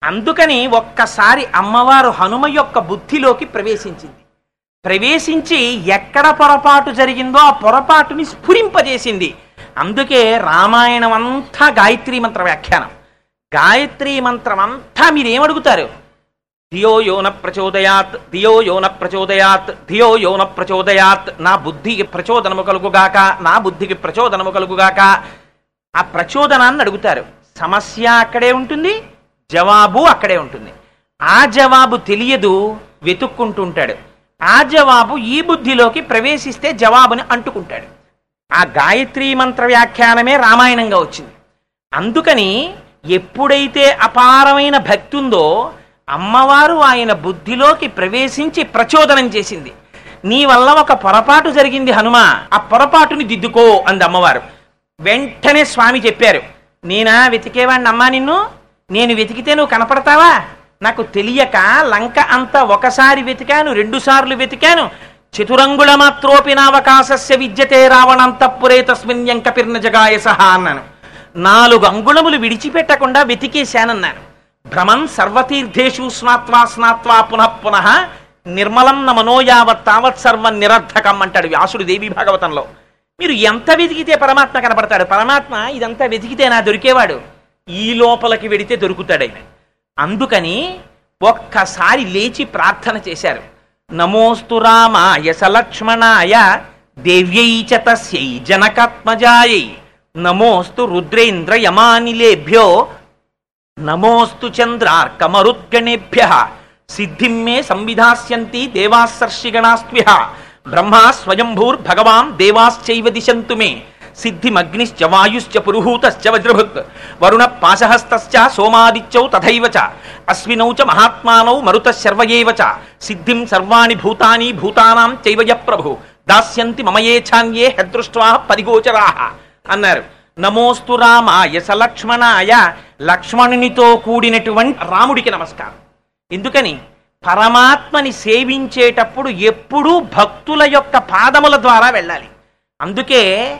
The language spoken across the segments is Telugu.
అందుకని ఒక్కసారి అమ్మవారు హనుమ యొక్క బుద్ధిలోకి ప్రవేశించింది ప్రవేశించి ఎక్కడ పొరపాటు జరిగిందో ఆ పొరపాటుని స్ఫురింపజేసింది అందుకే రామాయణం అంతా గాయత్రీ మంత్ర వ్యాఖ్యానం గాయత్రీ మంత్రం అంతా మీరేమడుగుతారు ధియో యోన ప్రచోదయాత్ ధియో యోన ప్రచోదయాత్ ధియో యోన ప్రచోదయాత్ నా బుద్ధికి ప్రచోదనము కలుగుగాక నా బుద్ధికి ప్రచోదనము కలుగుగాక ఆ ప్రచోదనాన్ని అడుగుతారు సమస్య అక్కడే ఉంటుంది జవాబు అక్కడే ఉంటుంది ఆ జవాబు తెలియదు వెతుక్కుంటుంటాడు ఆ జవాబు ఈ బుద్ధిలోకి ప్రవేశిస్తే జవాబుని అంటుకుంటాడు ఆ గాయత్రీ మంత్ర వ్యాఖ్యానమే రామాయణంగా వచ్చింది అందుకని ఎప్పుడైతే అపారమైన భక్తి ఉందో అమ్మవారు ఆయన బుద్ధిలోకి ప్రవేశించి ప్రచోదనం చేసింది నీ వల్ల ఒక పొరపాటు జరిగింది హనుమ ఆ పొరపాటుని దిద్దుకో అంది అమ్మవారు వెంటనే స్వామి చెప్పారు నేనా వెతికేవాడిని అమ్మా నిన్ను నేను వెతికితే నువ్వు కనపడతావా నాకు తెలియక లంక అంతా ఒకసారి వెతికాను రెండు సార్లు వెతికాను చతురంగుళ మాత్రోపినావకాశస్య విద్యతే రావణంతపురే తస్మిన్ ఎంకపిర్న జగాయ సహా అన్నాను నాలుగు అంగుళములు విడిచిపెట్టకుండా వెతికేశానన్నాను భ్రమన్ సర్వతీర్థేషు స్నాత్వా స్నాత్వా పునః పునః నిర్మలం న మనోయావత్ తావత్ సర్వం నిరర్ధకం అంటాడు వ్యాసుడు దేవి భాగవతంలో మీరు ఎంత వెతికితే పరమాత్మ కనపడతాడు పరమాత్మ ఇదంతా వెతికితే నా దొరికేవాడు ఈ లోపలికి వెడితే దొరుకుతాడు ఆయన అందుకని ఒక్కసారి లేచి ప్రార్థన చేశారు నమోస్తు రామాయ సలక్ష్మణాయ దేవ్యై చ తస్యై జనకాత్మజాయై నమోస్తు రుద్రేంద్ర యమానిలేభ్యో నమోస్తు చంద్రార్కమరుద్గణేభ్య సిద్ధిం మే సంవిధాస్యంతి దేవాసర్షిగణాస్త్విహ బ్రహ్మా స్వయంభూర్భగవాన్ దేవాశ్చైవ దిశంతు మే సిద్ధిమగ్నిశ్చ వాయుశ్చ పురుహూతశ్చ వజ్రభుత్ వరుణ పాశహస్తశ్చ సోమాదిత్యౌ తథైవ చ అశ్వినౌ చ మహాత్మానౌ మరుత శర్వయేవ చ సిద్ధిం సర్వాణి భూతాని భూతానాం చైవ య ప్రభు దాస్యంతి మమయేఛాన్యే హదృష్ట్వా పరిగోచరాః అన్నారు నమోస్తు రామాయ సలక్ష్మణాయ లక్ష్మణునితో కూడినటువంటి రాముడికి నమస్కారం ఎందుకని పరమాత్మని సేవించేటప్పుడు ఎప్పుడూ భక్తుల యొక్క పాదముల ద్వారా వెళ్ళాలి అందుకే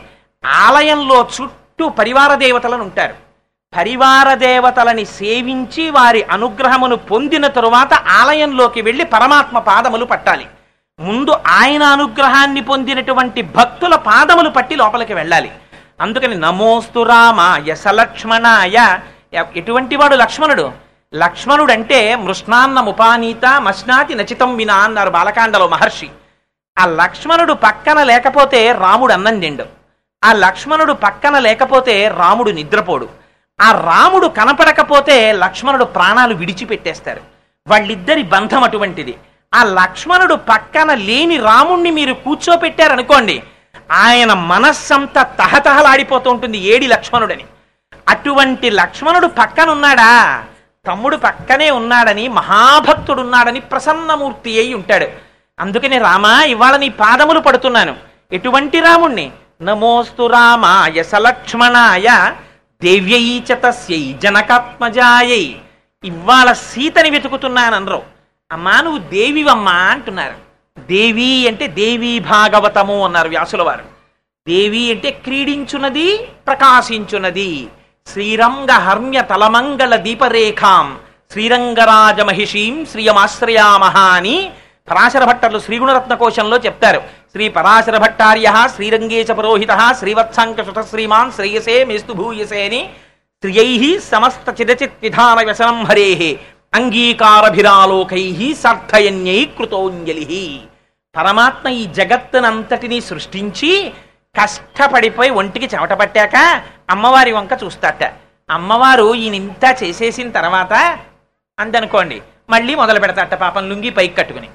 ఆలయంలో చుట్టూ పరివార దేవతలను ఉంటారు పరివార దేవతలని సేవించి వారి అనుగ్రహమును పొందిన తరువాత ఆలయంలోకి వెళ్ళి పరమాత్మ పాదములు పట్టాలి ముందు ఆయన అనుగ్రహాన్ని పొందినటువంటి భక్తుల పాదములు పట్టి లోపలికి వెళ్ళాలి అందుకని నమోస్తు రామాయ సలక్ష్మణాయ ఎ- ఎటువంటి వాడు లక్ష్మణుడు లక్ష్మణుడు అంటే మృష్ణాన్నముపానీత మశ్నాతి నచితం వినా అన్నారు బాలకాండలో మహర్షి ఆ లక్ష్మణుడు పక్కన లేకపోతే రాముడు అన్నం తిండు ఆ లక్ష్మణుడు పక్కన లేకపోతే రాముడు నిద్రపోడు ఆ రాముడు కనపడకపోతే లక్ష్మణుడు ప్రాణాలు విడిచిపెట్టేస్తారు వాళ్ళిద్దరి బంధం అటువంటిది ఆ లక్ష్మణుడు పక్కన లేని రాముణ్ణి మీరు కూర్చోపెట్టారనుకోండి ఆయన మనస్సంతా తహతహలాడిపోతూ ఉంటుంది ఏడి లక్ష్మణుడని అటువంటి లక్ష్మణుడు పక్కనున్నాడా తమ్ముడు పక్కనే ఉన్నాడని మహాభక్తుడున్నాడని ప్రసన్నమూర్తి అయి ఉంటాడు అందుకని రామా ఇవాళ నీ పాదములు పడుతున్నాను ఎటువంటి రాముణ్ణి నమోస్తు రామాయ సలక్ష్మణాయ దేవ్యై చ తస్యై జనకాత్మజాయై ఇవాళ సీతని వెతుకుతున్నాననరు అమ్మా నువ్వు దేవివమ్మా అంటున్నారు దేవి అంటే దేవీ భాగవతము అన్నారు వ్యాసుల వారు దేవి అంటే క్రీడించున్నది ప్రకాశించున్నది శ్రీరంగ హర్మ్య తలమంగళ దీపరేఖాం శ్రీరంగరాజ మహిషీం శ్రీయమాశ్రయామహ అని పరాశర భట్టర్లు శ్రీగుణరత్న కోశంలో చెప్తారు శ్రీ పరాశర భట్టార్య శ్రీరంగేశ పురోహిత శ్రీవత్సాంక శుత శ్రీమాన్ శ్రేయసే మేస్తు భూయసే అని స్త్రియై సమస్త చిదచిత్ విధాన వ్యసనం హరే అంగీకారభిరాలోకై సార్థయన్యై కృతోంజలి పరమాత్మ ఈ జగత్తునంతటినీ సృష్టించి కష్టపడిపోయి ఒంటికి చెమట పట్టాక అమ్మవారి వంక చూస్తాట అమ్మవారు ఈయనింతా చేసేసిన తర్వాత అందనుకోండి మళ్ళీ మొదలు పెడతాట పాపం లుంగి పైకి కట్టుకుని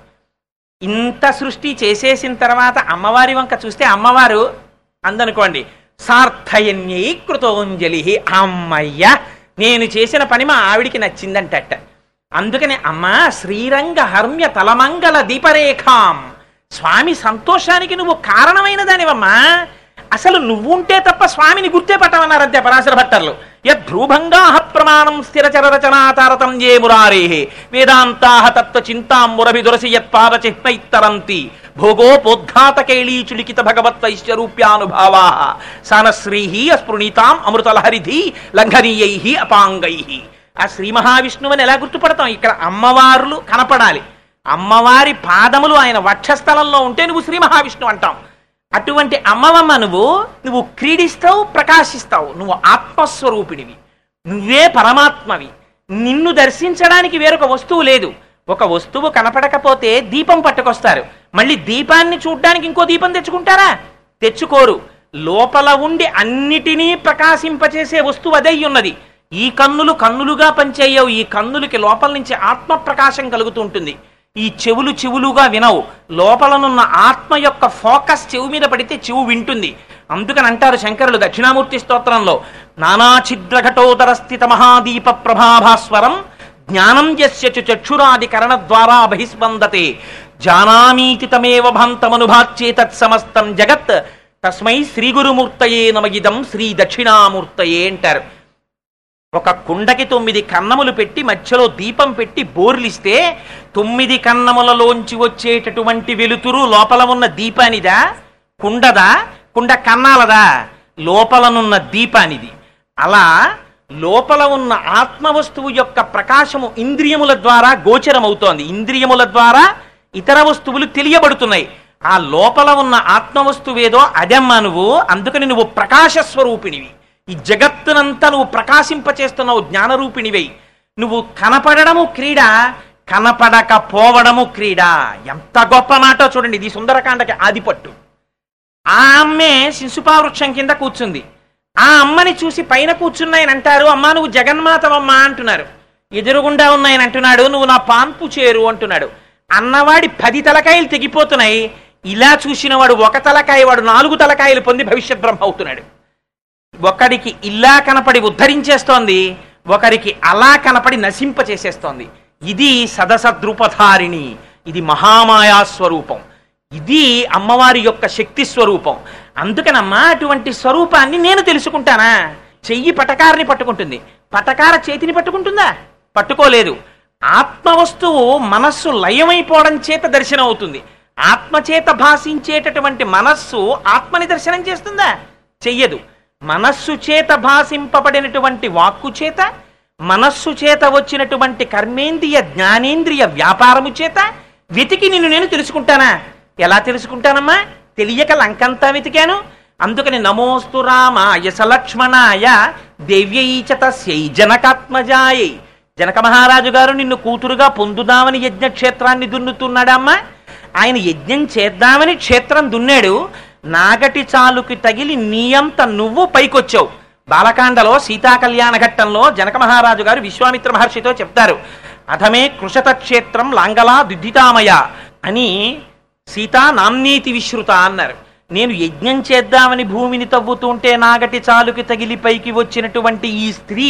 ఇంత సృష్టి చేసేసిన తర్వాత అమ్మవారి వంక చూస్తే అమ్మవారు అందనుకోండి సార్థయన్యై కృతోంజలి అమ్మయ్య నేను చేసిన పని మా ఆవిడికి నచ్చిందంటట అందుకని అమ్మా శ్రీరంగ హర్మ్య తలమంగళ దీపరేఖాం స్వామి సంతోషానికి నువ్వు కారణమైన దానివమ్మా అసలు నువ్వుంటే తప్ప స్వామిని గుర్తే పట్టమన్నారు అంతే పరాశర భట్టర్లు యద్భ్రూభంగా ప్రమాణం స్థిరచర రచనాతారతం ఏ మురారే వేదాంతా తత్వ చింతాంబురభిదురసి యత్పాద చిహ్నైత్తరంతి భోగోపోద్ఘాతకేళీచులికిత భగవత్వైశ్చరూప్యానుభావా సానశ్రీః అస్పృణీతాం అమృతలహరిధి లంఘనీయై అపాంగై ఆ శ్రీ మహావిష్ణువు అని ఎలా గుర్తుపడతాం ఇక్కడ అమ్మవార్లు కనపడాలి అమ్మవారి పాదములు ఆయన వక్షస్థలంలో ఉంటే నువ్వు శ్రీ మహావిష్ణువు అంటాం అటువంటి అమ్మవమ్మ నువ్వు నువ్వు క్రీడిస్తావు ప్రకాశిస్తావు నువ్వు ఆత్మస్వరూపిణివి నువ్వే పరమాత్మవి నిన్ను దర్శించడానికి వేరొక వస్తువు లేదు ఒక వస్తువు కనపడకపోతే దీపం పట్టుకొస్తారు మళ్ళీ దీపాన్ని చూడ్డానికి ఇంకో దీపం తెచ్చుకుంటారా తెచ్చుకోరు లోపల ఉండి అన్నిటినీ ప్రకాశింపచేసే వస్తువు అదై ఉన్నది ఈ కన్నులు కన్నులుగా పనిచేయవు ఈ కన్నులకి లోపల నుంచి ఆత్మ ప్రకాశం కలుగుతూ ఉంటుంది ఈ చెవులు చెవులుగా వినవు లోపలనున్న ఆత్మ యొక్క ఫోకస్ చెవు మీద పడితే చెవు వింటుంది అందుకని అంటారు శంకరులు దక్షిణామూర్తి స్తోత్రంలో నానాఛిద్రఘటోదర స్థిత మహాదీప ప్రభాభాస్వరం జ్ఞానం యస్య చు చక్షురాది కరణ ద్వారా బహిస్పందతే జానామీతి తమేవ భాంతమనుభాచ్యే తత్సమస్తం జగత్ తస్మై శ్రీ గురుమూర్తయే నమగిదం శ్రీ దక్షిణామూర్తయే అంటారు ఒక కుండకి తొమ్మిది కన్నములు పెట్టి మధ్యలో దీపం పెట్టి బోర్లిస్తే తొమ్మిది కన్నములలోంచి వచ్చేటటువంటి వెలుతురు లోపల ఉన్న దీపానిదా కుండదా కుండ కన్నాలదా లోపలనున్న దీపానిది అలా లోపల ఉన్న ఆత్మ వస్తువు యొక్క ప్రకాశము ఇంద్రియముల ద్వారా గోచరమవుతోంది ఇంద్రియముల ద్వారా ఇతర వస్తువులు తెలియబడుతున్నాయి ఆ లోపల ఉన్న ఆత్మ వస్తువేదో అదమ్మా నువ్వు అందుకని నువ్వు ప్రకాశ స్వరూపిణివి ఈ జగత్తునంతా నువ్వు ప్రకాశింపచేస్తున్నావు జ్ఞానరూపిణివై నువ్వు కనపడము క్రీడ కనపడకపోవడము క్రీడ ఎంత గొప్ప మాటో చూడండి ఇది సుందరకాండకి ఆదిపట్టు ఆ అమ్మే శిశుపావృక్షం కింద కూర్చుంది ఆ అమ్మని చూసి పైన కూర్చున్నాయని అంటారు అమ్మా నువ్వు జగన్మాతవమ్మా అంటున్నారు ఎదురుగుండా ఉన్నాయని అంటున్నాడు నువ్వు నా పాన్పు చేరు అంటున్నాడు అన్నవాడి పది తలకాయలు తెగిపోతున్నాయి ఇలా చూసిన వాడు ఒక తలకాయ వాడు నాలుగు తలకాయలు పొంది భవిష్యత్ బ్రహ్మ అవుతున్నాడు ఒకరికి ఇలా కనపడి ఉద్ధరించేస్తోంది ఒకరికి అలా కనపడి నశింప చేసేస్తోంది ఇది సదసద్రూపధారిణి ఇది మహామాయా స్వరూపం ఇది అమ్మవారి యొక్క శక్తి స్వరూపం అందుకనమ్మా అటువంటి స్వరూపాన్ని నేను తెలుసుకుంటానా చెయ్యి పటకారని పట్టుకుంటుంది పటకార చేతిని పట్టుకుంటుందా పట్టుకోలేదు ఆత్మ వస్తువు మనస్సు లయమైపోవడం చేత దర్శనం అవుతుంది ఆత్మచేత భాషించేటటువంటి మనస్సు ఆత్మని దర్శనం చేస్తుందా చెయ్యదు మనస్సు చేత భాషింపబడినటువంటి వాక్కు చేత మనస్సు చేత వచ్చినటువంటి కర్మేంద్రియ జ్ఞానేంద్రియ వ్యాపారము చేత వెతికి నిన్ను నేను తెలుసుకుంటానా ఎలా తెలుసుకుంటానమ్మా తెలియక లంకంతా వెతికాను అందుకని నమోస్తు రామాయ సలక్ష్మణాయ దేవ్యై చ తస్యై జనకాత్మజాయై జనక మహారాజు గారు నిన్ను కూతురుగా పొందుదామని యజ్ఞక్షేత్రాన్ని దున్నుతున్నాడమ్మా ఆయన యజ్ఞం చేద్దామని క్షేత్రం దున్నాడు నాగటి చాలుకి తగిలి నీయంత నువ్వు పైకొచ్చావు బాలకాండలో సీతా కళ్యాణ ఘట్టంలో జనక మహారాజు గారు విశ్వామిత్ర మహర్షితో చెప్తారు అథమే కృషత క్షేత్రం లాంగలా దుద్ధితామయ అని సీతా నామ్నీతి విశ్రుత అన్నారు నేను యజ్ఞం చేద్దామని భూమిని తవ్వుతుంటే నాగటి చాలుకి తగిలి పైకి వచ్చినటువంటి ఈ స్త్రీ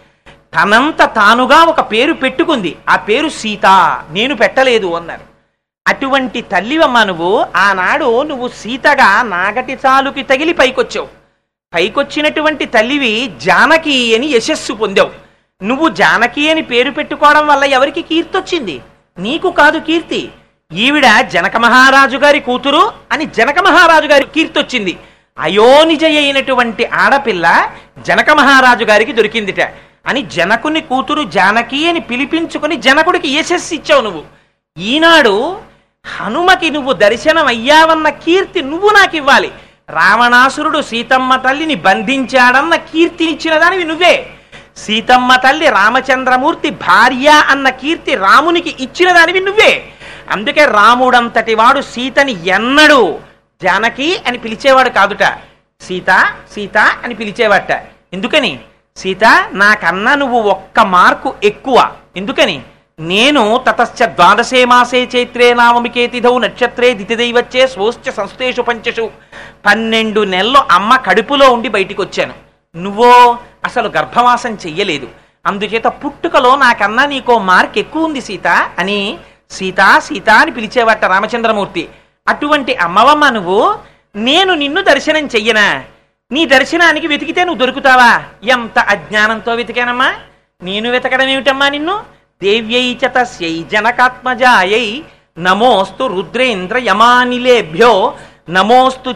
తనంత తానుగా ఒక పేరు పెట్టుకుంది ఆ పేరు సీత నేను పెట్టలేదు అన్నారు అటువంటి తల్లివమ్మ నువ్వు ఆనాడు నువ్వు సీతగా నాగటి చాలుకి తగిలి పైకొచ్చావు పైకొచ్చినటువంటి తల్లివి జానకి అని యశస్సు పొందావు నువ్వు జానకి అని పేరు పెట్టుకోవడం వల్ల ఎవరికి కీర్తి వచ్చింది నీకు కాదు కీర్తి ఈవిడ జనక మహారాజు గారి కూతురు అని జనక మహారాజు గారి కీర్తి వచ్చింది అయోనిజ అయినటువంటి ఆడపిల్ల జనక మహారాజు గారికి దొరికిందిట అని జనకుని కూతురు జానకి అని పిలిపించుకుని జనకుడికి యశస్సు ఇచ్చావు నువ్వు ఈనాడు హనుమకి నువ్వు దర్శనం అయ్యావన్న కీర్తి నువ్వు నాకు ఇవ్వాలి రావణాసురుడు సీతమ్మ తల్లిని బంధించాడన్న కీర్తినిచ్చిన దానివి నువ్వే సీతమ్మ తల్లి రామచంద్రమూర్తి భార్య అన్న కీర్తి రామునికి ఇచ్చిన దానివి నువ్వే అందుకే రాముడంతటి వాడు సీతని ఎన్నడు జానకి అని పిలిచేవాడు కాదుట సీత సీత అని పిలిచేవాట ఎందుకని సీత నాకన్నా నువ్వు ఒక్క మార్కు ఎక్కువ ఎందుకని నేను తతశ్చ ద్వాదశే మాసే చైత్రే నామమికే తిథౌ నక్షత్రే దితిదైవచ్చే స్వోశ్చ సంస్థేషు పంచషు పన్నెండు నెలలు అమ్మ కడుపులో ఉండి బయటికి వచ్చాను నువ్వో అసలు గర్భవాసం చెయ్యలేదు అందుచేత పుట్టుకలో నాకన్నా నీకో మార్క్ ఎక్కువ ఉంది సీత అని సీత సీత అని పిలిచేవాట రామచంద్రమూర్తి అటువంటి అమ్మవమ్మ నువ్వు నేను నిన్ను దర్శనం చెయ్యనా నీ దర్శనానికి వెతికితే నువ్వు దొరుకుతావా ఎంత అజ్ఞానంతో వెతికానమ్మా నేను వెతకడం ఏమిటమ్మా నిన్ను దేవ్యై చ తస్యై జనకాత్మజాయై నమోస్తు రుద్రేంద్ర యమానిలేభ్యో నమోస్తు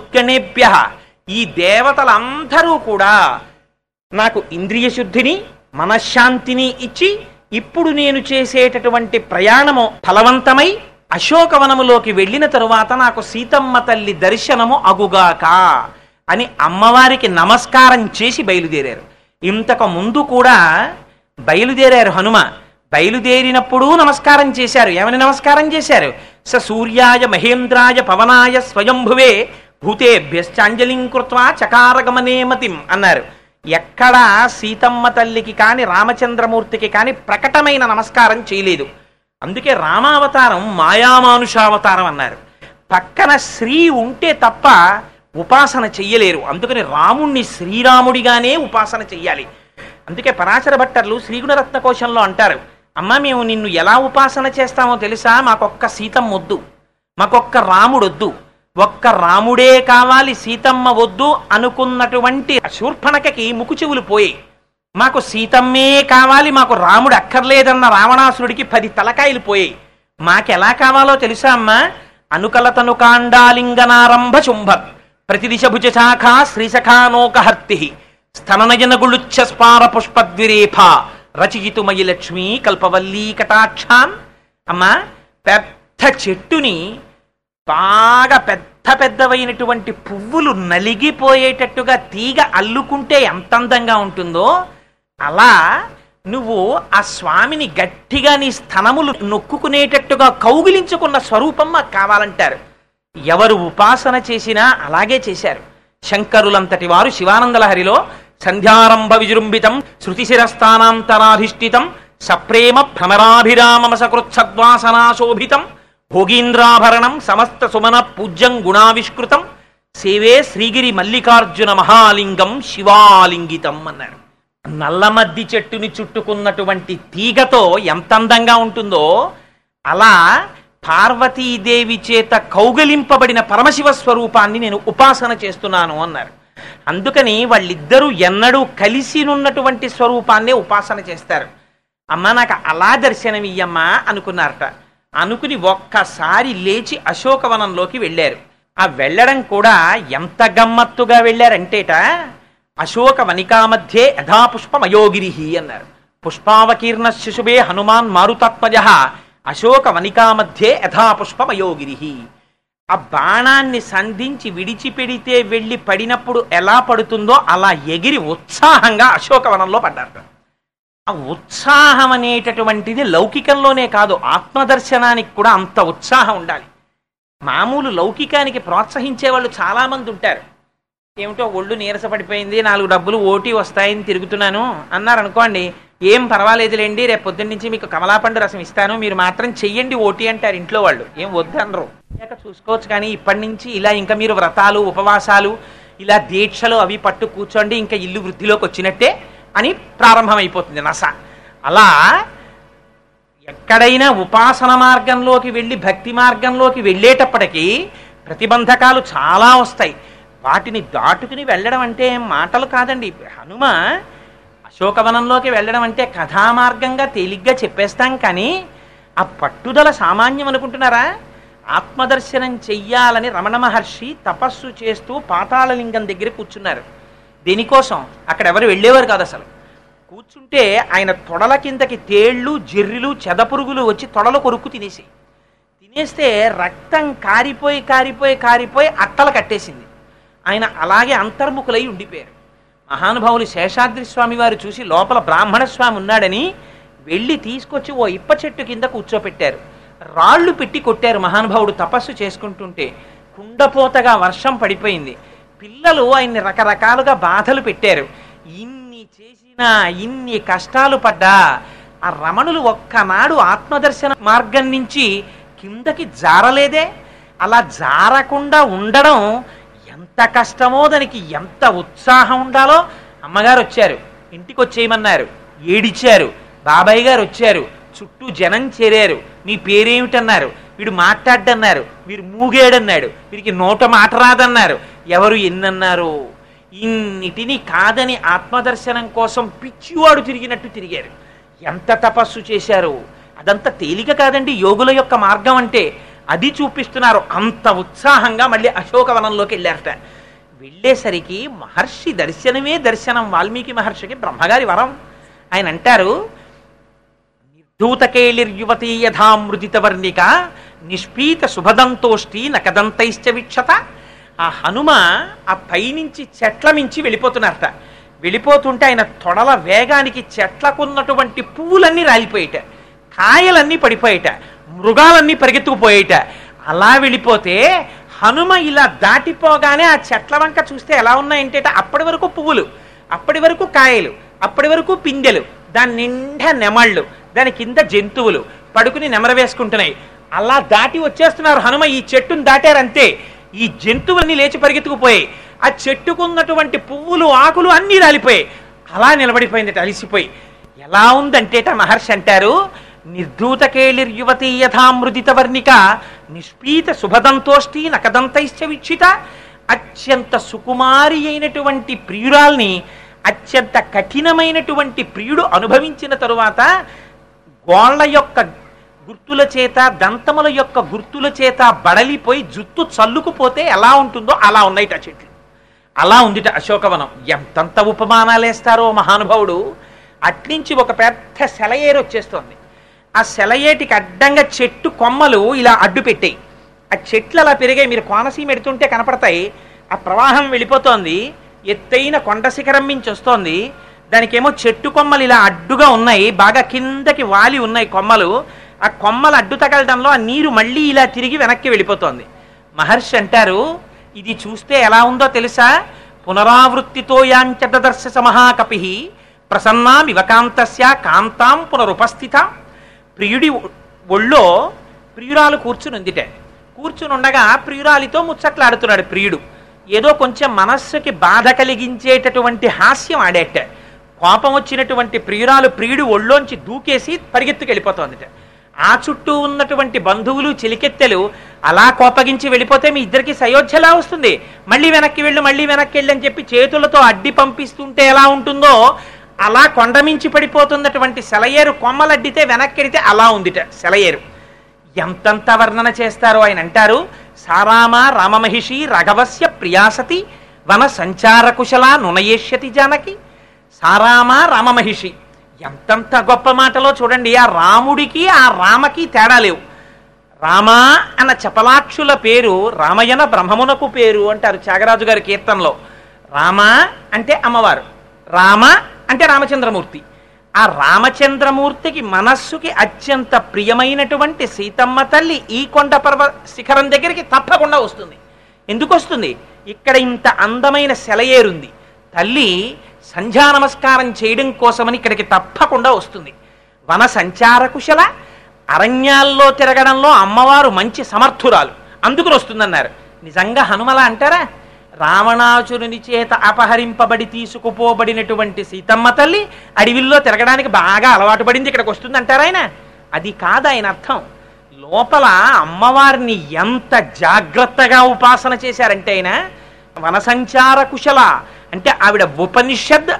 చంద్రార్కమరుత్కణేభ్య ఈ దేవతలందరూ కూడా నాకు ఇంద్రియ శుద్ధిని మనశ్శాంతిని ఇచ్చి ఇప్పుడు నేను చేసేటటువంటి ప్రయాణము ఫలవంతమై అశోకవనములోకి వెళ్ళిన తరువాత నాకు సీతమ్మ తల్లి దర్శనము అగుగాక అని అమ్మవారికి నమస్కారం చేసి బయలుదేరారు ఇంతకు ముందు కూడా బయలుదేరారు హనుమ బయలుదేరినప్పుడు నమస్కారం చేశారు ఏమని నమస్కారం చేశారు స సూర్యాయ మహేంద్రాయ పవనాయ స్వయంభువే భూతేభ్యశ్చాంజలిం కృత్వా చకారగమనే మతిం అన్నారు ఎక్కడా సీతమ్మ తల్లికి కాని రామచంద్రమూర్తికి కాని ప్రకటమైన నమస్కారం చేయలేదు అందుకే రామావతారం మాయామానుషావతారం అన్నారు పక్కన శ్రీ ఉంటే తప్ప ఉపాసన చెయ్యలేరు అందుకని రాముణ్ణి శ్రీరాముడిగానే ఉపాసన చెయ్యాలి అందుకే పరాశర భట్టర్లు శ్రీగుణరత్న కోశంలో అంటారు అమ్మ మేము నిన్ను ఎలా ఉపాసన చేస్తామో తెలుసా మాకొక్క సీతమ్మ వద్దు మాకొక్క రాముడొద్దు ఒక్క రాముడే కావాలి సీతమ్మ వద్దు అనుకున్నటువంటి శూర్పణకకి ముకు చెవులు పోయాయి మాకు సీతమ్మే కావాలి మాకు రాముడు అక్కర్లేదన్న రావణాసురుడికి పది తలకాయలు పోయాయి మాకెలా కావాలో తెలుసా అమ్మా అనుకలతను కాండాలింగనారంభ శుంభత్ ప్రతిదిశ భుజ శాఖ శ్రీశఖానోకహర్తి స్తననయన గుళుచ్చ స్పార పుష్పద్విరేఫ రచయితుమయి లక్ష్మీ కల్పవల్లీ కటాక్షాన్ అమ్మా పెద్ద చెట్టుని బాగా పెద్ద పెద్దవైనటువంటి పువ్వులు నలిగిపోయేటట్టుగా తీగ అల్లుకుంటే ఎంత అందంగా ఉంటుందో అలా నువ్వు ఆ స్వామిని గట్టిగా నీ స్థనములు నొక్కుకునేటట్టుగా కౌగిలించుకున్న స్వరూపం మాకు కావాలంటారు ఎవరు ఉపాసన చేసినా అలాగే చేశారు శంకరులంతటి వారు శివానందలహరిలో సంధ్యారంభ విజృంభితం శృతిశిరస్థానాంతరాధిష్ఠితం సప్రేమ భ్రమరాభిరామమ సకృత్సద్వాసనాశోభితం భోగీంద్రాభరణం సమస్త సుమన పూజ్యం గుణావిష్కృతం సేవే శ్రీగిరి మల్లికార్జున మహాలింగం శివాలింగితం అన్నారు నల్లమద్ది చెట్టుని చుట్టుకున్నటువంటి తీగతో ఎంత అందంగా ఉంటుందో అలా పార్వతీదేవి చేత కౌగలింపబడిన పరమశివ స్వరూపాన్ని నేను ఉపాసన చేస్తున్నాను అన్నారు అందుకని వాళ్ళిద్దరూ ఎన్నడూ కలిసి ఉన్నటువంటి స్వరూపాన్నే ఉపాసన చేస్తారు అమ్మ నాకు అలా దర్శనం ఇయ్యమ్మా అనుకున్నారట అనుకుని ఒక్కసారి లేచి అశోకవనంలోకి వెళ్ళారు ఆ వెళ్ళడం కూడా ఎంత గమ్మత్తుగా వెళ్ళారంటేట అశోక వనికా మధ్యే యథాపుష్పమయోగిరి అన్నారు పుష్పావకీర్ణ శిశుభే హనుమాన్ మారుతాత్మజ అశోక వనికా మధ్యే యథాపుష్పమయోగిరి ఆ బాణాన్ని సంధించి విడిచిపెడితే వెళ్ళి పడినప్పుడు ఎలా పడుతుందో అలా ఎగిరి ఉత్సాహంగా అశోకవనంలో పడ్డారట ఆ ఉత్సాహం అనేటటువంటిది లౌకికంలోనే కాదు ఆత్మదర్శనానికి కూడా అంత ఉత్సాహం ఉండాలి మామూలు లౌకికానికి ప్రోత్సహించే వాళ్ళు చాలా మంది ఉంటారు ఏమిటో ఒళ్ళు నీరసపడిపోయింది నాలుగు డబ్బులు ఓటీ వస్తాయని తిరుగుతున్నాను అన్నారు అనుకోండి ఏం పర్వాలేదులేండి రేపు పొద్దున్న నుంచి మీకు కమలాపండు రసం ఇస్తాను మీరు మాత్రం చెయ్యండి ఓటీ అంటారు ఇంట్లో వాళ్ళు ఏం వద్దనరు ఇక చూసుకోవచ్చు కానీ ఇప్పటి నుంచి ఇలా ఇంకా మీరు వ్రతాలు ఉపవాసాలు ఇలా దీక్షలు అవి పట్టు కూర్చోండి ఇంకా ఇల్లు వృద్ధిలోకి వచ్చినట్టే అని ప్రారంభమైపోతుంది నస అలా ఎక్కడైనా ఉపాసన మార్గంలోకి వెళ్ళి భక్తి మార్గంలోకి వెళ్ళేటప్పటికీ ప్రతిబంధకాలు చాలా వస్తాయి వాటిని దాటుకుని వెళ్ళడం అంటే మాటలు కాదండి హనుమ అశోకవనంలోకి వెళ్ళడం అంటే కథామార్గంగా తేలిగ్గా చెప్పేస్తాం కానీ ఆ పట్టుదల సామాన్యం అనుకుంటున్నారా ఆత్మదర్శనం చెయ్యాలని రమణ మహర్షి తపస్సు చేస్తూ పాతాళలింగం దగ్గర కూర్చున్నారు దేనికోసం అక్కడ ఎవరు వెళ్ళేవారు కాదు అసలు కూర్చుంటే ఆయన తొడల కిందకి తేళ్లు జెర్రిలు చెదపురుగులు వచ్చి తొడలు కొరుక్కు తినేసి తినేస్తే రక్తం కారిపోయి కారిపోయి కారిపోయి అట్టలు కట్టేసింది ఆయన అలాగే అంతర్ముఖులై ఉండిపోయారు మహానుభావులు శేషాద్రి స్వామి వారు చూసి లోపల బ్రాహ్మణ స్వామి ఉన్నాడని వెళ్ళి తీసుకొచ్చి ఓ ఇప్ప చెట్టు కింద కూర్చోపెట్టారు రాళ్ళు పెట్టి కొట్టారు మహానుభావుడు తపస్సు చేసుకుంటుంటే కుండపోతగా వర్షం పడిపోయింది పిల్లలు ఆయన్ని రకరకాలుగా బాధలు పెట్టారు ఇన్ని చేసినా ఇన్ని కష్టాలు పడ్డా ఆ రమణులు ఒక్కనాడు ఆత్మదర్శన మార్గం నుంచి కిందకి జారలేదే అలా జారకుండా ఉండడం ఎంత కష్టమో దానికి ఎంత ఉత్సాహం ఉండాలో అమ్మగారు వచ్చారు ఇంటికి వచ్చేయమన్నారు ఏడిచారు బాబాయ్ గారు వచ్చారు చుట్టూ జనం చేరారు మీ పేరేమిటన్నారు వీడు మాట్లాడ్డన్నారు వీడు మూగేడన్నాడు వీడికి నోట మాట రాదన్నారు ఎవరు ఎన్నన్నారు ఇన్నిటిని కాదని ఆత్మదర్శనం కోసం పిచ్చివాడు తిరిగినట్టు తిరిగారు ఎంత తపస్సు చేశారు అదంతా తేలిక కాదండి యోగుల యొక్క మార్గం అంటే అది చూపిస్తున్నారు అంత ఉత్సాహంగా మళ్ళీ అశోకవనంలోకి వెళ్ళారట వెళ్ళేసరికి మహర్షి దర్శనమే దర్శనం వాల్మీకి మహర్షికి బ్రహ్మగారి వరం ఆయన అంటారు నిర్ధూతకేళిర్యువతీ యథామృదిత వర్ణిక నిష్పీత శుభదంతోష్టి నకదంతైశ్చ వీక్షత ఆ హనుమ ఆ పైనుంచి చెట్ల మించి వెళ్ళిపోతున్నారట వెళ్ళిపోతుంటే ఆయన తొడల వేగానికి చెట్లకున్నటువంటి పువ్వులన్నీ రాలిపోయేట కాయలన్నీ పడిపోయేట మృగాలన్నీ పరిగెత్తుకుపోయేట అలా వెళ్ళిపోతే హనుమ ఇలా దాటిపోగానే ఆ చెట్ల వంక చూస్తే ఎలా ఉన్నాయంటే అప్పటి వరకు పువ్వులు అప్పటి వరకు కాయలు అప్పటి వరకు పిందెలు దాని నిండా నెమళ్ళు దాని కింద జంతువులు పడుకుని నెమర వేసుకుంటున్నాయి అలా దాటి వచ్చేస్తున్నారు హనుమ ఈ చెట్టును దాటారంతే ఈ జంతువులన్నీ లేచి పరిగెత్తుకుపోయాయి ఆ చెట్టుకున్నటువంటి పువ్వులు ఆకులు అన్నీ రాలిపోయాయి అలా నిలబడిపోయింది అలిసిపోయి ఎలా ఉందంటేట మహర్షి అంటారు నిర్ధూతకేళిర్యువతీ యథామృదిత వర్ణిక నిష్పీత శుభదంతోష్టి నకదంతైశ్చ వీక్షిత అత్యంత సుకుమారి అయినటువంటి ప్రియురాల్ని అత్యంత కఠినమైనటువంటి ప్రియుడు అనుభవించిన తరువాత గోళ్ల యొక్క గుర్తుల చేత దంతముల యొక్క గుర్తుల చేత బడలిపోయి జుత్తు చల్లుకుపోతే ఎలా ఉంటుందో అలా ఉన్నాయిట ఆ చెట్లు అలా ఉందిట అశోకవనం ఎంతంత ఉపమానాలేస్తారో మహానుభావుడు అట్నుంచి ఒక పెద్ద సెలయేరు వచ్చేస్తోంది ఆ సెలయేటికి అడ్డంగా చెట్టు కొమ్మలు ఇలా అడ్డు పెట్టాయి ఆ చెట్లు అలా పెరిగాయి మీరు కోనసీమ ఎడుతుంటే కనపడతాయి ఆ ప్రవాహం వెళ్ళిపోతోంది ఎత్తైన కొండ శిఖరం మించి వస్తోంది దానికేమో చెట్టు కొమ్మలు ఇలా అడ్డుగా ఉన్నాయి బాగా కిందకి వాలి ఉన్నాయి కొమ్మలు ఆ కొమ్మలు అడ్డు తగలడంలో ఆ నీరు మళ్ళీ ఇలా తిరిగి వెనక్కి వెళ్ళిపోతోంది మహర్షి అంటారు ఇది చూస్తే ఎలా ఉందో తెలుసా పునరావృత్తితో యాంచదర్శ సమహాకపి ప్రసన్నామివ కాంతస్య కాంతాం పునరుపస్థిత ప్రియుడి ఒళ్ళో ప్రియురాలు కూర్చుని ఉందిటే కూర్చుని ఉండగా ప్రియురాలితో ముచ్చట్లాడుతున్నాడు ప్రియుడు ఏదో కొంచెం మనస్సుకి బాధ కలిగించేటటువంటి హాస్యం ఆడేట కోపం వచ్చినటువంటి ప్రియురాలు ప్రియుడు ఒళ్ళోంచి దూకేసి పరిగెత్తుకు వెళ్ళిపోతోందిట ఆ చుట్టూ ఉన్నటువంటి బంధువులు చిలికెత్తెలు అలా కోపగించి వెళ్ళిపోతే మీ ఇద్దరికి సయోధ్యలా వస్తుంది మళ్ళీ వెనక్కి వెళ్ళు మళ్ళీ వెనక్కి వెళ్ళు అని చెప్పి చేతులతో అడ్డి పంపిస్తుంటే ఎలా ఉంటుందో అలా కొండమించి పడిపోతున్నటువంటి సెలయేరు కొమ్మలడ్డితే వెనక్కి వెడితే అలా ఉందిట సెలయేరు ఎంతంత వర్ణన చేస్తారో ఆయన అంటారు సారామ రామమహిషి రఘవస్య ప్రియాసతి వన సంచార కుశల నునయేష్యతి జానకి సారామ రామమహిషి ఎంతంత గొప్ప మాటలో చూడండి ఆ రాముడికి ఆ రామకి తేడా లేవు రామ అన్న చపలాక్షుల పేరు రామయన బ్రహ్మమునకు పేరు అంటారు త్యాగరాజు గారి కీర్తనలో రామ అంటే అమ్మవారు రామ అంటే రామచంద్రమూర్తి ఆ రామచంద్రమూర్తికి మనస్సుకి అత్యంత ప్రియమైనటువంటి సీతమ్మ తల్లి ఈ కొండ పర్వ శిఖరం దగ్గరికి తప్పకుండా వస్తుంది ఎందుకు వస్తుంది ఇక్కడ ఇంత అందమైన సెలయేరుంది తల్లి సంధ్యా నమస్కారం చేయడం కోసమని ఇక్కడికి తప్పకుండా వస్తుంది వన సంచార కుశల అరణ్యాల్లో తిరగడంలో అమ్మవారు మంచి సమర్థురాలు అందుకుని వస్తుందన్నారు నిజంగా హనుమల అంటారా రావణాసురుని చేత అపహరింపబడి తీసుకుపోబడినటువంటి సీతమ్మ తల్లి అడవిల్లో తిరగడానికి బాగా అలవాటు పడింది ఇక్కడికి వస్తుందంటారా ఆయన అది కాదు ఆయన అర్థం లోపల అమ్మవారిని ఎంత జాగ్రత్తగా ఉపాసన చేశారంటే ఆయన వన సంచార కుశల అంటే ఆవిడ ఉపనిషద్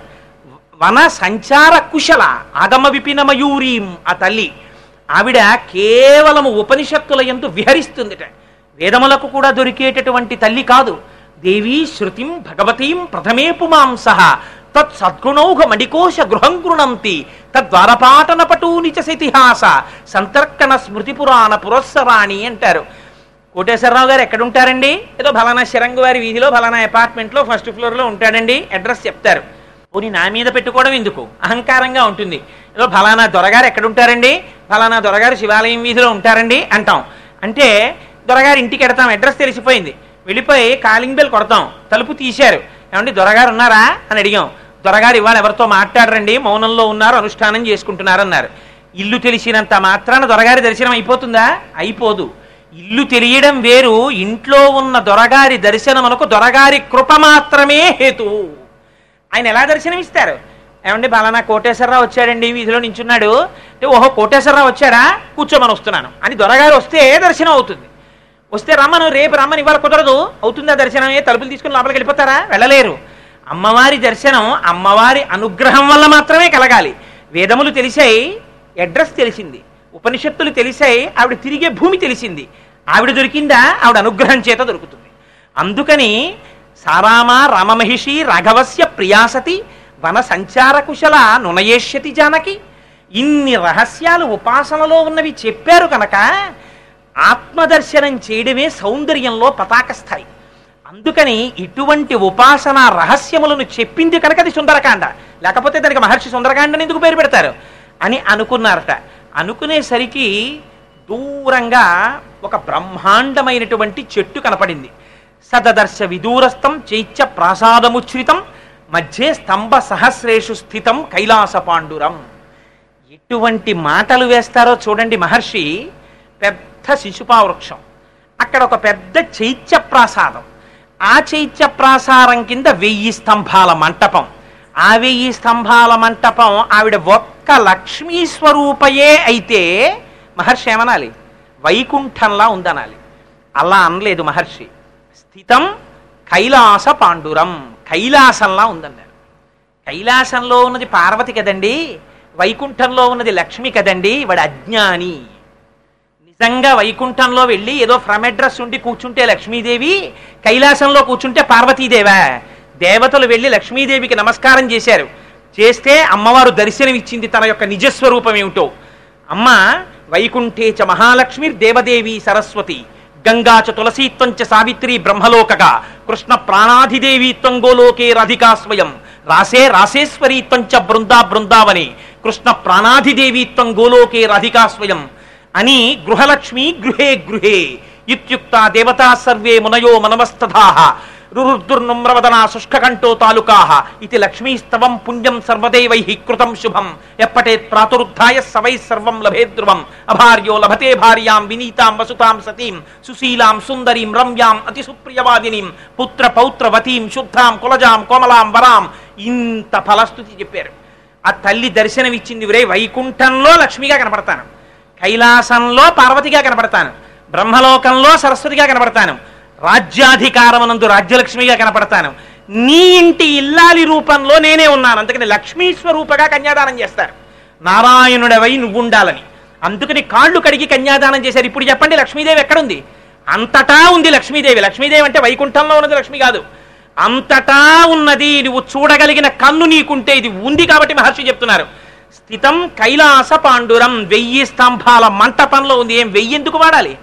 వన సంచార కుశల ఆగమ విపిన మయూరీం ఆ తల్లి ఆవిడ కేవలము ఉపనిషత్తుల ఎందు విహరిస్తుందిట వేదములకు కూడా దొరికేటటువంటి తల్లి కాదు దేవీ శృతిం భగవతీం ప్రథమే పుమాంస తత్ సద్గుణౌఘ మణికోశ గృహం గృణంతి తద్వారపాటన పటూని చతిహాస సంతర్కణ స్మృతి పురాణ పురస్సరాణి అంటారు కోటేశ్వరరావు గారు ఎక్కడ ఉంటారండి ఏదో ఫలానా శరంగు వారి వీధిలో ఫలానా అపార్ట్మెంట్లో ఫస్ట్ ఫ్లోర్లో ఉంటాడండి అడ్రస్ చెప్తారు పోనీ నా మీద పెట్టుకోవడం ఎందుకు అహంకారంగా ఉంటుంది ఏదో ఫలానా దొరగారు ఎక్కడ ఉంటారండి ఫలానా దొరగారు శివాలయం వీధిలో ఉంటారండి అంటాం అంటే దొరగారు ఇంటికి ఎడతాం అడ్రస్ తెలిసిపోయింది వెళ్ళిపోయి కాలింగ్ బెల్ కొడతాం తలుపు తీశారు ఏమండి దొరగారు ఉన్నారా అని అడిగాం దొరగారు ఇవాళ ఎవరితో మాట్లాడరండి మౌనంలో ఉన్నారు అనుష్ఠానం చేసుకుంటున్నారు అన్నారు ఇల్లు తెలిసినంత మాత్రాన దొరగారి దర్శనం అయిపోతుందా అయిపోదు ఇల్లు తెలియడం వేరు ఇంట్లో ఉన్న దొరగారి దర్శనమునకు దొరగారి కృప మాత్రమే హేతు ఆయన ఎలా దర్శనమిస్తారు ఏమండి బలానా కోటేశ్వరరావు వచ్చాడండి వీధిలో నించున్నాడు అంటే ఓహో కోటేశ్వరరావు వచ్చాడా కూర్చోమని వస్తున్నాను అని దొరగారు వస్తే దర్శనం అవుతుంది వస్తే రమ్మను రేపు రమ్మని ఇవాళ కుదరదు అవుతుందా దర్శనం ఏ తలుపులు తీసుకుని లోపలికి వెళ్ళిపోతారా వెళ్ళలేరు అమ్మవారి దర్శనం అమ్మవారి అనుగ్రహం వల్ల మాత్రమే కలగాలి వేదములు తెలిసాయి అడ్రస్ తెలిసింది ఉపనిషత్తులు తెలిసాయి ఆవిడ తిరిగే భూమి తెలిసింది ఆవిడ దొరికిందా ఆవిడ అనుగ్రహం చేత దొరుకుతుంది అందుకని సారామ రామమహిషి రాఘవస్య ప్రియాసతి వన సంచార కుశల నునయేష్యతి జానకి ఇన్ని రహస్యాలు ఉపాసనలో ఉన్నవి చెప్పారు కనుక ఆత్మదర్శనం చేయడమే సౌందర్యంలో పతాక స్థాయి అందుకని ఇటువంటి ఉపాసన రహస్యములను చెప్పింది కనుక అది సుందరకాండ లేకపోతే దానికి మహర్షి సుందరకాండని ఎందుకు పేరు పెడతారు అని అనుకున్నారట అనుకునేసరికి దూరంగా ఒక బ్రహ్మాండమైనటువంటి చెట్టు కనపడింది సదదర్శ విదూరస్థం చైత్య ప్రాసాదముచ్ఛ్రితం మధ్యే స్తంభ సహస్రేషు స్థితం కైలాస పాండురం ఎటువంటి మాటలు వేస్తారో చూడండి మహర్షి పెద్ద శిశుపా వృక్షం అక్కడ ఒక పెద్ద చైత్య ప్రాసాదం ఆ చైత్య ప్రాసారం కింద వెయ్యి స్తంభాల మంటపం ఆ వెయ్యి స్తంభాల మంటపం ఆవిడ ఒక్క లక్ష్మీ స్వరూపయే అయితే మహర్షి ఏమనాలి వైకుంఠంలా ఉందనాలి అలా అనలేదు మహర్షి స్థితం కైలాస పాండురం కైలాసంలా ఉందన్నారు కైలాసంలో ఉన్నది పార్వతి కదండి వైకుంఠంలో ఉన్నది లక్ష్మి కదండి వాడు అజ్ఞాని నిజంగా వైకుంఠంలో వెళ్ళి ఏదో ఫ్రమ్ అడ్రస్ ఉండి కూర్చుంటే లక్ష్మీదేవి కైలాసంలో కూర్చుంటే పార్వతీదేవా దేవతలు వెళ్ళి లక్ష్మీదేవికి నమస్కారం చేశారు చేస్తే అమ్మవారు దర్శనమిచ్చింది తన యొక్క నిజస్వరూపం ఏమిటో అమ్మ వైకుంఠే చ మహాలక్ష్మి దేవదేవి సరస్వతి గంగా చ తులసీత్వం చ సావిత్రి బ్రహ్మలోకగా కృష్ణ ప్రాణాధిదేవీత్వం గోలోకే రాధికా స్వయం రాసే రాసేశ్వరీత్వం చ బృందా బృందావని కృష్ణ ప్రాణాధిదేవీత్వం గోలోకే రాధికా స్వయం అని గృహలక్ష్మి గృహే గృహే ఇత్యుక్త దేవతా సర్వే మునయో మనమస్తథాః రురుర్దుర్నుమ్రవదనా శుష్కకంఠో తాలుకాః ఇది లక్ష్మీస్తవం పుణ్యం సర్వదేవైః కృతం శుభం ఎప్పటేత్ ప్రాతురుద్ధాయ సవై సర్వం లభేద్రువం అభార్యో లభతే భార్యాం వినీతాం వసుతాం సతీం సుశీలాం సుందరీం రమ్యాం అతి సుప్రియవాదినీం పుత్ర పౌత్రవతీం శుద్ధాం కులజాం కోమలాం వరాం ఇంత ఫలస్థుతి చెప్పారు ఆ తల్లి దర్శనమిచ్చింది రే వైకుంఠంలో లక్ష్మిగా కనపడతాను కైలాసంలో పార్వతిగా కనపడతాను బ్రహ్మలోకంలో సరస్వతిగా కనపడతాను రాజ్యాధికారమునందు రాజ్యలక్ష్మిగా కనపడతాను నీ ఇంటి ఇల్లాలి రూపంలో నేనే ఉన్నాను అందుకని లక్ష్మీ స్వరూపగా కన్యాదానం చేస్తారు నారాయణుడవై నువ్వు ఉండాలని అందుకని కాళ్ళు కడిగి కన్యాదానం చేశారు ఇప్పుడు చెప్పండి లక్ష్మీదేవి ఎక్కడుంది అంతటా ఉంది లక్ష్మీదేవి లక్ష్మీదేవి అంటే వైకుంఠంలో ఉన్నది లక్ష్మి కాదు అంతటా ఉన్నది నువ్వు చూడగలిగిన కన్ను నీకుంటే ఇది ఉంది కాబట్టి మహర్షి చెప్తున్నారు స్థితం కైలాస పాండురం వెయ్యి స్తంభాల మంటపంలో ఉంది ఏం వెయ్యి ఎందుకు వాడాలి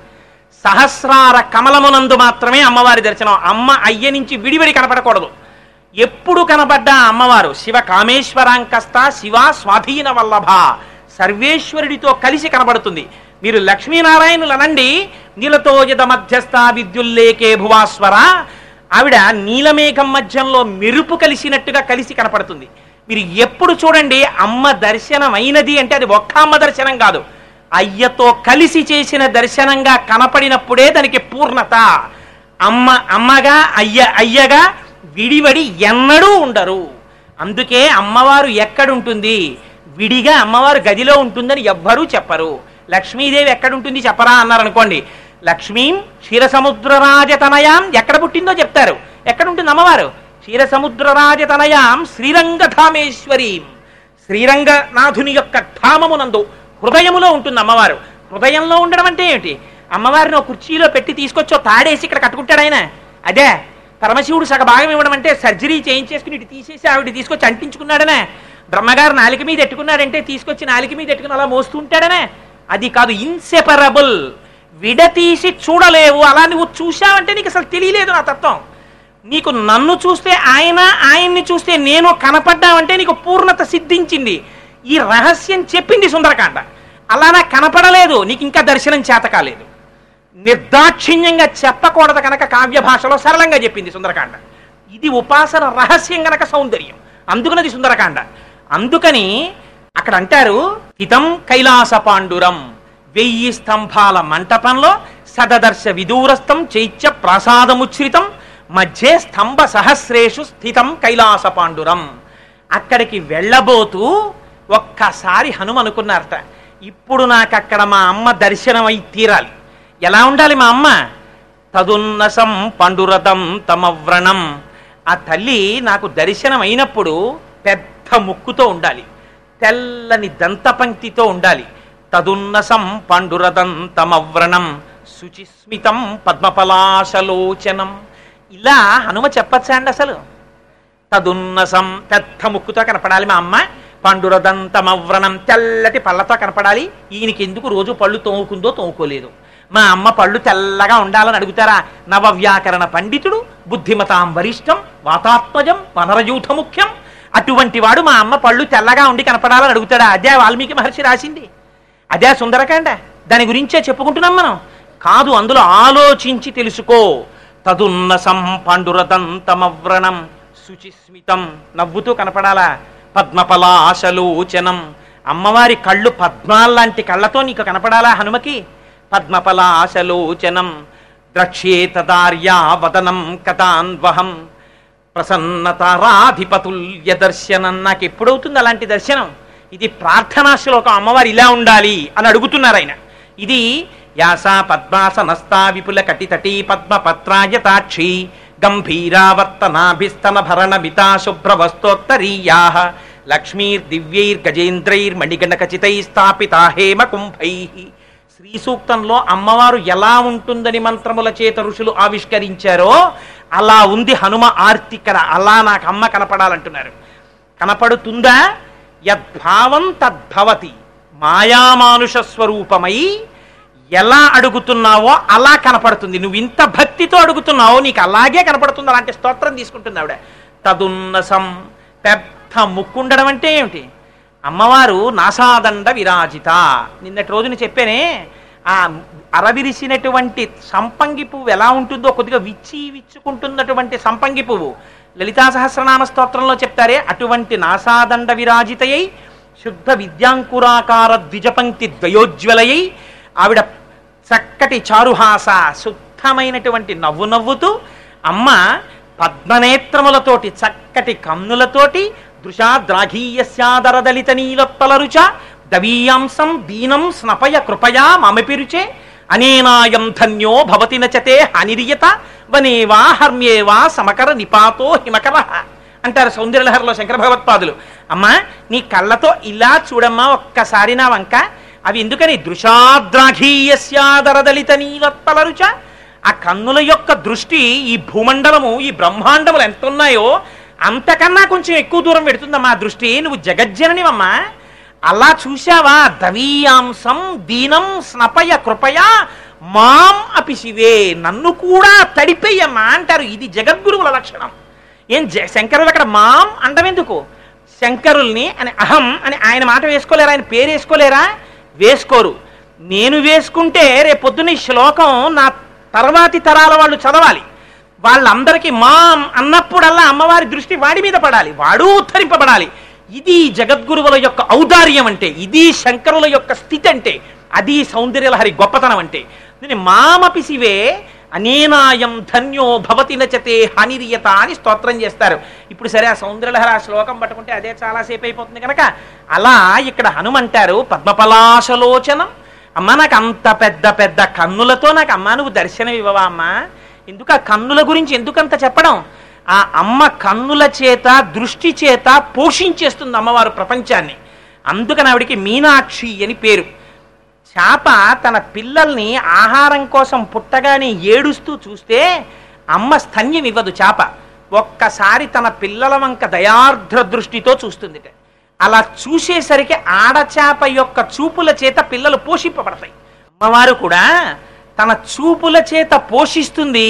సహస్రార కమలమునందు మాత్రమే అమ్మవారి దర్శనం అమ్మ అయ్య నుంచి విడివిడి కనపడకూడదు ఎప్పుడు కనబడ్డా అమ్మవారు శివ కామేశ్వరాంకస్త శివ స్వాధీన వల్లభ సర్వేశ్వరుడితో కలిసి కనబడుతుంది మీరు లక్ష్మీనారాయణులు అనండి నీలతో యద మధ్యస్థ విద్యుల్లేకే భువాస్వర ఆవిడ నీలమేఘం మధ్యంలో మెరుపు కలిసినట్టుగా కలిసి కనపడుతుంది మీరు ఎప్పుడు చూడండి అమ్మ దర్శనం అయినది అంటే అది ఒక్క అమ్మ దర్శనం కాదు అయ్యతో కలిసి చేసిన దర్శనంగా కనపడినప్పుడే దానికి పూర్ణత అమ్మ అమ్మగా అయ్య అయ్యగా విడివడి ఎన్నడూ ఉండరు అందుకే అమ్మవారు ఎక్కడుంటుంది విడిగా అమ్మవారు గదిలో ఉంటుందని ఎవ్వరూ చెప్పరు లక్ష్మీదేవి ఎక్కడుంటుంది చెప్పరా అన్నారు అనుకోండి లక్ష్మీం క్షీరసముద్రరాజతనయాం ఎక్కడ పుట్టిందో చెప్తారు ఎక్కడుంటుంది అమ్మవారు క్షీరసముద్రరాజతనయాం శ్రీరంగధామేశ్వరీం శ్రీరంగనాథుని యొక్క ధామమునందు హృదయములో ఉంటుంది అమ్మవారు హృదయంలో ఉండడం అంటే ఏమిటి అమ్మవారిని ఒక కుర్చీలో పెట్టి తీసుకొచ్చో తాడేసి ఇక్కడ కట్టుకుంటాడు ఆయన అదే పరమశివుడు సగ భాగం ఇవ్వడం అంటే సర్జరీ చేయించేసుకుని ఇటు తీసేసి ఆవిడ తీసుకొచ్చి అంటించుకున్నాడనే బ్రహ్మగారు నాలిక మీద ఎట్టుకున్నాడంటే తీసుకొచ్చి నాలిక మీద ఎట్టుకుని అలా మోస్తూ ఉంటాడనే అది కాదు ఇన్సెపరబుల్ విడతీసి చూడలేవు అలా నువ్వు చూశావంటే నీకు అసలు తెలియలేదు నా తత్వం నీకు నన్ను చూస్తే ఆయన ఆయన్ని చూస్తే నేను కనపడ్డావంటే నీకు పూర్ణత సిద్ధించింది ఈ రహస్యం చెప్పింది సుందరకాండ అలా నాకు కనపడలేదు నీకు ఇంకా దర్శనం చేత కాలేదు నిర్దాక్షిణ్యంగా చెప్పకూడదు కనుక కావ్య భాషలో సరళంగా చెప్పింది సుందరకాండ ఇది ఉపాసన రహస్యం గనక సౌందర్యం అందుకనది సుందరకాండ అందుకని అక్కడ అంటారు హితం కైలాస పాండురం వెయ్యి స్తంభాల మంటపంలో సదదర్శ విదూరస్థం చైత్య ప్రాసాదముచ్ఛ్రితం మధ్యే స్తంభ సహస్రేషు స్థితం కైలాస పాండురం అక్కడికి వెళ్ళబోతూ ఒక్కసారి హనుమ అనుకున్నారట ఇప్పుడు నాకు అక్కడ మా అమ్మ దర్శనమై తీరాలి ఎలా ఉండాలి మా అమ్మ తదున్నసం పండురథం తమవ్రణం ఆ తల్లి నాకు దర్శనం అయినప్పుడు పెద్ద ముక్కుతో ఉండాలి తెల్లని దంతపంక్తితో ఉండాలి తదున్నసం పండురథం తమవ్రణం శుచిస్మితం పద్మపలాశలోచనం ఇలా హనుమ చెప్పచ్చా అండి అసలు తదున్నసం పెద్ద ముక్కుతో కనపడాలి మా అమ్మ పండురదంతమవ్రణం తెల్లటి పళ్ళతో కనపడాలి ఈయనకి ఎందుకు రోజు పళ్ళు తోముకుందో తోముకోలేదు మా అమ్మ పళ్ళు తెల్లగా ఉండాలని అడుగుతారా నవవ్యాకరణ పండితుడు బుద్ధిమతాం వరిష్టం వాతాత్మజం వనరయూథ ముఖ్యం అటువంటి వాడు మా అమ్మ పళ్ళు తెల్లగా ఉండి కనపడాలని అడుగుతాడా అదే వాల్మీకి మహర్షి రాసింది అదే సుందరకాండ దాని గురించే చెప్పుకుంటున్నాం మనం కాదు అందులో ఆలోచించి తెలుసుకో తదున్నసం పాండురదంతమవ్రణం శుచిస్మితం నవ్వుతూ కనపడాలా పద్మపలాశలోచనం అమ్మవారి కళ్ళు పద్మాల్లాంటి కళ్ళతో నీకు కనపడాలా హనుమకి పద్మపలాశలోచనం ద్రక్ష్యేతదార్యా వదనం కథాన్వహం ప్రసన్నతారాధిపతుల్య దర్శనం నాకు ఎప్పుడవుతుంది అలాంటి దర్శనం ఇది ప్రార్థనా శ్లోకం అమ్మవారు ఇలా ఉండాలి అని అడుగుతున్నారు ఆయన ఇది యాసా పద్మాసనస్తా విపుల కటితటీ పద్మ పత్రాయతాక్షి గంభీరావర్తనాభిస్తన భరణ మితా శుభ్రవస్తోత్తరీయా లక్ష్మీర్దివ్యైర్గజేంద్రైర్మణిగణకచితై స్థాపితా హేమ కుంభై శ్రీ సూక్తంలో అమ్మవారు ఎలా ఉంటుందని మంత్రముల చేత ఋషులు ఆవిష్కరించారో అలా ఉంది హనుమ ఆర్తికర అలా నాకు అమ్మ కనపడాలంటున్నారు కనపడుతుందా యద్భావం తద్భవతి మాయామానుష స్వరూపమై ఎలా అడుగుతున్నావో అలా కనపడుతుంది నువ్వు ఇంత భక్తితో అడుగుతున్నావో నీకు అలాగే కనపడుతుంది అలాంటి స్తోత్రం తీసుకుంటుంది ఆవిడ తదున్నసం పెద్ద ముక్కుండడం అంటే ఏమిటి అమ్మవారు నాసాదండ విరాజిత నిన్నటి రోజున చెప్పానే ఆ అరవిరిసినటువంటి సంపంగి పువ్వు ఎలా ఉంటుందో కొద్దిగా విచ్చి విచ్చుకుంటున్నటువంటి సంపంగి పువ్వు లలితా సహస్రనామ స్తోత్రంలో చెప్తారే అటువంటి నాసాదండ విరాజితయై శుద్ధ విద్యాంకురాకార ద్విజపంక్తి ద్వయోజ్వలయై ఆవిడ చక్కటి చారుహాస శుద్ధమైనటువంటి నవ్వు నవ్వుతూ అమ్మ పద్మనేత్రములతోటి చక్కటి కన్నులతోటి దృశాద్రాఘీయస్యాదరదలిత నీలొత్తలరుచ దవీయాంసం దీనం స్నపయ కృపయా మమపిరుచే అనేనాయం ధన్యో భవతి నచతే హనిరియత వనేవా హర్మ్యేవా సమకర నిపాతో హిమకర అంటారు సౌందర్యలహరిలో శంకర భగవత్పాదులు అమ్మా నీ కళ్ళతో ఇలా చూడమ్మా ఒక్కసారి నా వంక అవి ఎందుకని దృశాద్రాఘీయస్యాదరదలిత నీలొత్తలరుచ ఆ కన్నుల యొక్క దృష్టి ఈ భూమండలము ఈ బ్రహ్మాండములు ఎంత ఉన్నాయో అంతకన్నా కొంచెం ఎక్కువ దూరం పెడుతుందమ్మా ఆ దృష్టి నువ్వు జగజ్జననివమ్మా అలా చూశావా దవీయాంసం దీనం స్నపయ కృపయ మాం అపి శివే నన్ను కూడా తడిపేయమ్మా అంటారు ఇది జగద్గురువుల లక్షణం ఏం జ- శంకరులు అక్కడ మాం అండమెందుకు శంకరుల్ని అని అహం అని ఆయన మాట వేసుకోలేరా ఆయన పేరు వేసుకోలేరా వేసుకోరు నేను వేసుకుంటే రేపు పొద్దున్న ఈ శ్లోకం నా తర్వాతి తరాల వాళ్ళు చదవాలి వాళ్ళందరికీ మాం అన్నప్పుడల్లా అమ్మవారి దృష్టి వాడి మీద పడాలి వాడు ఉద్ధరింపబడాలి ఇది జగద్గురువుల యొక్క ఔదార్యం అంటే ఇది శంకరుల యొక్క స్థితి అంటే అది సౌందర్యలహరి గొప్పతనం అంటే దీన్ని మామపి శివే అనేనాయం ధన్యో భవతి నచతే హనిరియత అని స్తోత్రం చేస్తారు ఇప్పుడు సరే ఆ సౌందర్యలహరి ఆ శ్లోకం పట్టుకుంటే అదే చాలాసేపు అయిపోతుంది కనుక అలా ఇక్కడ హనుమంటారు పద్మపలాశలోచనం అమ్మ నాకు అంత పెద్ద పెద్ద కన్నులతో నాకు అమ్మ నువ్వు దర్శనం ఇవ్వవా అమ్మా ఎందుకు ఆ కన్నుల గురించి ఎందుకంత చెప్పడం ఆ అమ్మ కన్నుల చేత దృష్టి చేత పోషించేస్తుంది అమ్మవారు ప్రపంచాన్ని అందుకని ఆవిడికి మీనాక్షి అని పేరు చేప తన పిల్లల్ని ఆహారం కోసం పుట్టగానే ఏడుస్తూ చూస్తే అమ్మ స్తన్యం ఇవ్వదు చేప ఒక్కసారి తన పిల్లల వంక దయార్ద్ర దృష్టితో చూస్తుందిట అలా చూసేసరికి ఆడచేప యొక్క చూపుల చేత పిల్లలు పోషింపబడతాయి అమ్మవారు కూడా తన చూపుల చేత పోషిస్తుంది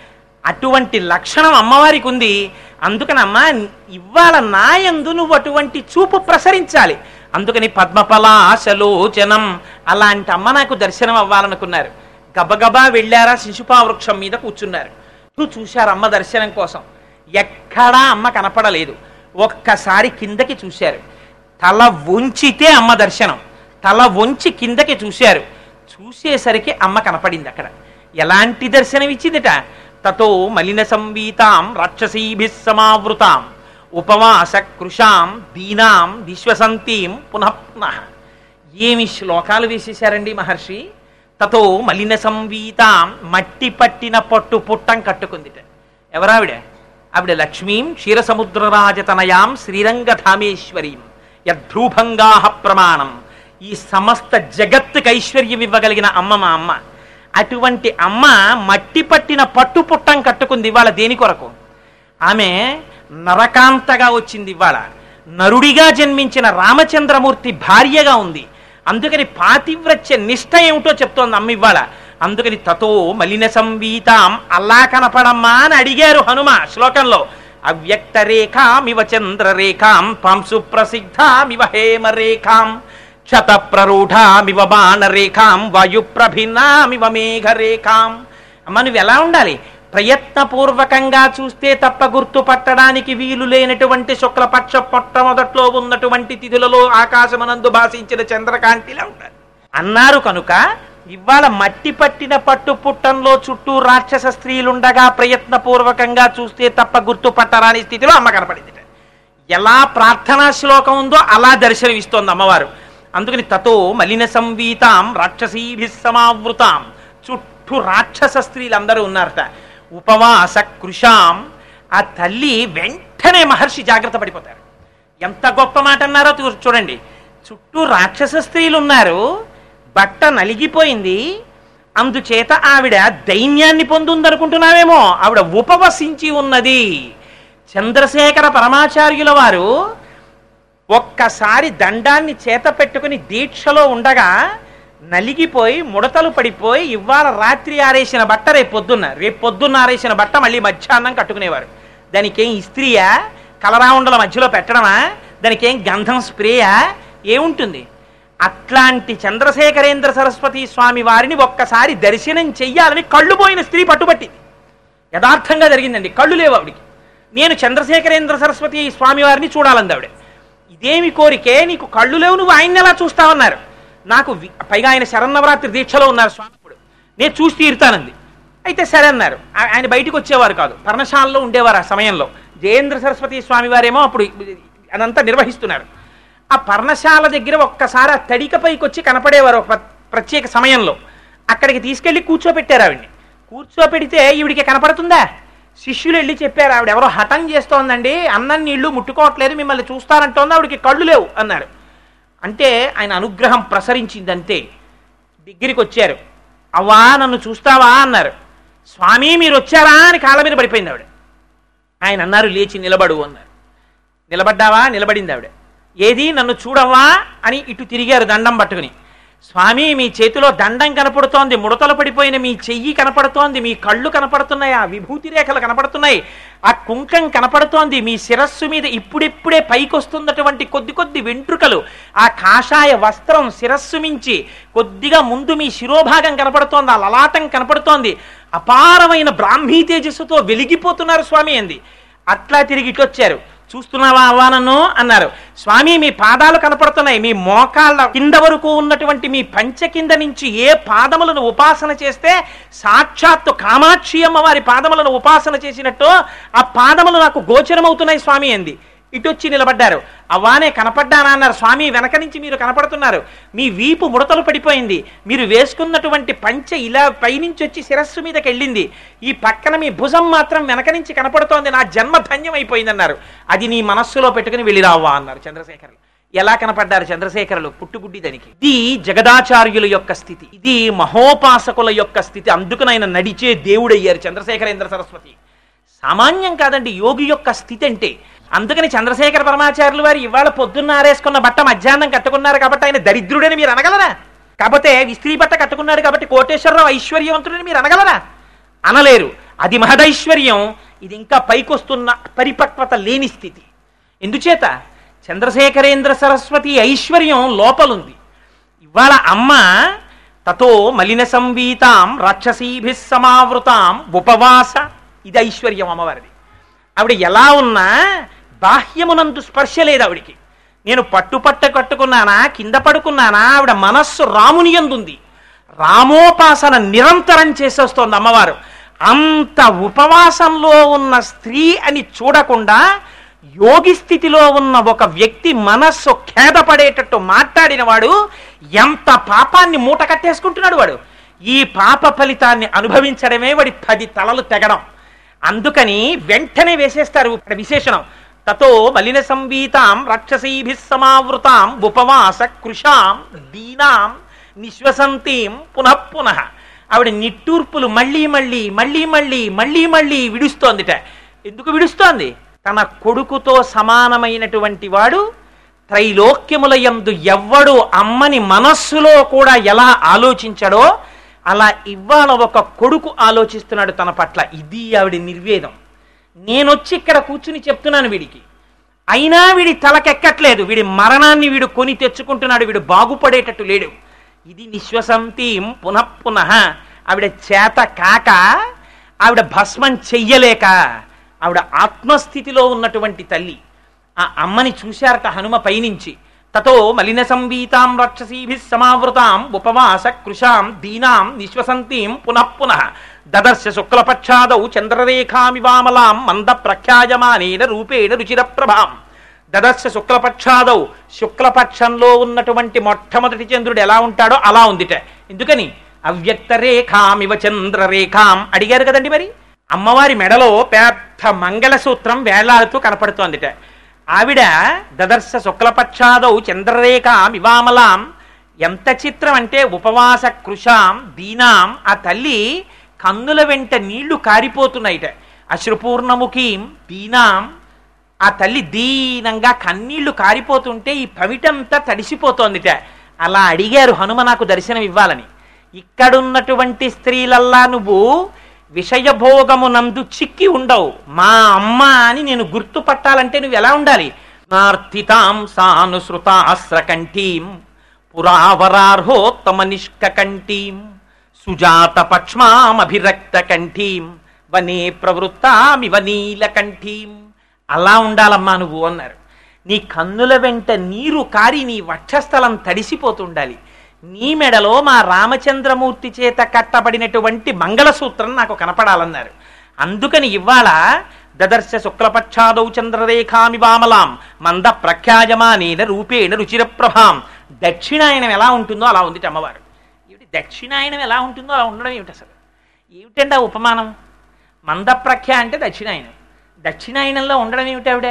అటువంటి లక్షణం అమ్మవారికి ఉంది అందుకని అమ్మ ఇవాళ నాయందు నువ్వు అటువంటి చూపు ప్రసరించాలి అందుకని పద్మపలాశలోచనం అలాంటి అమ్మ నాకు దర్శనం అవ్వాలనుకున్నారు గబగబా వెళ్ళారా శిశుపా వృక్షం మీద కూర్చున్నారు చుట్టూ చూశారు అమ్మ దర్శనం కోసం ఎక్కడా అమ్మ కనపడలేదు ఒక్కసారి కిందకి చూశారు తల వంచితే అమ్మ దర్శనం తల వంచి కిందకి చూశారు చూసేసరికి అమ్మ కనపడింది అక్కడ ఎలాంటి దర్శనం ఇచ్చిందిట తతో మలిన సంవీతాం రాక్షసీభి సమావృతాం ఉపవాస కృషాం దీనాం విశ్వసంతీం పునః పునః ఏమి శ్లోకాలు వేసేశారండి మహర్షి తతో మలిన సంవీతాం మట్టి పట్టిన పట్టు పుట్టం కట్టుకుందిట ఎవరావిడ ఆవిడ లక్ష్మీం క్షీరసముద్రరాజతనయాం శ్రీరంగధామేశ్వరీం యద్భ్రూభంగా ప్రమాణం ఈ సమస్త జగత్తుకి ఐశ్వర్యం ఇవ్వగలిగిన అమ్మ మా అమ్మ అటువంటి అమ్మ మట్టి పట్టిన పట్టు పుట్టం కట్టుకుంది ఇవాళ దేని కొరకు ఆమె నరకాంతగా వచ్చింది ఇవాళ నరుడిగా జన్మించిన రామచంద్రమూర్తి భార్యగా ఉంది అందుకని పాతివ్రత్య నిష్ట ఏమిటో చెప్తోంది అమ్మ ఇవాళ అందుకని తతో మలిన సంవీతాం అల్లా కనపడమ్మా అని అడిగారు హనుమ శ్లోకంలో అవ్యక్త రేఖామివ చంద్రరేఖాం పాంసు ప్రసిద్ధామివ హేమ రేఖాం క్షత ప్రరూఢామివ బాణరేఖాం వాయుప్రభిన్నామివ మేఘరేఖాం అమ్మ నువ్వు ఎలా ఉండాలి ప్రయత్నపూర్వకంగా చూస్తే తప్ప గుర్తుపట్టడానికి వీలు లేనటువంటి శుక్లపక్ష మొట్టమొదట్లో ఉన్నటువంటి తిథులలో ఆకాశమనందు భాషించిన చంద్రకాంతిలా ఉండాలి అన్నారు కనుక ఇవాళ మట్టి పట్టిన పట్టు పుట్టంలో చుట్టూ రాక్షస స్త్రీలుండగా ప్రయత్నపూర్వకంగా చూస్తే తప్ప గుర్తుపట్టరాని స్థితిలో అమ్మ కనపడింది ఎలా ప్రార్థనా శ్లోకం ఉందో అలా దర్శనమిస్తోంది అమ్మవారు అందుకని తతో మలిన సంవీతాం రాక్షసీభి సమావృతాం చుట్టూ రాక్షస స్త్రీలు అందరూ ఉన్నారట ఉపవాస కృషాం ఆ తల్లి వెంటనే మహర్షి జాగ్రత్త పడిపోతారు ఎంత గొప్ప మాట అన్నారో చూ- చూడండి చుట్టూ రాక్షస స్త్రీలు ఉన్నారు బట్ట నలిగిపోయింది అందుచేత ఆవిడ దైన్యాన్ని పొందుందనుకుంటున్నావేమో ఆవిడ ఉపవసించి ఉన్నది చంద్రశేఖర పరమాచార్యుల వారు ఒక్కసారి దండాన్ని చేత పెట్టుకుని దీక్షలో ఉండగా నలిగిపోయి ముడతలు పడిపోయి ఇవాళ రాత్రి ఆరేసిన బట్ట రేపు పొద్దున్న రేపు పొద్దున్న ఆరేసిన బట్ట మళ్ళీ మధ్యాహ్నం కట్టుకునేవారు దానికి ఏం ఇస్త్రీయా కలరావుండల మధ్యలో పెట్టడమా దానికి ఏం గంధం స్ప్రేయా ఏముంటుంది అట్లాంటి చంద్రశేఖరేంద్ర సరస్వతి స్వామి వారిని ఒక్కసారి దర్శనం చెయ్యాలని కళ్ళు పోయిన స్త్రీ పట్టుబట్టింది యథార్థంగా జరిగిందండి కళ్ళు లేవు ఆవిడికి నేను చంద్రశేఖరేంద్ర సరస్వతి స్వామి వారిని చూడాలంది ఆవిడ ఇదేమి కోరికే నీకు కళ్ళు లేవు నువ్వు ఆయన్ని ఎలా చూస్తావన్నారు నాకు వి- పైగా ఆయన శరన్నవరాత్రి దీక్షలో ఉన్నారు స్వామి ఇప్పుడు నేను చూసి తీరుతానంది అయితే సరే అన్నారు ఆ- ఆయన బయటికి వచ్చేవారు కాదు పర్ణశాలలో ఉండేవారు ఆ సమయంలో జయేంద్ర సరస్వతి స్వామి వారేమో అప్పుడు అదంతా నిర్వహిస్తున్నారు ఆ పర్ణశాల దగ్గర ఒక్కసారి ఆ తడికపైకి వచ్చి కనపడేవారు ఒక ప్ర- ప్రత్యేక సమయంలో అక్కడికి తీసుకెళ్లి కూర్చోపెట్టారు ఆవిడ్ని కూర్చోపెడితే ఈవిడికి కనపడుతుందా శిష్యులు వెళ్ళి చెప్పారు ఆవిడ ఎవరో హఠం చేస్తోందండి అన్నం నీళ్లు ముట్టుకోవట్లేదు మిమ్మల్ని చూస్తారంటోంది ఆవిడకి కళ్ళు లేవు అన్నారు అంటే ఆయన అనుగ్రహం ప్రసరించింది అంతే దగ్గరికి వచ్చారు అవ్వా నన్ను చూస్తావా అన్నారు స్వామి మీరు వచ్చారా అని కాళ్ళ మీద పడిపోయింది ఆవిడ ఆయన అన్నారు లేచి నిలబడు అన్నారు నిలబడ్డావా నిలబడింది ఆవిడ ఏది నన్ను చూడవా అని ఇటు తిరిగారు దండం పట్టుకుని స్వామి మీ చేతిలో దండం కనపడుతోంది ముడతలు పడిపోయిన మీ చెయ్యి కనపడుతోంది మీ కళ్ళు కనపడుతున్నాయి ఆ విభూతి రేఖలు కనపడుతున్నాయి ఆ కుంకం కనపడుతోంది మీ శిరస్సు మీద ఇప్పుడిప్పుడే పైకొస్తున్నటువంటి కొద్ది కొద్ది వెంట్రుకలు ఆ కాషాయ వస్త్రం శిరస్సు మించి కొద్దిగా ముందు మీ శిరోభాగం కనపడుతోంది ఆ లలాటం కనపడుతోంది అపారమైన బ్రాహ్మీ తేజస్సుతో వెలిగిపోతున్నారు స్వామి అంది అట్లా తిరిగి ఇటొచ్చారు చూస్తున్నావా అవ్వా నన్ను అన్నారు స్వామి మీ పాదాలు కనపడుతున్నాయి మీ మోకాళ్ళ కింద వరకు ఉన్నటువంటి మీ పంచ కింద నుంచి ఏ పాదములను ఉపాసన చేస్తే సాక్షాత్తు కామాక్షి అమ్మవారి పాదములను ఉపాసన చేసినట్టు ఆ పాదములు నాకు గోచరమవుతున్నాయి స్వామి అంది ఇటొచ్చి నిలబడ్డారు అవ్వానే కనపడ్డానా అన్నారు స్వామి వెనక నుంచి మీరు కనపడుతున్నారు మీ వీపు ముడతలు పడిపోయింది మీరు వేసుకున్నటువంటి పంచె ఇలా పైనుంచి వచ్చి శిరస్సు మీదకి వెళ్ళింది ఈ పక్కన మీ భుజం మాత్రం వెనక నుంచి కనపడుతోంది నా జన్మ ధన్యం అయిపోయింది అన్నారు అది నీ మనస్సులో పెట్టుకుని వెళ్ళిరావా అన్నారు చంద్రశేఖరులు ఎలా కనపడ్డారు చంద్రశేఖరులు పుట్టుగుడ్డి దానికి ఇది జగదాచార్యుల యొక్క స్థితి ఇది మహోపాసకుల యొక్క స్థితి అందుకునైన నడిచే దేవుడయ్యారు చంద్రశేఖరేంద్ర సరస్వతి సామాన్యం కాదండి యోగి యొక్క స్థితి అంటే అందుకని చంద్రశేఖర పరమాచార్యులు వారు ఇవాళ పొద్దున్న ఆరేసుకున్న బట్ట మధ్యాహ్నం కట్టుకున్నారు కాబట్టి ఆయన దరిద్రుడని మీరు అనగలరా కాకపోతే విస్త్రీ బట్ట కట్టుకున్నాడు కాబట్టి కోటేశ్వరరావు ఐశ్వర్యవంతుడని మీరు అనగలరా అనలేరు అది మహదైశ్వర్యం ఇది ఇంకా పైకొస్తున్న పరిపక్వత లేని స్థితి ఎందుచేత చంద్రశేఖరేంద్ర సరస్వతి ఐశ్వర్యం లోపలుంది ఇవాళ అమ్మ తతో మలిన సంవీతాం రాక్షసీభి సమావృతాం ఉపవాస ఇది ఐశ్వర్యం అమ్మవారిది ఆవిడ ఎలా ఉన్నా బాహ్యమునందు స్పర్శ లేదు ఆవిడికి నేను పట్టుపట్ట కట్టుకున్నానా కింద పడుకున్నానా ఆవిడ మనస్సు రాముని యందుంది రామోపాసన నిరంతరం చేసేస్తోంది అమ్మవారు అంత ఉపవాసంలో ఉన్న స్త్రీ అని చూడకుండా యోగి స్థితిలో ఉన్న ఒక వ్యక్తి మనస్సు ఖేదపడేటట్టు మాట్లాడిన వాడు ఎంత పాపాన్ని మూట కట్టేసుకుంటున్నాడు వాడు ఈ పాప ఫలితాన్ని అనుభవించడమే వాడి పది తలలు తెగడం అందుకని వెంటనే వేసేస్తారు ఇక్కడ విశేషణం తతో మలిన సంవీతాం రాక్షసీభి సమావృతాం ఉపవాస కృషాం దీనాం నిశ్వసంతీం పునః పునః ఆవిడ నిట్టూర్పులు మళ్ళీ మళ్ళీ మళ్ళీ మళ్ళీ మళ్ళీ మళ్ళీ విడుస్తోందిట ఎందుకు విడుస్తోంది తన కొడుకుతో సమానమైనటువంటి వాడు త్రైలోక్యములయందు ఎవ్వడు అమ్మని మనస్సులో కూడా ఎలా ఆలోచించడో అలా ఇవాళ ఒక కొడుకు ఆలోచిస్తున్నాడు తన పట్ల ఇది ఆవిడ నిర్వేదం నేనొచ్చి ఇక్కడ కూర్చుని చెప్తున్నాను వీడికి అయినా వీడి తలకెక్కట్లేదు వీడి మరణాన్ని వీడు కొని తెచ్చుకుంటున్నాడు వీడు బాగుపడేటట్టు లేడు ఇది నిశ్వసంతీం పునః పునః ఆవిడ చేత కాక ఆవిడ భస్మం చెయ్యలేక ఆవిడ ఆత్మస్థితిలో ఉన్నటువంటి తల్లి ఆ అమ్మని చూశారట హనుమ పైనుంచి తతో మలిన సంవీతాం రాక్షసీభి సమావృతాం ఉపవాస కృషాం దీనాం నిశ్వసంతీం పునః పునః దదర్శ శుక్లపక్షాదౌ చంద్రరేఖామివామలాం మంద ప్రఖ్యాయమానేన రూపేణ రుచిర ప్రభాం దదర్శ శుక్లపక్షాదౌ శుక్లపక్షంలో ఉన్నటువంటి మొట్టమొదటి చంద్రుడు ఎలా ఉంటాడో అలా ఉందిట ఎందుకని అవ్యక్త రేఖామివ చంద్రరేఖాం అడిగారు కదండి మరి అమ్మవారి మెడలో పెద్ద మంగళసూత్రం వేలాడుతూ కనపడుతోందిట ఆవిడ దదర్శ శుక్లపక్షాదౌ చంద్రరేఖాం ఇవామలాం ఎంత చిత్రం అంటే ఉపవాస కృషాం దీనాం ఆ తల్లి కన్నుల వెంట నీళ్లు కారిపోతున్నాయిట అశ్రుపూర్ణముఖీం దీనాం ఆ తల్లి దీనంగా కన్నీళ్లు కారిపోతుంటే ఈ పవిటంతా తడిసిపోతోందిట అలా అడిగారు హనుమ నాకు దర్శనం ఇవ్వాలని ఇక్కడున్నటువంటి స్త్రీలల్లా నువ్వు విషయభోగము నందు చిక్కి ఉండవు మా అమ్మ అని నేను గుర్తుపట్టాలంటే నువ్వు ఎలా ఉండాలి నార్థితాం సానుసృతాశ్రకంఠీం పురావరార్హోత్తమ నిష్కంఠీం సుజాత పక్ష్మామభిరక్త కంఠీం వనే ప్రవృత్తామివ నీలకంఠీం అలా ఉండాలమ్మా నువ్వు అన్నారు నీ కన్నుల వెంట నీరు కారి నీ వక్షస్థలం తడిసిపోతుండాలి నీ మెడలో మా రామచంద్రమూర్తి చేత కట్టబడినటువంటి మంగళసూత్రం నాకు కనపడాలన్నారు అందుకని ఇవాళ దదర్శ శుక్లపక్షాదౌ చంద్రరేఖామివామలాం మంద ప్రఖ్యాయమానేన రూపేణ రుచిర ప్రభాం దక్షిణాయనం ఎలా ఉంటుందో అలా ఉంది అమ్మవారు ఏమిటి దక్షిణాయనం ఎలా ఉంటుందో అలా ఉండడం ఏమిటి అసలు ఏమిటండి ఆ ఉపమానం మందప్రఖ్య అంటే దక్షిణాయనం దక్షిణాయనంలో ఉండడం ఏమిటి ఆవిడ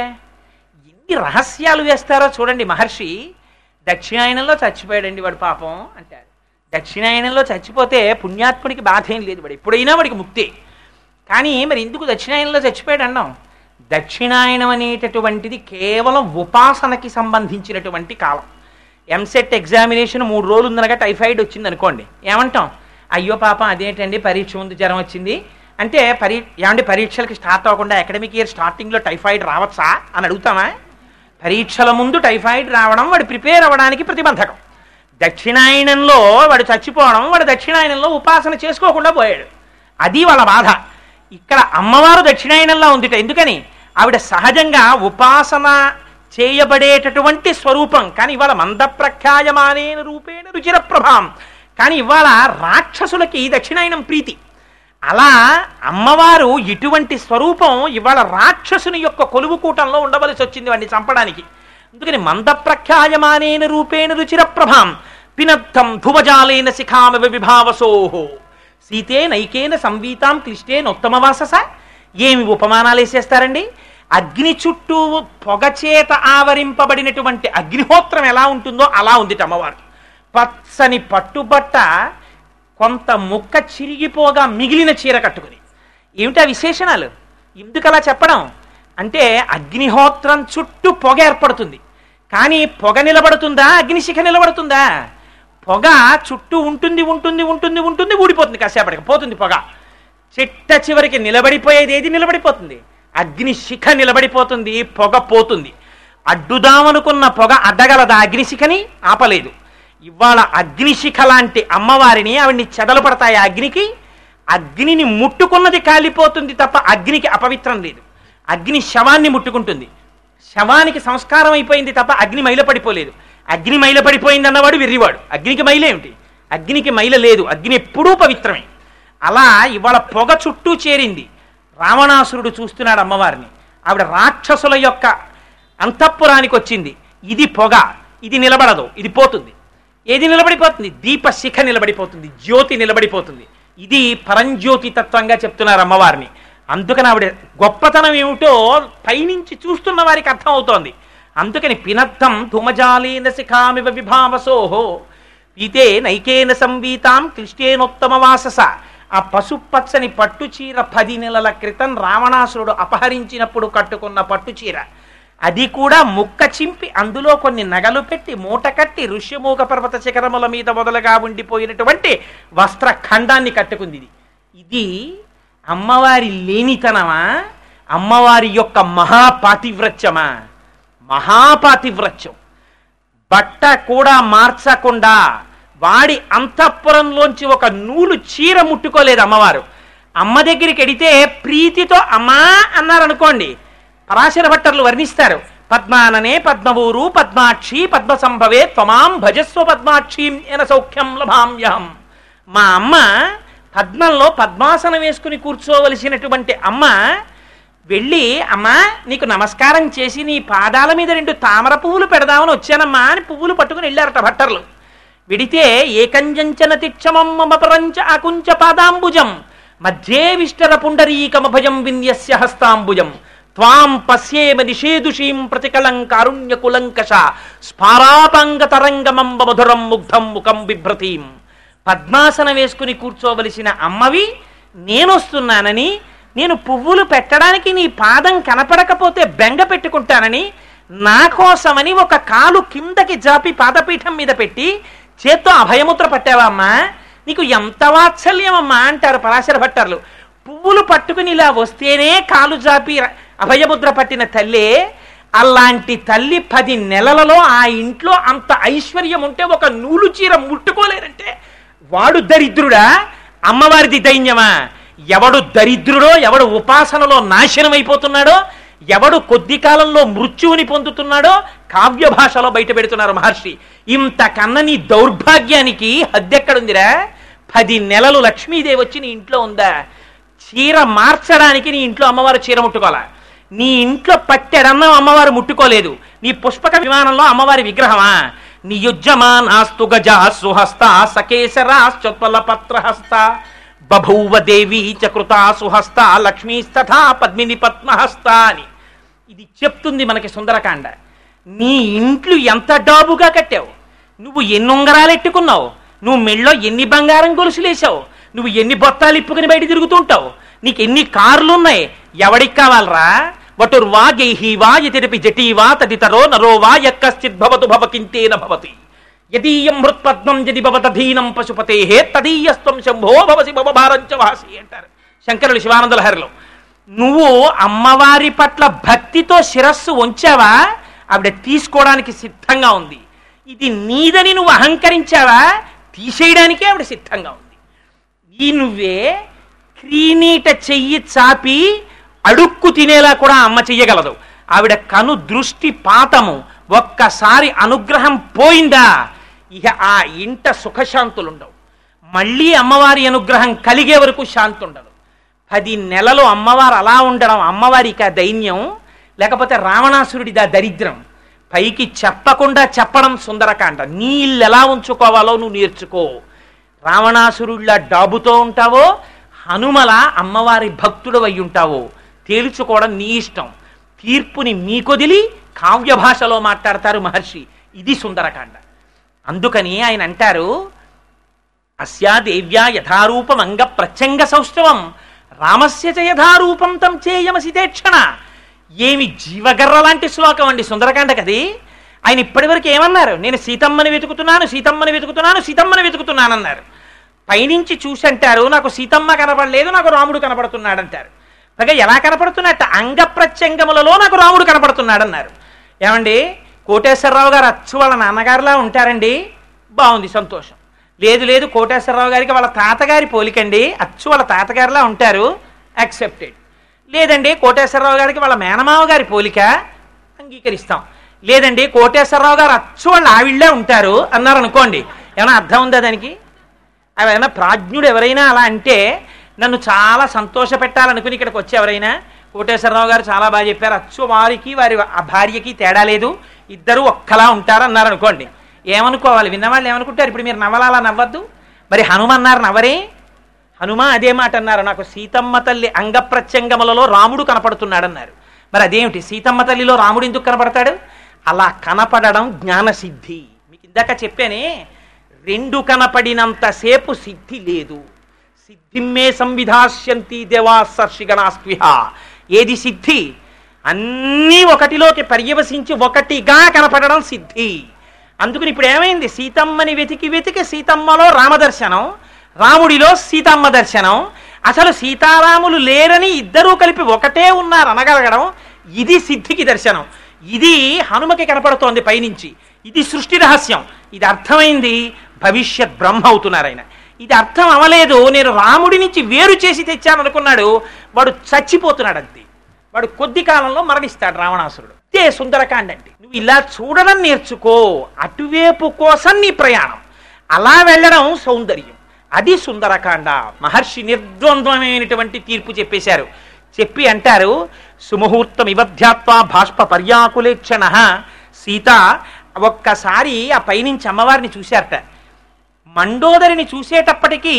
ఎన్ని రహస్యాలు వేస్తారో చూడండి మహర్షి దక్షిణాయనంలో చచ్చిపోయాడండి వాడు పాపం అంటారు దక్షిణాయనంలో చచ్చిపోతే పుణ్యాత్ముడికి బాధ ఏం లేదు వాడు ఎప్పుడైనా వాడికి ముక్తే కానీ మరి ఎందుకు దక్షిణాయనంలో చచ్చిపోయాడు అన్నాం దక్షిణాయనం అనేటటువంటిది కేవలం ఉపాసనకి సంబంధించినటువంటి కాలం ఎంసెట్ ఎగ్జామినేషన్ మూడు రోజులు ఉందనగా టైఫాయిడ్ వచ్చింది అనుకోండి ఏమంటాం అయ్యో పాపం అదేంటండి పరీక్ష ముందు జ్వరం వచ్చింది అంటే పరీ ఏమంటే పరీక్షలకి స్టార్ట్ అవ్వకుండా అకాడమిక్ ఇయర్ స్టార్టింగ్లో టైఫాయిడ్ రావచ్చా అని అడుగుతామా పరీక్షల ముందు టైఫాయిడ్ రావడం వాడు ప్రిపేర్ అవ్వడానికి ప్రతిబంధకం దక్షిణాయనంలో వాడు చచ్చిపోవడం వాడు దక్షిణాయనంలో ఉపాసన చేసుకోకుండా పోయాడు అది వాళ్ళ బాధ ఇక్కడ అమ్మవారు దక్షిణాయనంలో ఉందిట ఎందుకని ఆవిడ సహజంగా ఉపాసన చేయబడేటటువంటి స్వరూపం కానీ ఇవాళ మందప్రఖ్యాయమానేన రూపేణ రుచిర ప్రభాం కానీ ఇవాళ రాక్షసులకి దక్షిణాయనం ప్రీతి అలా అమ్మవారు ఇటువంటి స్వరూపం ఇవాళ రాక్షసుని యొక్క కొలువు కూటంలో ఉండవలసి వచ్చింది వాడిని చంపడానికి అందుకని మందప్రఖ్యాయమానేన రూపేణ రుచిర ప్రభాం పినద్ధం ధువజాలేన శిఖామివ విభావసోహో సీతే నైకేన సంవీతాం క్లిష్టేనొత్తమవాసస ఏమి ఉపమానాలు వేసేస్తారండి అగ్ని చుట్టూ పొగ చేత ఆవరింపబడినటువంటి అగ్నిహోత్రం ఎలా ఉంటుందో అలా ఉంది అమ్మవారు పచ్చని పట్టుబట్ట కొంత ముక్క చిరిగిపోగా మిగిలిన చీర కట్టుకుని ఏమిటా విశేషణాలు ఎందుకు అలా చెప్పడం అంటే అగ్నిహోత్రం చుట్టూ పొగ ఏర్పడుతుంది కానీ పొగ నిలబడుతుందా అగ్నిశిఖ నిలబడుతుందా పొగ చుట్టూ ఉంటుంది ఉంటుంది ఉంటుంది ఉంటుంది ఊడిపోతుంది కాసేపటికి పోతుంది పొగ చిట్ట చివరికి నిలబడిపోయేది ఏది నిలబడిపోతుంది అగ్నిశిఖ నిలబడిపోతుంది పొగ పోతుంది అడ్డుదామనుకున్న పొగ అడ్డగలదా అగ్నిశిఖని ఆపలేదు ఇవాళ అగ్నిశిఖ లాంటి అమ్మవారిని ఆవిడ్ని చెదలు పడతాయి ఆ అగ్నికి అగ్నిని ముట్టుకున్నది కాలిపోతుంది తప్ప అగ్నికి అపవిత్రం లేదు అగ్ని శవాన్ని ముట్టుకుంటుంది శవానికి సంస్కారం అయిపోయింది తప్ప అగ్ని మైల పడిపోలేదు అగ్ని మైల పడిపోయింది అన్నవాడు వెర్రివాడు అగ్నికి మైల ఏమిటి అగ్నికి మైల లేదు అగ్ని ఎప్పుడూ పవిత్రమే అలా ఇవాళ పొగ చుట్టూ చేరింది రావణాసురుడు చూస్తున్నాడు అమ్మవారిని ఆవిడ రాక్షసుల యొక్క అంతఃపురానికి వచ్చింది ఇది పొగ ఇది నిలబడదు ఇది పోతుంది ఏది నిలబడిపోతుంది దీప శిఖ నిలబడిపోతుంది జ్యోతి నిలబడిపోతుంది ఇది పరంజ్యోతి తత్వంగా చెప్తున్నారు అమ్మవారిని అందుకని ఆవిడ గొప్పతనం ఏమిటో పైనుంచి చూస్తున్న వారికి అర్థం అవుతోంది అందుకని పినర్థం ధూమజాలేన శిఖామివ విభావసోహో ఇతే నైకేన సంవీతాం క్లిష్టేనోత్తమ వాసస ఆ పసుపచ్చని పట్టు చీర పది నెలల క్రితం రావణాసురుడు అపహరించినప్పుడు కట్టుకున్న పట్టు చీర అది కూడా ముక్క చింపి అందులో కొన్ని నగలు పెట్టి మూట కట్టి ఋష్యమూక పర్వత శిఖరముల మీద మొదలుగా ఉండిపోయినటువంటి వస్త్ర ఖండాన్ని కట్టుకుంది ఇది ఇది అమ్మవారి లేనితనమా అమ్మవారి యొక్క మహాపాతివ్రత్యమా మహాపాతివ్రత్యం బట్ట కూడా మార్చకుండా వాడి అంతఃపురంలోంచి ఒక నూలు చీర ముట్టుకోలేదు అమ్మవారు అమ్మ దగ్గరికి ఎడితే ప్రీతితో అమ్మా అన్నారనుకోండి పరాశర భట్టర్లు వర్ణిస్తారు పద్మాననే పద్మవూరు పద్మాక్షి పద్మ సంభవే త్వమాం భజస్వ పద్మాక్షీం ఎన సౌఖ్యం లభామ్యహం మా అమ్మ పద్మంలో పద్మాసనం వేసుకుని కూర్చోవలసినటువంటి అమ్మ వెళ్ళి అమ్మా నీకు నమస్కారం చేసి నీ పాదాల మీద రెండు తామర పువ్వులు పెడదామని వచ్చానమ్మా అని పువ్వులు పట్టుకుని వెళ్ళారట భట్టర్లు విడితే ఏకంజంచన తిక్షమం మమ పరంచ అకుంచ పాదాంబుజం మధ్యే విష్టర పుండరీకమభయం విన్యస్య హస్తాంబుజం త్వాం పశ్యేమ నిషేదుషీం ప్రతికలం కారుణ్యకులంకష స్ఫారాపాంగ తరంగమంబ మధురం ముగ్ధం ముఖం బిభ్రతీం పద్మాసనం వేసుకుని కూర్చోవలసిన అమ్మవి నేనొస్తున్నానని నేను పువ్వులు పెట్టడానికి నీ పాదం కనపడకపోతే బెంగ పెట్టుకుంటానని నా కోసమని ఒక కాలు కిందకి జాపి పాదపీఠం మీద పెట్టి చేత్తో అభయముద్ర పట్టావా అమ్మా నీకు ఎంత వాత్సల్యమమ్మా అంటారు పరాశర భట్టర్లు పువ్వులు పట్టుకుని ఇలా వస్తేనే కాలు జాపి ర- అభయముద్ర పట్టిన తల్లే అలాంటి తల్లి పది నెలలలో ఆ ఇంట్లో అంత ఐశ్వర్యం ఉంటే ఒక నూలు చీర ముట్టుకోలేదంటే వాడు దరిద్రుడా అమ్మవారిది దైన్యమా ఎవడు దరిద్రుడో ఎవడు ఉపాసనలో నాశనం అయిపోతున్నాడో ఎవడు కొద్ది కాలంలో మృత్యువుని పొందుతున్నాడో కావ్య భాషలో బయట పెడుతున్నారు మహర్షి ఇంతకన్నా నీ దౌర్భాగ్యానికి హద్దెక్కడుందిరా పది నెలలు లక్ష్మీదేవి వచ్చి నీ ఇంట్లో ఉందా చీర మార్చడానికి నీ ఇంట్లో అమ్మవారు చీర ముట్టుకోవాలా నీ ఇంట్లో పట్టెడన్నం అమ్మవారు ముట్టుకోలేదు నీ పుష్పక విమానంలో అమ్మవారి విగ్రహమా నియుజ్యమానాస్తు గజా సుహస్త సకేశరాశ్చత్వల పత్రహస్త బభూవ దేవి చకృతా సుహస్త లక్ష్మీస్తథా పద్మిని పద్మహస్త అని ఇది చెప్తుంది మనకి సుందరకాండ నీ ఇంట్లు ఎంత డాబుగా కట్టావు నువ్వు ఎన్ని ఉంగరాలు ఎట్టుకున్నావు నువ్వు మెళ్ళో ఎన్ని బంగారం గొలుసులేసావు నువ్వు ఎన్ని బొత్తాలు ఇప్పుకుని బయట తిరుగుతుంటావు నీకు ఎన్ని కార్లు ఉన్నాయి ఎవడికి కావాలరా వటుర్వా గైహీ వా యతిరపి జటీ వా తదితరో నరో వా యక్కశ్చిత్ భవతు భవకింతేన భవతి యదీయం హృత్పద్మం యది భవతధీనం పశుపతే తదీయస్త్వం శంభో భవసి భవభారంచ వాసి అంటారు శంకరులు శివానంద లహరిలో నువ్వు అమ్మవారి పట్ల భక్తితో శిరస్సు ఉంచావా ఆవిడ తీసుకోవడానికి సిద్ధంగా ఉంది ఇది నీదని నువ్వు అహంకరించావా తీసేయడానికే ఆవిడ సిద్ధంగా ఉంది ఈ నువ్వే క్రీనీట చెయ్యి చాపి అడుక్కు తినేలా కూడా అమ్మ చెయ్యగలదు ఆవిడ కను దృష్టి పాతము ఒక్కసారి అనుగ్రహం పోయిందా ఇక ఆ ఇంట సుఖశాంతులుండవు మళ్ళీ అమ్మవారి అనుగ్రహం కలిగే వరకు శాంతి ఉండదు పది నెలలు అమ్మవారు అలా ఉండడం అమ్మవారికి ఆ దైన్యం లేకపోతే రావణాసురుడిది ఆ దరిద్రం పైకి చెప్పకుండా చెప్పడం సుందరకాండ నీ ఇల్లు ఎలా ఉంచుకోవాలో నువ్వు నేర్చుకో రావణాసురుడిలా డాబుతో ఉంటావో హనుమల అమ్మవారి భక్తుడు అయి ఉంటావో తేల్చుకోవడం నీ ఇష్టం తీర్పుని మీకొదిలి కావ్య భాషలో మాట్లాడతారు మహర్షి ఇది సుందరకాండ అందుకని ఆయన అంటారు అస్యా దేవ్యా యథారూపం అంగ ప్రత్యంగ సౌష్ఠవం రామస్య చ యథారూపం తం చేయమసితేక్షణ ఏమి జీవగర్ర లాంటి శ్లోకం అండి సుందరకాండ కది ఆయన ఇప్పటివరకు ఏమన్నారు నేను సీతమ్మని వెతుకుతున్నాను సీతమ్మని వెతుకుతున్నాను సీతమ్మని వెతుకుతున్నాను అన్నారు పైనుంచి చూసి అంటారు నాకు సీతమ్మ కనపడలేదు నాకు రాముడు కనపడుతున్నాడు అంటారు పైగా ఎలా కనపడుతున్నట్ట అంగ ప్రత్యంగములలో నాకు రాముడు కనపడుతున్నాడు అన్నారు ఏమండి కోటేశ్వరరావు గారు అచ్చు వాళ్ళ నాన్నగారిలా ఉంటారండి బాగుంది సంతోషం లేదు లేదు కోటేశ్వరరావు గారికి వాళ్ళ తాతగారి పోలికండి అచ్చు వాళ్ళ తాతగారిలా ఉంటారు యాక్సెప్టెడ్ లేదండి కోటేశ్వరరావు గారికి వాళ్ళ మేనమావ గారి పోలిక అంగీకరిస్తాం లేదండి కోటేశ్వరరావు గారు అచ్చు వాళ్ళ ఆవిళ్ళే ఉంటారు అన్నారు అనుకోండి ఏమైనా అర్థం ఉందా దానికి ఏమైనా ప్రాజ్ఞుడు ఎవరైనా అలా అంటే నన్ను చాలా సంతోష పెట్టాలనుకుని ఇక్కడికి వచ్చి ఎవరైనా కోటేశ్వరరావు గారు చాలా బాగా చెప్పారు అచ్చు వారికి వారి ఆ భార్యకి తేడా లేదు ఇద్దరు ఒక్కలా ఉంటారు అన్నారు అనుకోండి ఏమనుకోవాలి విన్నవాళ్ళు ఏమనుకుంటారు ఇప్పుడు మీరు నవ్వాలా నవ్వద్దు మరి హనుమన్నారు నవ్వరే హనుమ అదే మాట అన్నారు నాకు సీతమ్మ తల్లి అంగప్రత్యంగములలో రాముడు కనపడుతున్నాడన్నారు మరి అదేమిటి సీతమ్మ తల్లిలో రాముడు ఎందుకు కనపడతాడు అలా కనపడడం జ్ఞానసిద్ధి మీకు ఇందాక చెప్పానే రెండు కనపడినంతసేపు సిద్ధి లేదు సిద్ధిమ్మే సంవిధాస్యంతి దేవా సర్షిగణాస్విహ ఏది సిద్ధి అన్నీ ఒకటిలోకి పర్యవసించి ఒకటిగా కనపడడం సిద్ధి అందుకని ఇప్పుడు ఏమైంది సీతమ్మని వెతికి వెతికి సీతమ్మలో రామదర్శనం రాముడిలో సీతమ్మ దర్శనం అసలు సీతారాములు లేరని ఇద్దరూ కలిపి ఒకటే ఉన్నారు అనగలగడం ఇది సిద్ధికి దర్శనం ఇది హనుమకి కనపడుతోంది పైనుంచి ఇది సృష్టి రహస్యం ఇది అర్థమైంది భవిష్యత్ బ్రహ్మ అవుతున్నారు ఆయన ఇది అర్థం అవ్వలేదు నేను రాముడి నుంచి వేరు చేసి తెచ్చాను అనుకున్నాడు వాడు చచ్చిపోతున్నాడు అంతే వాడు కొద్ది కాలంలో మరణిస్తాడు రావణాసురుడు ఇదే సుందరకాండ అంటే నువ్వు ఇలా చూడడం నేర్చుకో అటువైపు కోసం నీ ప్రయాణం అలా వెళ్ళడం సౌందర్యం అది సుందరకాండ మహర్షి నిర్ద్వంద్వమైనటువంటి తీర్పు చెప్పేశారు చెప్పి అంటారు సుముహూర్తం ఇవధ్యాత్వా బాష్ప పర్యాకులేక్షణ సీత ఒక్కసారి ఆ పైనుంచి అమ్మవారిని చూశారట మండోదరిని చూసేటప్పటికీ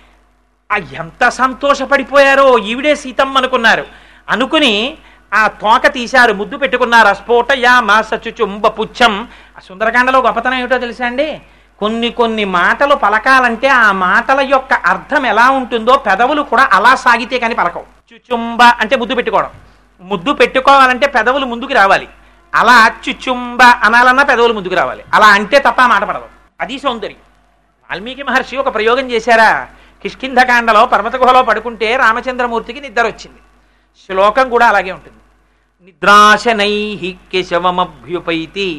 ఆ ఎంత సంతోషపడిపోయారో ఈవిడే సీతమ్మ అనుకున్నారు అనుకుని ఆ తోక తీశారు ముద్దు పెట్టుకున్నారు స్ఫోట యా మా సచుచుంబ పుచ్చం ఆ సుందరకాండలో గొప్పతనం ఏమిటో తెలుసా అండి కొన్ని కొన్ని మాటలు పలకాలంటే ఆ మాటల యొక్క అర్థం ఎలా ఉంటుందో పెదవులు కూడా అలా సాగితే కానీ పలకవు చుచుంబ అంటే ముద్దు పెట్టుకోవడం ముద్దు పెట్టుకోవాలంటే పెదవులు ముందుకు రావాలి అలా చుచుంబ అనాలన్నా పెదవులు ముందుకు రావాలి అలా అంటే తప్ప ఆ మాట పడదు అది సౌందర్యం వాల్మీకి మహర్షి ఒక ప్రయోగం చేశారా కిష్కింధకాండలో పర్వత గుహలో పడుకుంటే రామచంద్రమూర్తికి నిద్ర వచ్చింది శ్లోకం కూడా అలాగే ఉంటుంది నిద్రాశనై కేశవమభ్యుపైతి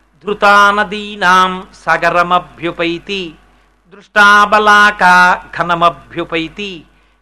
ధృతానదీనాం సగరమభ్యుపైతి దృష్టాబలాకా ఘనమభ్యుపైతి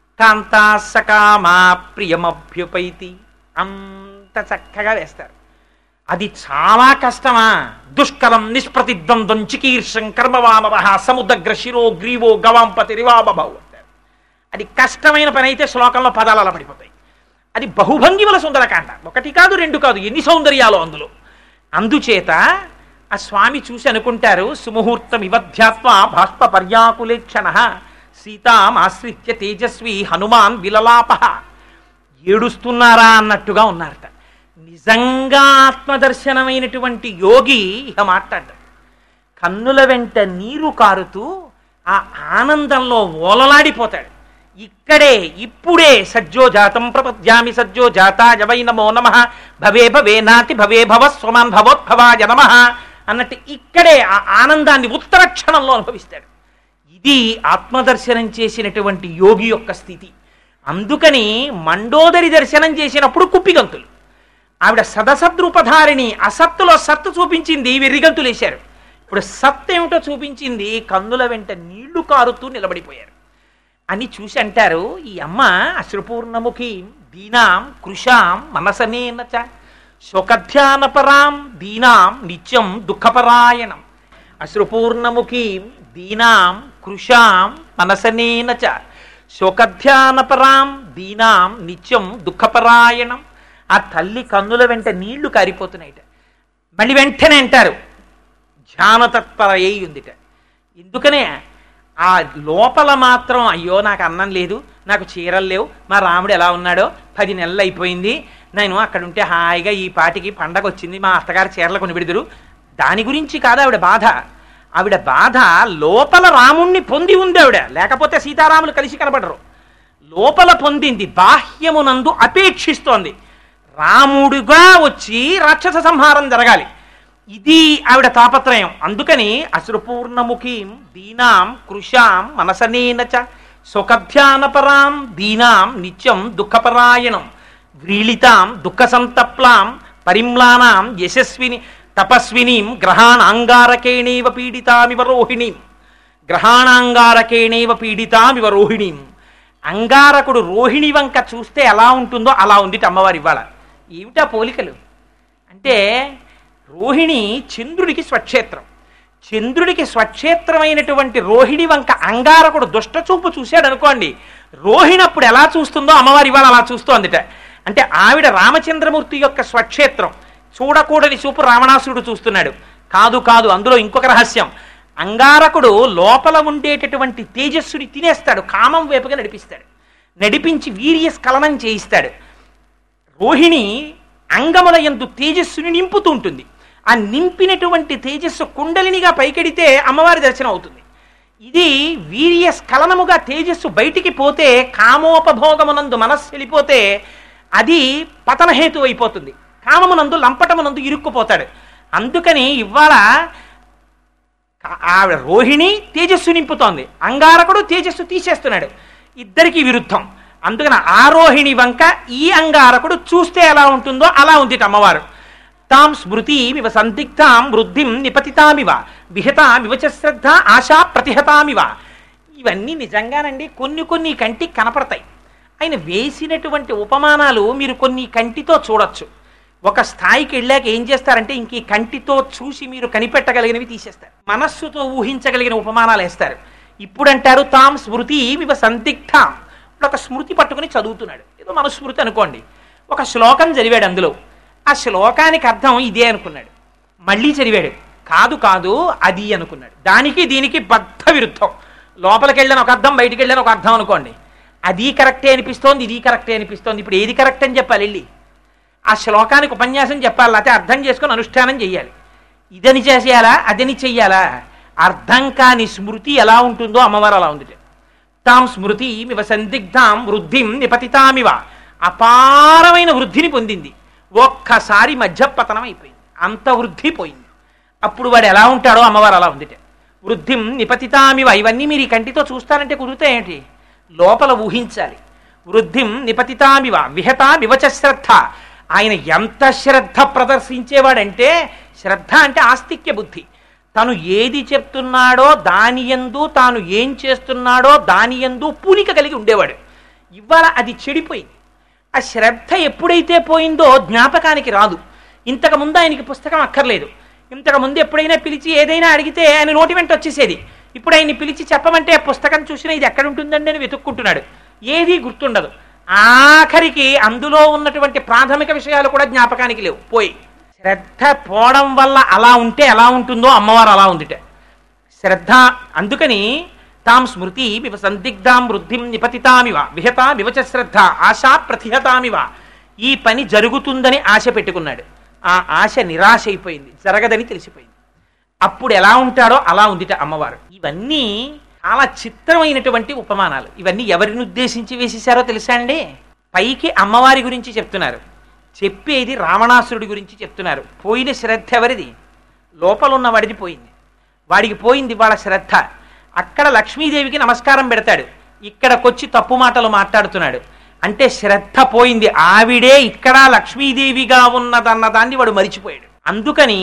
కాంతాసకామా ప్రియమభ్యుపైతి అంత చక్కగా వేస్తారు అది చాలా కష్టమా దుష్కరం నిష్ప్రతిద్వంద్వం చికీర్షం కర్మవామవ సముద్రగ్ర శిరో గ్రీవో గవాంపతి రివాబభౌ అంటారు అది కష్టమైన పని అయితే శ్లోకంలో పదాలు అలా పడిపోతాయి అది బహుభంగిమల సుందరకాండ ఒకటి కాదు రెండు కాదు ఎన్ని సౌందర్యాలు అందులో అందుచేత ఆ స్వామి చూసి అనుకుంటారు సుముహూర్తం ఇవధ్యాత్వ బాష్ప పర్యాకులేక్షణ సీతామాశ్రిత్య తేజస్వి హనుమాన్ విలలాప ఏడుస్తున్నారా అన్నట్టుగా ఉన్నారట నిజంగా ఆత్మదర్శనమైనటువంటి యోగి ఇక మాట్లాడ్డాడు కన్నుల వెంట నీరు కారుతూ ఆ ఆనందంలో ఓలలాడిపోతాడు ఇక్కడే ఇప్పుడే సజ్జోజాతం ప్రపద్యామి సజ్జోజాతాయ వై నమో నమ భవే భవే నాతి భవే భవ స్వమాన్ భవోద్భవాయ నమ అన్నట్టు ఇక్కడే ఆ ఆనందాన్ని ఉత్తర క్షణంలో అనుభవిస్తాడు ఇది ఆత్మదర్శనం చేసినటువంటి యోగి యొక్క స్థితి అందుకని మండోదరి దర్శనం చేసినప్పుడు కుప్పిగంతులు ఆవిడ సదసద్రూపధారిణి అసత్తులో సత్తు చూపించింది వెర్రిగంతులు వేశారు ఇప్పుడు సత్ ఏమిటో చూపించింది కన్నుల వెంట నీళ్లు కారుతూ నిలబడిపోయారు అని చూసి అంటారు ఈ అమ్మ అశ్రుపూర్ణముఖి దీనాం కృషాం మనసనేన చ శోకధ్యానపరాం దీనాం నిత్యం దుఃఖపరాయణం అశ్రుపూర్ణముఖి దీనాం కృషాం మనసనేన చ శోకధ్యానపరాం దీనాం నిత్యం దుఃఖపరాయణం ఆ తల్లి కన్నుల వెంట నీళ్లు కారిపోతున్నాయిట మళ్ళీ వెంటనే అంటారు ధ్యానతత్పర అయి ఉందిట ఎందుకనే ఆ లోపల మాత్రం అయ్యో నాకు అన్నం లేదు నాకు చీరలు లేవు మా రాముడు ఎలా ఉన్నాడో పది నెలలు అయిపోయింది నేను అక్కడ ఉంటే హాయిగా ఈ పాటికి పండగ వచ్చింది మా అత్తగారు చీరలు కొని పెడదురు దాని గురించి కాదు ఆవిడ బాధ ఆవిడ బాధ లోపల రాముణ్ణి పొంది ఉంది ఆవిడ లేకపోతే సీతారాములు కలిసి కనబడరు లోపల పొందింది బాహ్యమునందు అపేక్షిస్తోంది రాముడుగా వచ్చి రాక్షస సంహారం జరగాలి ఇది ఆవిడ తాపత్రయం అందుకని అశ్రుపూర్ణముఖీం దీనాం కృషాం మనసనేన చ సుఖధ్యానపరాం దీనాం నిత్యం దుఃఖపరాయణం వ్రీళితాం దుఃఖ సంతప్లాం పరిమ్లానాం యశస్విని తపస్వినీం గ్రహాణాంగారకేణేవ పీడితామివ రోహిణీం గ్రహాణాంగారకేణేవ పీడితామివ రోహిణీం అంగారకుడు రోహిణి వంక చూస్తే ఎలా ఉంటుందో అలా ఉంది అమ్మవారి ఇవాళ ఏమిటా పోలికలు అంటే రోహిణి చంద్రుడికి స్వక్షేత్రం చంద్రుడికి స్వక్షేత్రమైనటువంటి రోహిణి వంక అంగారకుడు దుష్టచూపు చూశాడు అనుకోండి రోహిణి అప్పుడు ఎలా చూస్తుందో అమ్మవారి ఇవాళ అలా చూస్తోందిట అంటే ఆవిడ రామచంద్రమూర్తి యొక్క స్వక్షేత్రం చూడకూడని చూపు రావణాసురుడు చూస్తున్నాడు కాదు కాదు అందులో ఇంకొక రహస్యం అంగారకుడు లోపల ఉండేటటువంటి తేజస్సుని తినేస్తాడు కామం వైపుగా నడిపిస్తాడు నడిపించి వీర్య స్ఖలనం చేయిస్తాడు రోహిణి అంగముల యందు తేజస్సుని నింపుతూ ఉంటుంది ఆ నింపినటువంటి తేజస్సు కుండలినిగా పైకెడితే అమ్మవారి దర్శనం అవుతుంది ఇది వీర్య స్ఖలనముగా తేజస్సు బయటికి పోతే కామోపభోగమునందు మనస్సు వెళ్ళిపోతే అది పతనహేతు అయిపోతుంది కామమునందు లంపటమునందు ఇరుక్కుపోతాడు అందుకని ఇవాళ కా- ఆవిడ రోహిణి తేజస్సు నింపుతోంది అంగారకుడు తేజస్సు తీసేస్తున్నాడు ఇద్దరికి విరుద్ధం అందుకని ఆ రోహిణి వంక ఈ అంగారకుడు చూస్తే ఎలా ఉంటుందో అలా ఉంది అమ్మవారు తాం స్మృతిమివ సందిగ్ధాం వృద్ధిం నిపతితామివ విహతామివ చ శ్రద్ధ ఆశా ప్రతిహతామివ ఇవన్నీ నిజంగానండి కొన్ని కొన్ని కంటికి కనపడతాయి ఆయన వేసినటువంటి ఉపమానాలు మీరు కొన్ని కంటితో చూడొచ్చు ఒక స్థాయికి వెళ్ళాక ఏం చేస్తారంటే ఇంక ఈ కంటితో చూసి మీరు కనిపెట్టగలిగినవి తీసేస్తారు మనస్సుతో ఊహించగలిగిన ఉపమానాలు వేస్తారు ఇప్పుడు అంటారు తాం స్మృతి ఇవ సందిగ్ధాం ఇప్పుడు ఒక స్మృతి పట్టుకుని చదువుతున్నాడు ఏదో మనుస్మృతి అనుకోండి ఒక శ్లోకం చదివాడు అందులో ఆ శ్లోకానికి అర్థం ఇదే అనుకున్నాడు మళ్ళీ చదివాడు కాదు కాదు అది అనుకున్నాడు దానికి దీనికి బద్ధ విరుద్ధం లోపలికి వెళ్ళిన ఒక అర్థం బయటికి వెళ్ళిన ఒక అర్థం అనుకోండి అది కరెక్టే అనిపిస్తోంది ఇది కరెక్టే అనిపిస్తోంది ఇప్పుడు ఏది కరెక్ట్ అని చెప్పాలి వెళ్ళి ఆ శ్లోకానికి ఉపన్యాసం చెప్పాలి లేకపోతే అర్థం చేసుకొని అనుష్ఠానం చెయ్యాలి ఇదని చేసేయాలా అదని చెయ్యాలా అర్థం కాని స్మృతి ఎలా ఉంటుందో అమ్మవారు అలా ఉంది తాం స్మృతి ఇవ సందిగ్ధాం వృద్ధిం నిపతితామివ అపారమైన వృద్ధిని పొందింది ఒక్కసారి మధ్యపతనం అయిపోయింది అంత వృద్ధి పోయింది అప్పుడు వాడు ఎలా ఉంటాడో అమ్మవారు అలా ఉందిట వృద్ధిం నిపతితామివ ఇవన్నీ మీరు ఈ కంటితో చూస్తారంటే కుదురుతాయేంటి లోపల ఊహించాలి వృద్ధిం నిపతితామివ విహత వివచ శ్రద్ధ ఆయన ఎంత శ్రద్ధ ప్రదర్శించేవాడంటే శ్రద్ధ అంటే ఆస్తిక్య బుద్ధి తను ఏది చెప్తున్నాడో దాని యందు తాను ఏం చేస్తున్నాడో దాని యందు పూనిక కలిగి ఉండేవాడు ఇవాళ అది చెడిపోయింది ఆ శ్రద్ధ ఎప్పుడైతే పోయిందో జ్ఞాపకానికి రాదు ఇంతకు ముందు ఆయనకి పుస్తకం అక్కర్లేదు ఇంతకు ముందు ఎప్పుడైనా పిలిచి ఏదైనా అడిగితే ఆయన నోటి వెంట వచ్చేసేది ఇప్పుడు ఆయన్ని పిలిచి చెప్పమంటే ఆ పుస్తకం చూసినా ఇది ఎక్కడ ఉంటుందండి అని వెతుక్కుంటున్నాడు ఏదీ గుర్తుండదు ఆఖరికి అందులో ఉన్నటువంటి ప్రాథమిక విషయాలు కూడా జ్ఞాపకానికి లేవు పోయి శ్రద్ధ పోవడం వల్ల అలా ఉంటే ఎలా ఉంటుందో అమ్మవారు అలా ఉందిట శ్రద్ధ అందుకని తాం స్మృతి వివ సందిగ్ధాం వృద్ధిం నిపతితామివ విహత వివచ శ్రద్ధ ఆశా ప్రతిహతామివ ఈ పని జరుగుతుందని ఆశ పెట్టుకున్నాడు ఆ ఆశ నిరాశ అయిపోయింది జరగదని తెలిసిపోయింది అప్పుడు ఎలా ఉంటాడో అలా ఉందిట అమ్మవారు ఇవన్నీ చాలా చిత్రమైనటువంటి ఉపమానాలు ఇవన్నీ ఎవరిని ఉద్దేశించి వేసేశారో తెలుసా అండి పైకి అమ్మవారి గురించి చెప్తున్నారు చెప్పేది రావణాసురుడి గురించి చెప్తున్నారు పోయిన శ్రద్ధ ఎవరిది లోపల ఉన్న వాడిది పోయింది వాడికి పోయింది వాళ్ళ శ్రద్ధ అక్కడ లక్ష్మీదేవికి నమస్కారం పెడతాడు ఇక్కడకొచ్చి తప్పు మాటలు మాట్లాడుతున్నాడు అంటే శ్రద్ధ పోయింది ఆవిడే ఇక్కడ లక్ష్మీదేవిగా ఉన్నదన్న దాన్ని వాడు మరిచిపోయాడు అందుకని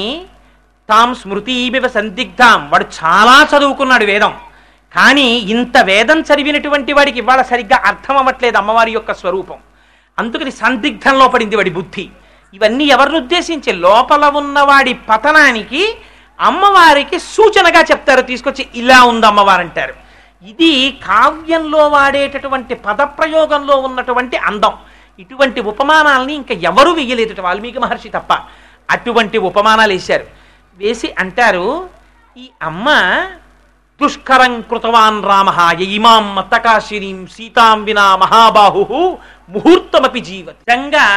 తాం స్మృతిమివ సందిగ్ధాం వాడు చాలా చదువుకున్నాడు వేదం కానీ ఇంత వేదం చదివినటువంటి వాడికి ఇవాళ సరిగ్గా అర్థం అవ్వట్లేదు అమ్మవారి యొక్క స్వరూపం అందుకని సందిగ్ధంలో పడింది వాడి బుద్ధి ఇవన్నీ ఎవరిని ఉద్దేశించి లోపల ఉన్నవాడి పతనానికి అమ్మవారికి సూచనగా చెప్తారు తీసుకొచ్చి ఇలా ఉంది అమ్మవారు అంటారు ఇది కావ్యంలో వాడేటటువంటి పదప్రయోగంలో ఉన్నటువంటి అందం ఇటువంటి ఉపమానాలని ఇంకా ఎవరు వెయ్యలేదు వాల్మీకి మహర్షి తప్ప అటువంటి ఉపమానాలు వేశారు వేసి అంటారు ఈ అమ్మ దుష్కరం కృతవాన్ రామ ఇమాం మత్తకాశినీం సీతాం వినా మహాబాహు ముహూర్తమపి జీవతి నిజంగా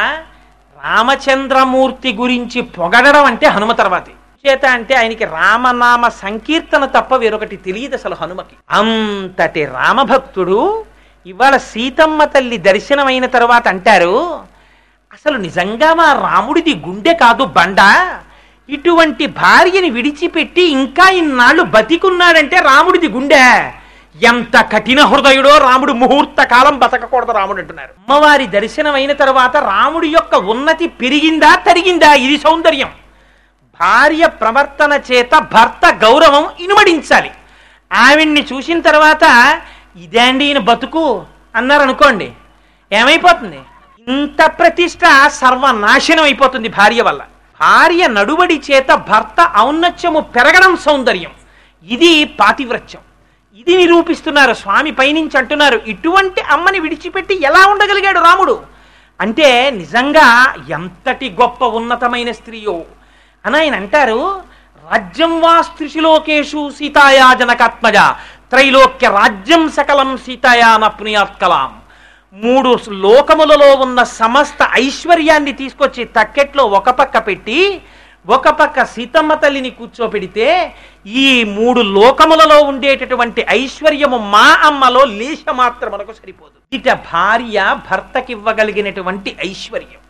రామచంద్రమూర్తి గురించి పొగడడం అంటే హనుమ తర్వాతే చేత అంటే ఆయనకి రామనామ సంకీర్తన తప్ప వేరొకటి తెలియదు అసలు హనుమకి అంతటి రామభక్తుడు ఇవాళ సీతమ్మ తల్లి దర్శనమైన తర్వాత అంటారు అసలు నిజంగా మా రాముడిది గుండె కాదు బండ ఇటువంటి భార్యని విడిచిపెట్టి ఇంకా ఇన్నాళ్ళు బతికున్నాడంటే రాముడిది గుండె ఎంత కఠిన హృదయుడో రాముడు ముహూర్త కాలం బతకకూడదు రాముడు అంటున్నారు అమ్మవారి దర్శనం అయిన తర్వాత రాముడి యొక్క ఉన్నతి పెరిగిందా తరిగిందా ఇది సౌందర్యం భార్య ప్రవర్తన చేత భర్త గౌరవం ఇనుమడించాలి ఆవిడ్ని చూసిన తర్వాత ఇదేండి ఈయన బతుకు అన్నారు అనుకోండి ఏమైపోతుంది ఇంత ప్రతిష్ట సర్వనాశనం అయిపోతుంది భార్య వల్ల భార్య నడువడి చేత భర్త ఔన్నత్యము పెరగడం సౌందర్యం ఇది పాతివ్రత్యం ఇది నిరూపిస్తున్నారు స్వామి పైనుంచి అంటున్నారు ఇటువంటి అమ్మని విడిచిపెట్టి ఎలా ఉండగలిగాడు రాముడు అంటే నిజంగా ఎంతటి గొప్ప ఉన్నతమైన స్త్రీయో అని ఆయన అంటారు రాజ్యం వా స్త్రిశిలోకేషు సీతాయా జనకాత్మజ త్రైలోక్య రాజ్యం సకలం సీతాయా నప్నుయాత్కలాం మూడు లోకములలో ఉన్న సమస్త ఐశ్వర్యాన్ని తీసుకొచ్చి తక్కెట్లో ఒక పక్క పెట్టి ఒక పక్క సీతమ్మ తల్లిని కూర్చోపెడితే ఈ మూడు లోకములలో ఉండేటటువంటి ఐశ్వర్యము మా అమ్మలో లేశ మాత్రం మనకు సరిపోదు ఇట భార్య భర్తకివ్వగలిగినటువంటి ఐశ్వర్యం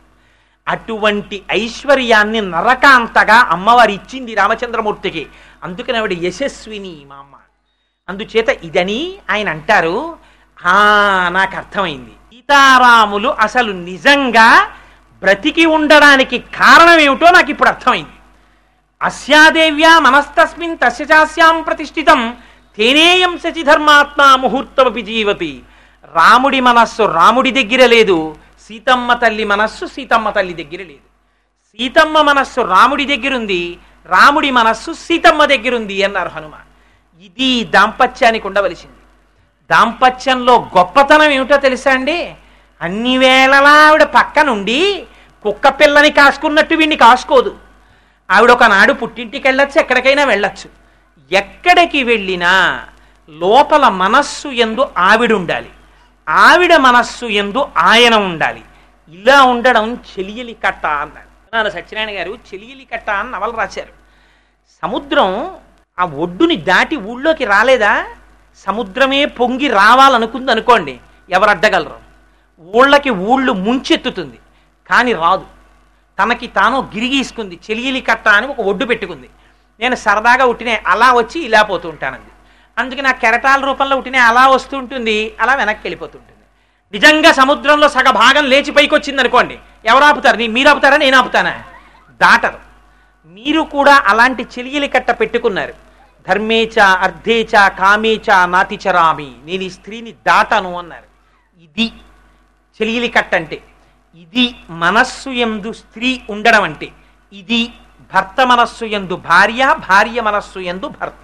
అటువంటి ఐశ్వర్యాన్ని నరకాంతగా అమ్మవారు ఇచ్చింది రామచంద్రమూర్తికి అందుకని ఆవిడ యశస్విని మా అమ్మ అందుచేత ఇదని ఆయన అంటారు ఆ నాకు అర్థమైంది సీతారాములు అసలు నిజంగా బ్రతికి ఉండడానికి కారణం ఏమిటో నాకు ఇప్పుడు అర్థమైంది అస్యాదేవ్యా మనస్తస్మిన్ తస్య చాస్యాం ప్రతిష్ఠితం తేనేయం శచి ధర్మాత్మ ముహూర్తమపి జీవతి రాముడి మనస్సు రాముడి దగ్గర లేదు సీతమ్మ తల్లి మనస్సు సీతమ్మ తల్లి దగ్గర లేదు సీతమ్మ మనస్సు రాముడి దగ్గరుంది రాముడి మనస్సు సీతమ్మ దగ్గరుంది అన్నారు హనుమ ఇది దాంపత్యానికి ఉండవలసింది దాంపత్యంలో గొప్పతనం ఏమిటో తెలుసా అండి అన్ని వేళలా ఆవిడ పక్కనుండి కుక్క పిల్లని కాసుకున్నట్టు వీడిని కాసుకోదు ఆవిడ ఒకనాడు పుట్టింటికి వెళ్ళొచ్చు ఎక్కడికైనా వెళ్ళొచ్చు ఎక్కడికి వెళ్ళినా లోపల మనస్సు ఎందు ఆవిడ ఉండాలి ఆవిడ మనస్సు ఎందు ఆయన ఉండాలి ఇలా ఉండడం చెలియలి కట్ట అన్నాడు నాన్న సత్యనారాయణ గారు చెలియలి కట్ట అని నవల రాశారు సముద్రం ఆ ఒడ్డుని దాటి ఊళ్ళోకి రాలేదా సముద్రమే పొంగి రావాలనుకుంది అనుకోండి ఎవరు అడ్డగలరు ఊళ్ళకి ఊళ్ళు ముంచెత్తుతుంది కానీ రాదు తనకి తాను గిరిగీసుకుంది చెలియలి కట్ట అని ఒక ఒడ్డు పెట్టుకుంది నేను సరదాగా ఉట్టినే అలా వచ్చి ఇలా పోతూ ఉంటానంది అందుకే నా కెరటాల రూపంలో ఉట్టినే అలా వస్తూ ఉంటుంది అలా వెనక్కి వెళ్ళిపోతుంటుంది నిజంగా సముద్రంలో సగ భాగం లేచి పైకి వచ్చింది అనుకోండి ఎవరు ఆపుతారు నీ మీరు ఆపుతారా నేను ఆపుతానా దాటరు మీరు కూడా అలాంటి చెలియలి కట్ట పెట్టుకున్నారు ధర్మేచ అర్ధేచ కామేచ నాతిచరామి నేను ఈ స్త్రీని దాటను అన్నారు ఇది చెలియలి కట్ట అంటే ఇది మనస్సు ఎందు స్త్రీ ఉండడం అంటే ఇది భర్త మనస్సు ఎందు భార్య భార్య మనస్సు ఎందు భర్త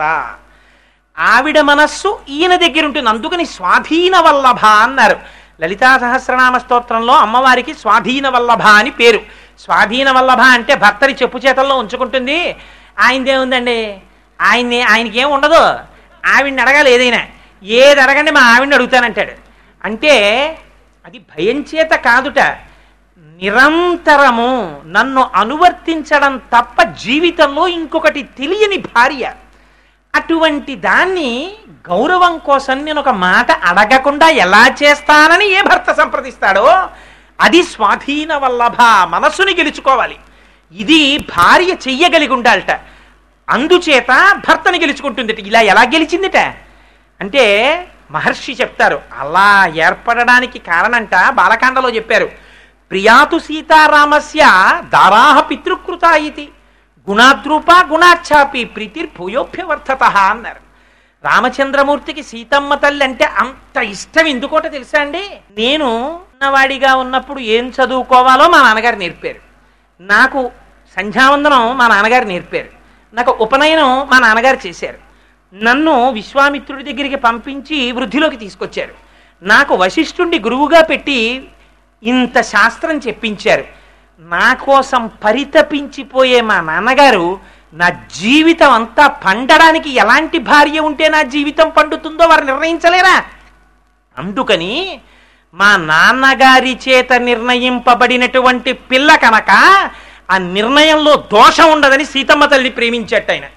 ఆవిడ మనస్సు ఈయన దగ్గర ఉంటుంది అందుకని స్వాధీన వల్లభ అన్నారు లలితా సహస్రనామ స్తోత్రంలో అమ్మవారికి స్వాధీన వల్లభ అని పేరు స్వాధీన వల్లభ అంటే భర్తని చెప్పు చేతల్లో ఉంచుకుంటుంది ఆయనదేముందండి ఆయన్ని ఆయనకి ఏం ఉండదు ఆవిడ్ని అడగాలి ఏదైనా ఏది అడగండి మా ఆవిడ్ని అడుగుతానంటాడు అంటే అది భయం చేత కాదుట నిరంతరము నన్ను అనువర్తించడం తప్ప జీవితంలో ఇంకొకటి తెలియని భార్య అటువంటి దాన్ని గౌరవం కోసం నేను ఒక మాట అడగకుండా ఎలా చేస్తానని ఏ భర్త సంప్రదిస్తాడో అది స్వాధీన వల్లభ మనస్సుని గెలుచుకోవాలి ఇది భార్య చెయ్యగలిగి ఉండాలట అందుచేత భర్తని గెలుచుకుంటుందిట ఇలా ఎలా గెలిచిందిట అంటే మహర్షి చెప్తారు అలా ఏర్పడడానికి కారణంట బాలకాండలో చెప్పారు ప్రియాతు సీతారామస్య దారాహ పితృకృత ఇది గుణాద్రూప గుణాఛాపి ప్రీతిర్భూయోభ్యవర్ధత అన్నారు రామచంద్రమూర్తికి సీతమ్మ తల్లి అంటే అంత ఇష్టం ఎందుకోట తెలుసా అండి నేను ఉన్నవాడిగా ఉన్నప్పుడు ఏం చదువుకోవాలో మా నాన్నగారు నేర్పారు నాకు సంధ్యావందనం మా నాన్నగారు నేర్పారు నాకు ఉపనయనం మా నాన్నగారు చేశారు నన్ను విశ్వామిత్రుడి దగ్గరికి పంపించి వృద్ధిలోకి తీసుకొచ్చారు నాకు వశిష్ఠుండి గురువుగా పెట్టి ఇంత శాస్త్రం చెప్పించారు నా కోసం పరితపించిపోయే మా నాన్నగారు నా జీవితం అంతా పండడానికి ఎలాంటి భార్య ఉంటే నా జీవితం పండుతుందో వారు నిర్ణయించలేరా అందుకని మా నాన్నగారి చేత నిర్ణయింపబడినటువంటి పిల్ల కనుక ఆ నిర్ణయంలో దోషం ఉండదని సీతమ్మ తల్లి ప్రేమించట్టు ఆయన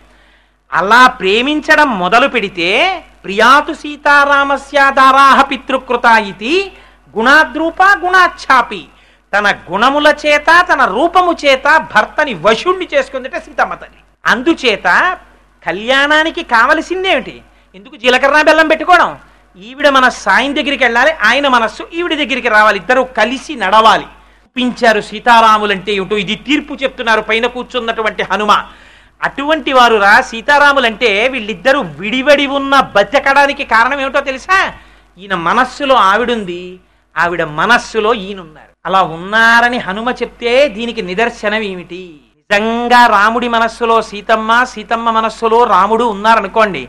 అలా ప్రేమించడం మొదలు పెడితే ప్రియాతు సీతారామస్యాదారాహ పితృకృత ఇది గుణాద్రూప గుణాఛాపి తన గుణముల చేత తన రూపము చేత భర్తని వశుణ్ణి చేసుకుందిట సీతమ్మ తల్లి అందుచేత కళ్యాణానికి కావలసిందేమిటి ఎందుకు జీలకర్ర బెల్లం పెట్టుకోవడం ఈవిడ మన సాయం దగ్గరికి వెళ్ళాలి ఆయన మనస్సు ఈవిడ దగ్గరికి రావాలి ఇద్దరు కలిసి నడవాలి చూపించారు సీతారాములంటే ఏమిటో ఇది తీర్పు చెప్తున్నారు పైన కూర్చున్నటువంటి హనుమ అటువంటి వారు రా సీతారాములంటే వీళ్ళిద్దరూ విడివడి ఉన్న బతకడానికి కారణం ఏమిటో తెలుసా ఈయన మనస్సులో ఆవిడుంది ఆవిడ మనస్సులో ఈయనున్నారు అలా ఉన్నారని హనుమ చెప్తే దీనికి నిదర్శనం ఏమిటి నిజంగా రాముడి మనస్సులో సీతమ్మ సీతమ్మ మనస్సులో రాముడు ఉన్నారనుకోండి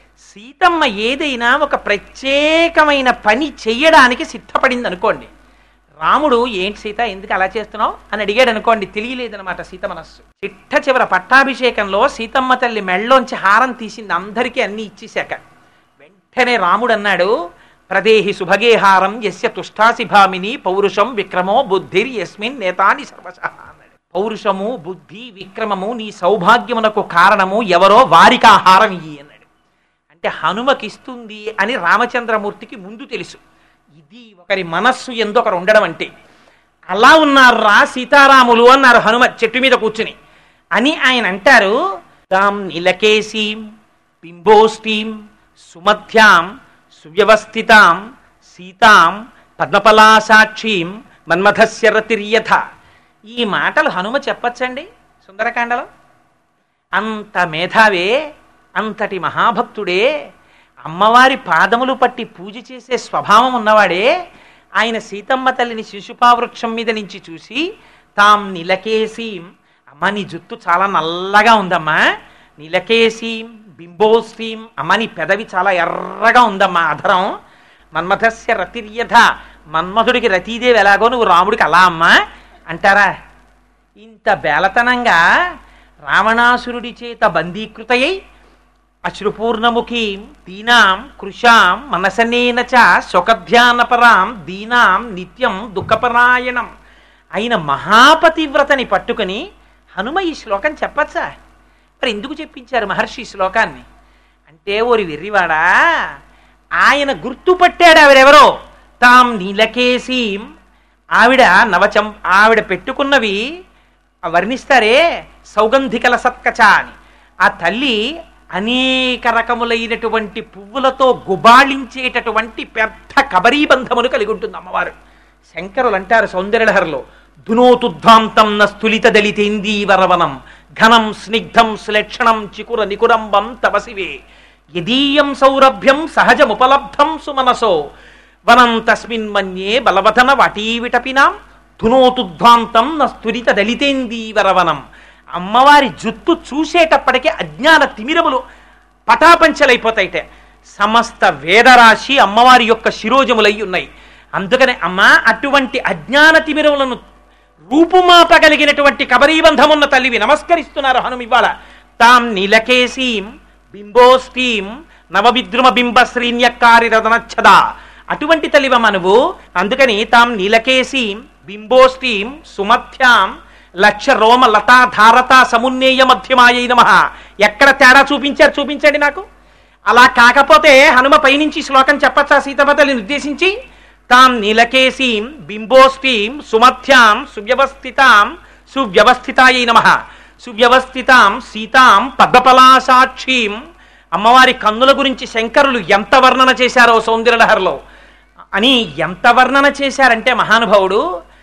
సీతమ్మ ఏదైనా ఒక ప్రత్యేకమైన పని చెయ్యడానికి సిద్ధపడింది అనుకోండి రాముడు ఏంటి సీత ఎందుకు అలా చేస్తున్నావు అని అడిగాడు అనుకోండి తెలియలేదనమాట సీత మనస్సు చిట్ట చివర పట్టాభిషేకంలో సీతమ్మ తల్లి మెళ్ళలోంచి హారం తీసింది అందరికీ అన్ని ఇచ్చేశాక వెంటనే రాముడు అన్నాడు ప్రదేహి సుభగే హారం యస్య తుష్టాసి భామిని పౌరుషం విక్రమో బుద్ధిర్ యస్మిన్ నేతాని సర్వశ అన్నాడు పౌరుషము బుద్ధి విక్రమము నీ సౌభాగ్యమునకు కారణము ఎవరో వారికి ఆహారం ఇయ్యి అన్నాడు అంటే హనుమకిస్తుంది అని రామచంద్రమూర్తికి ముందు తెలుసు ఇది ఒకరి మనస్సు ఎందొకరు ఉండడం అంటే అలా ఉన్నారా సీతారాములు అన్నారు హనుమ చెట్టు మీద కూర్చుని అని ఆయన అంటారు తాం నిలకేసీం బింబోష్ఠీం సుమధ్యాం సువ్యవస్థితాం సీతాం పద్మపలాసాక్షీం మన్మథస్య రతిర్యథ ఈ మాటలు హనుమ చెప్పచ్చండి సుందరకాండలో అంత మేధావే అంతటి మహాభక్తుడే అమ్మవారి పాదములు పట్టి పూజ చేసే స్వభావం ఉన్నవాడే ఆయన సీతమ్మ తల్లిని శిశుపావృక్షం మీద నుంచి చూసి తాం నిలకేసీం అమ్మ నీ జుత్తు చాలా నల్లగా ఉందమ్మా నిలకేసీం బింబోశ్రీం అమ్మ నీ పెదవి చాలా ఎర్రగా ఉందమ్మా అధరం మన్మథస్య రతిర్యథ మన్మథుడికి రతీదేవి ఎలాగో నువ్వు రాముడికి అలా అమ్మా అంటారా ఇంత బేలతనంగా రావణాసురుడి చేత బందీకృతయై అశ్రుపూర్ణముఖీం దీనాం కృషాం మనసనేన చ శోకధ్యానపరాం దీనాం నిత్యం దుఃఖపరాయణం అయిన మహాపతివ్రతని పట్టుకుని హనుమ ఈ శ్లోకం చెప్పచ్చా మరి ఎందుకు చెప్పించారు మహర్షి ఈ శ్లోకాన్ని అంటే ఓరి వెర్రివాడా ఆయన గుర్తుపట్టాడు ఆవిడెవరో తాం నీలకేసీం ఆవిడ నవచం ఆవిడ పెట్టుకున్నవి వర్ణిస్తారే సౌగంధికల సత్కచ అని ఆ తల్లి అనేక రకములైనటువంటి పువ్వులతో గుబాళించేటటువంటి పెద్ద కబరీబంధమును కలిగి ఉంటుంది అమ్మవారు శంకరులు అంటారు సౌందర్యలహరిలో ధునోతుద్ధాంతం న స్థులిత దళితేందీవరవనం ఘనం స్నిగ్ధం శ్లేక్షణం చికుర నికురంబం తపసివే యదీయం సౌరభ్యం సహజముపలబ్ధం సుమనసో వనం తస్మిన్ మన్యే బలవధన వటీవిటపినాం ధునోతుధ్వాంతం న స్థురిత దళితేందీవరవనం అమ్మవారి జుత్తు చూసేటప్పటికే అజ్ఞాన తిమిరములు పటాపంచలైపోతాయిట సమస్త వేదరాశి అమ్మవారి యొక్క శిరోజములై ఉన్నాయి అందుకనే అమ్మ అటువంటి అజ్ఞాన తిమిరములను రూపుమాపగలిగినటువంటి కబరీబంధమున్న తల్లివి నమస్కరిస్తున్నారు హనుమ ఇవాళ తాం నీలకేసీం బింబోష్ఠీం నవవిద్రుమ బింబ శ్రీన్యక్కారి రదనచ్చద అటువంటి తల్లివమ్మ నువ్వు అందుకని తాం నీలకేసీం బింబోష్ఠీం సుమధ్యాం లక్ష రోమ లతా ధారత సమున్నేయ మధ్యమాయ నమ ఎక్కడ తేడా చూపించారు చూపించండి నాకు అలా కాకపోతే హనుమ పైనుంచి శ్లోకం చెప్పచ్చా సీతపతలిని ఉద్దేశించి తాం నీలకేసీం బింబోష్ఠీం సుమధ్యాం సువ్యవస్థితాం సువ్యవస్థితాయ నమ సువ్యవస్థితాం సీతాం పద్మపలాసాక్షీం అమ్మవారి కన్నుల గురించి శంకరులు ఎంత వర్ణన చేశారో సౌందర్యలహరిలో అని ఎంత వర్ణన చేశారంటే మహానుభావుడు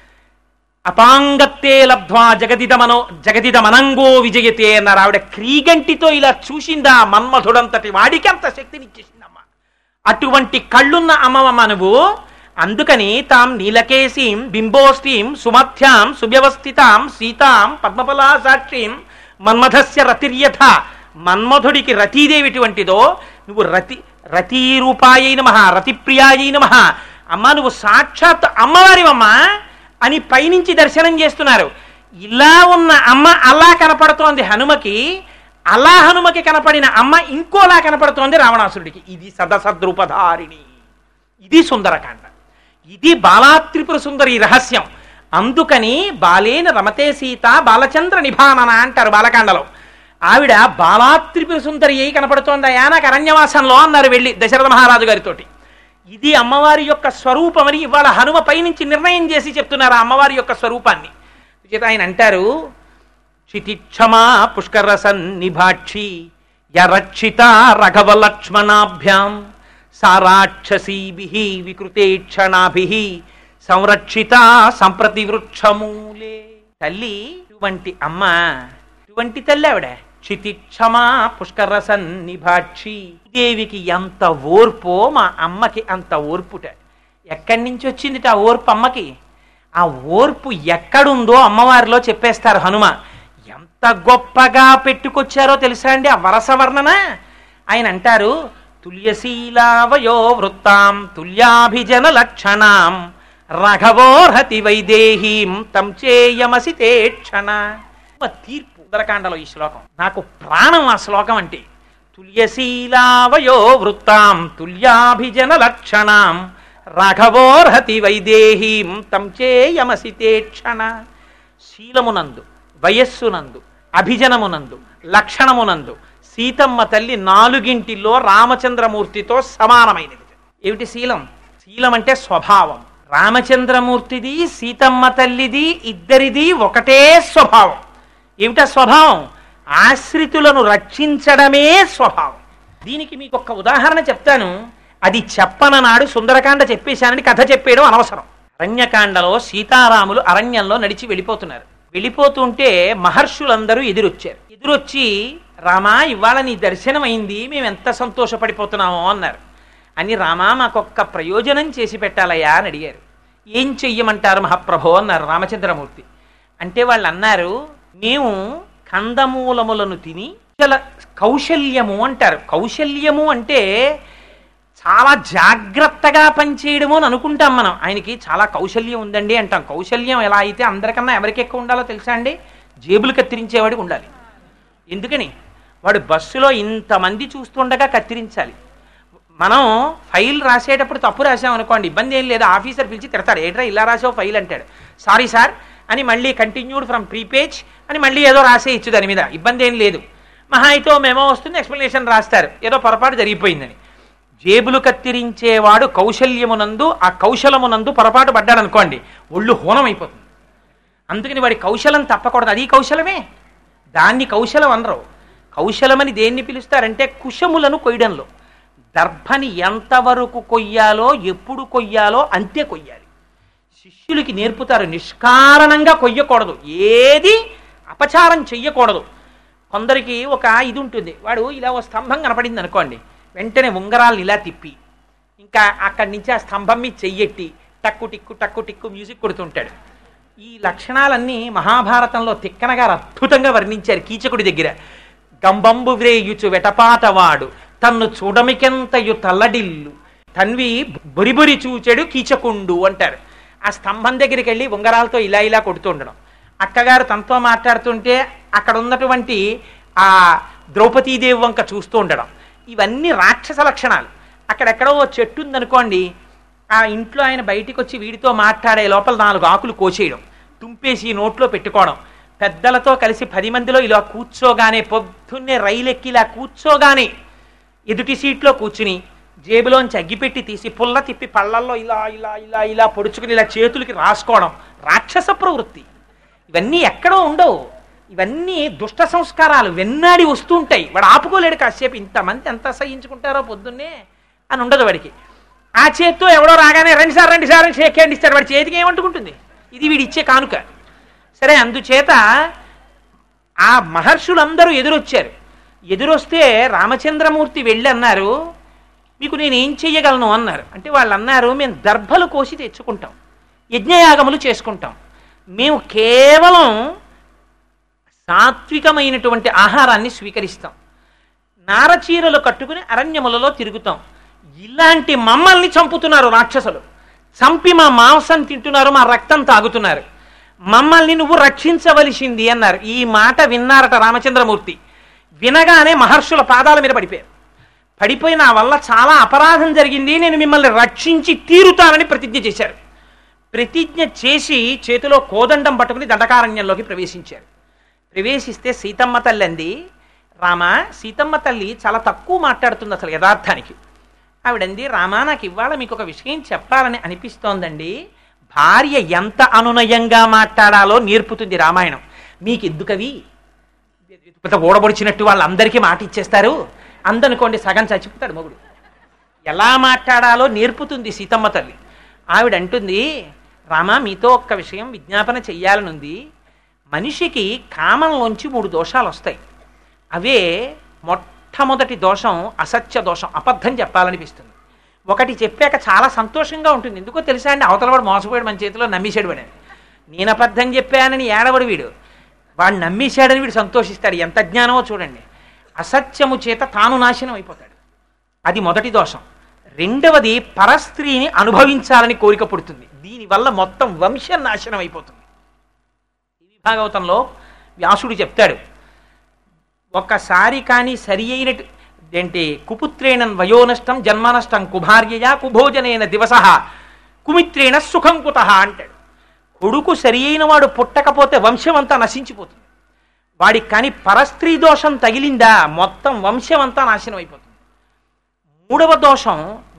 అపాంగత్తే లబ్ధ్వా జగదిదమనో జగదిదమనంగో విజయతే అన్నారు ఆవిడ క్రీగంటితో ఇలా చూసిందా మన్మధుడంతటి వాడికి అంత శక్తినిచ్చేసిందమ్మ అటువంటి కళ్ళున్న అమ్మమ్మ నువ్వు అందుకని తాం నీలకేసీం బింబోష్ఠీం సుమధ్యాం సువ్యవస్థితాం సీతాం పద్మపలా సాక్షీం మన్మథస్య రతిర్యథ మన్మధుడికి రతీదేవిటువంటిదో నువ్వు రతి రతీరూపాయై నమ రతిప్రియాయై నమ అమ్మ నువ్వు సాక్షాత్ అమ్మవారివమ్మా అని పైనుంచి దర్శనం చేస్తున్నారు ఇలా ఉన్న అమ్మ అలా కనపడుతోంది హనుమకి అలా హనుమకి కనపడిన అమ్మ ఇంకోలా కనపడుతోంది రావణాసురుడికి ఇది సదసద్రూపధారిణి ఇది సుందరకాండ ఇది బాలాత్రిపుర సుందరి రహస్యం అందుకని బాలేన రమతే సీత బాలచంద్ర నిభానన అంటారు బాలకాండలో ఆవిడ బాలాత్రిపుర సుందరి అయి కనపడుతోందయా నాకు అరణ్యవాసంలో అన్నారు వెళ్ళి దశరథ మహారాజు గారితోటి ఇది అమ్మవారి యొక్క స్వరూపమని ఇవాళ హనుమ పైనుంచి నిర్ణయం చేసి చెప్తున్నారు ఆ అమ్మవారి యొక్క స్వరూపాన్ని చేత ఆయన అంటారు క్షితిక్షమా పుష్కర సన్నిభాక్షి యరక్షిత రఘవ లక్ష్మణాభ్యాం సారాక్షసీభి వికృతేక్షణాభి సంరక్షిత సంప్రతి వృక్షమూలే తల్లి ఇటువంటి అమ్మ ఇటువంటి తల్లి ఆవిడ క్షితిక్షమా పుష్కర సన్నిభాక్షి దేవికి ఎంత ఓర్పో మా అమ్మకి అంత ఓర్పుట ఎక్కడి నుంచి వచ్చింది ఆ ఓర్పు అమ్మకి ఆ ఓర్పు ఎక్కడుందో అమ్మవారిలో చెప్పేస్తారు హనుమ ఎంత గొప్పగా పెట్టుకొచ్చారో తెలుసా అండి ఆ వరస వర్ణన ఆయన అంటారు తుల్యశీలావయో వృత్తాం తుల్యాభిజన లక్షణాం రఘవోర్హతి వైదేహీం తం చేయమసి తేక్షణ తీర్పు ఉత్తరకాండలో ఈ శ్లోకం నాకు ప్రాణం ఆ శ్లోకం అంటే తుల్యశీలావయో వృత్తాం తుల్యాభిజన లక్షణాం రాఘవోర్హతి వైదేహీం తం చేయమసి తేక్షణ శీలమునందు వయస్సునందు అభిజనమునందు లక్షణమునందు సీతమ్మ తల్లి నాలుగింటిలో రామచంద్రమూర్తితో సమానమైనది ఏమిటి శీలం శీలం అంటే స్వభావం రామచంద్రమూర్తిది సీతమ్మ తల్లిది ఇద్దరిది ఒకటే స్వభావం ఏమిటా స్వభావం ఆశ్రితులను రక్షించడమే స్వభావం దీనికి మీకు ఒక ఉదాహరణ చెప్తాను అది చెప్పననాడు సుందరకాండ చెప్పేశానని కథ చెప్పేయడం అనవసరం అరణ్యకాండలో సీతారాములు అరణ్యంలో నడిచి వెళ్ళిపోతున్నారు వెళ్ళిపోతుంటే మహర్షులందరూ ఎదురొచ్చారు ఎదురొచ్చి రామా ఇవాళ నీ దర్శనం అయింది మేము ఎంత సంతోషపడిపోతున్నామో అన్నారు అని రామా మాకొక్క ప్రయోజనం చేసి పెట్టాలయ్యా అని అడిగారు ఏం చెయ్యమంటారు మహాప్రభో అన్నారు రామచంద్రమూర్తి అంటే వాళ్ళు అన్నారు మేము కందమూలములను తిని చాలా కౌశల్యము అంటారు కౌశల్యము అంటే చాలా జాగ్రత్తగా పనిచేయడము అని అనుకుంటాం మనం ఆయనకి చాలా కౌశల్యం ఉందండి అంటాం కౌశల్యం ఎలా అయితే అందరికన్నా ఎవరికి ఎక్కువ ఉండాలో తెలుసా అండి జేబులు కత్తిరించేవాడికి ఉండాలి ఎందుకని వాడు బస్సులో ఇంతమంది చూస్తుండగా కత్తిరించాలి మనం ఫైల్ రాసేటప్పుడు తప్పు రాసాం అనుకోండి ఇబ్బంది ఏం లేదు ఆఫీసర్ పిలిచి తిడతాడు ఏట్రా ఇలా రాసావు ఫైల్ అంటాడు సారీ సార్ అని మళ్ళీ కంటిన్యూడ్ ఫ్రమ్ ప్రీపేజ్ అని మళ్ళీ ఏదో రాసేయచ్చు దాని మీద ఇబ్బంది ఏం లేదు మహా అయితే మేమో వస్తుంది ఎక్స్ప్లెనేషన్ రాస్తారు ఏదో పొరపాటు జరిగిపోయిందని జేబులు కత్తిరించేవాడు కౌశల్యమునందు ఆ కౌశలమునందు పొరపాటు పడ్డాడు అనుకోండి ఒళ్ళు హోనం అయిపోతుంది అందుకని వాడి కౌశలం తప్పకూడదు అది కౌశలమే దాన్ని కౌశలం అనరు కౌశలమని దేన్ని పిలుస్తారంటే కుశములను కొయ్యడంలో దర్భని ఎంతవరకు కొయ్యాలో ఎప్పుడు కొయ్యాలో అంతే కొయ్యాలి శిష్యులకి నేర్పుతారు నిష్కారణంగా కొయ్యకూడదు ఏది అపచారం చెయ్యకూడదు కొందరికి ఒక ఇది ఉంటుంది వాడు ఇలా ఓ స్తంభం కనపడింది అనుకోండి వెంటనే ఉంగరాలను ఇలా తిప్పి ఇంకా అక్కడి నుంచి ఆ స్తంభం మీద చెయ్యెట్టి టక్కు టిక్కు టక్కు టిక్కు మ్యూజిక్ కొడుతుంటాడు ఈ లక్షణాలన్నీ మహాభారతంలో తిక్కన గారు అద్భుతంగా వర్ణించారు కీచకుడి దగ్గర గంబంబు వ్రేయుచు వెటపాటవాడు తన్ను చూడమికెంతయు తల్లడిల్లు తన్వి బురిబురి చూచెడు కీచకుండు అంటారు ఆ స్తంభం దగ్గరికి వెళ్ళి ఉంగరాలతో ఇలా ఇలా కొడుతూ ఉండడం అక్కగారు తనతో మాట్లాడుతుంటే అక్కడ ఉన్నటువంటి ఆ ద్రౌపదీదేవి వంక చూస్తూ ఉండడం ఇవన్నీ రాక్షస లక్షణాలు అక్కడెక్కడో ఓ చెట్టు ఉందనుకోండి ఆ ఇంట్లో ఆయన బయటికి వచ్చి వీడితో మాట్లాడే లోపల నాలుగు ఆకులు కోసేయడం తుంపేసి నోట్లో పెట్టుకోవడం పెద్దలతో కలిసి పది మందిలో ఇలా కూర్చోగానే పొద్దున్నే రైలెక్కి ఇలా కూర్చోగానే ఎదుటి సీట్లో కూర్చుని జేబులోంచి అగ్గిపెట్టి తీసి పుల్ల తిప్పి పళ్ళల్లో ఇలా ఇలా ఇలా ఇలా పొడుచుకుని ఇలా చేతులకి రాసుకోవడం రాక్షస ప్రవృత్తి ఇవన్నీ ఎక్కడో ఉండవు ఇవన్నీ దుష్ట సంస్కారాలు వెన్నాడి వస్తూ ఉంటాయి వాడు ఆపుకోలేడు కాసేపు ఇంతమంది ఎంత సహించుకుంటారో పొద్దున్నే అని ఉండదు వాడికి ఆ చేత్తో ఎవడో రాగానే రండి సార్ రండి సార్ అని షేక్ హ్యాండ్ ఇస్తాడు వాడి చేతికి ఏమంటుకుంటుంది ఇది వీడి ఇచ్చే కానుక సరే అందుచేత ఆ మహర్షులందరూ ఎదురొచ్చారు ఎదురొస్తే రామచంద్రమూర్తి వెళ్ళి అన్నారు మీకు నేను ఏం చెయ్యగలను అన్నారు అంటే వాళ్ళు అన్నారు మేము దర్భలు కోసి తెచ్చుకుంటాం యజ్ఞయాగములు చేసుకుంటాం మేము కేవలం సాత్వికమైనటువంటి ఆహారాన్ని స్వీకరిస్తాం నారచీరలు కట్టుకుని అరణ్యములలో తిరుగుతాం ఇలాంటి మమ్మల్ని చంపుతున్నారు రాక్షసులు చంపి మా మాంసం తింటున్నారు మా రక్తం తాగుతున్నారు మమ్మల్ని నువ్వు రక్షించవలసింది అన్నారు ఈ మాట విన్నారట రామచంద్రమూర్తి వినగానే మహర్షుల పాదాల మీద పడిపోయారు పడిపోయి నా వల్ల చాలా అపరాధం జరిగింది నేను మిమ్మల్ని రక్షించి తీరుతానని ప్రతిజ్ఞ చేశారు ప్రతిజ్ఞ చేసి చేతిలో కోదండం పట్టుకుని దండకారణ్యంలోకి ప్రవేశించారు ప్రవేశిస్తే సీతమ్మ తల్లి అంది రామ సీతమ్మ తల్లి చాలా తక్కువ మాట్లాడుతుంది అసలు యథార్థానికి ఆవిడంది రామా నాకు ఇవాళ మీకు ఒక విషయం చెప్పాలని అనిపిస్తోందండి భార్య ఎంత అనునయంగా మాట్లాడాలో నేర్పుతుంది రామాయణం మీకు ఎందుకవి పెద్ద ఓడబొడిచినట్టు వాళ్ళందరికీ మాట ఇచ్చేస్తారు అందనుకోండి సగం చచ్చిపోతాడు మొగుడు ఎలా మాట్లాడాలో నేర్పుతుంది సీతమ్మ తల్లి ఆవిడ అంటుంది రామా మీతో ఒక్క విషయం విజ్ఞాపన చెయ్యాలనుంది మనిషికి కామంలోంచి మూడు దోషాలు వస్తాయి అవే మొట్టమొదటి దోషం అసత్య దోషం అబద్ధం చెప్పాలనిపిస్తుంది ఒకటి చెప్పాక చాలా సంతోషంగా ఉంటుంది ఎందుకో తెలుసా అండి అవతల వాడు మోసపోయాడు మన చేతిలో నమ్మేశాడు వాడు అని. నేను అబద్ధం చెప్పానని ఏడవడు వీడు వాడు నమ్మేశాడని వీడు సంతోషిస్తాడు ఎంత జ్ఞానమో చూడండి అసత్యము చేత తాను నాశనం అయిపోతాడు అది మొదటి దోషం రెండవది పరస్త్రీని అనుభవించాలని కోరిక పుడుతుంది దీనివల్ల మొత్తం వంశం నాశనం అయిపోతుంది ఈ భాగవతంలో వ్యాసుడు చెప్తాడు ఒక్కసారి కానీ సరి అయినట్టు ఏంటి కుపుత్రేణ వయోనష్టం జన్మనష్టం కుభార్యయా కుభోజనైన దివస కుమిత్రేణ సుఖం కుత అంటాడు కొడుకు సరి అయిన వాడు పుట్టకపోతే వంశం అంతా నశించిపోతుంది వాడికి కానీ పరస్త్రీ దోషం తగిలిందా మొత్తం వంశం అంతా నాశనం అయిపోతుంది మూడవ దోషం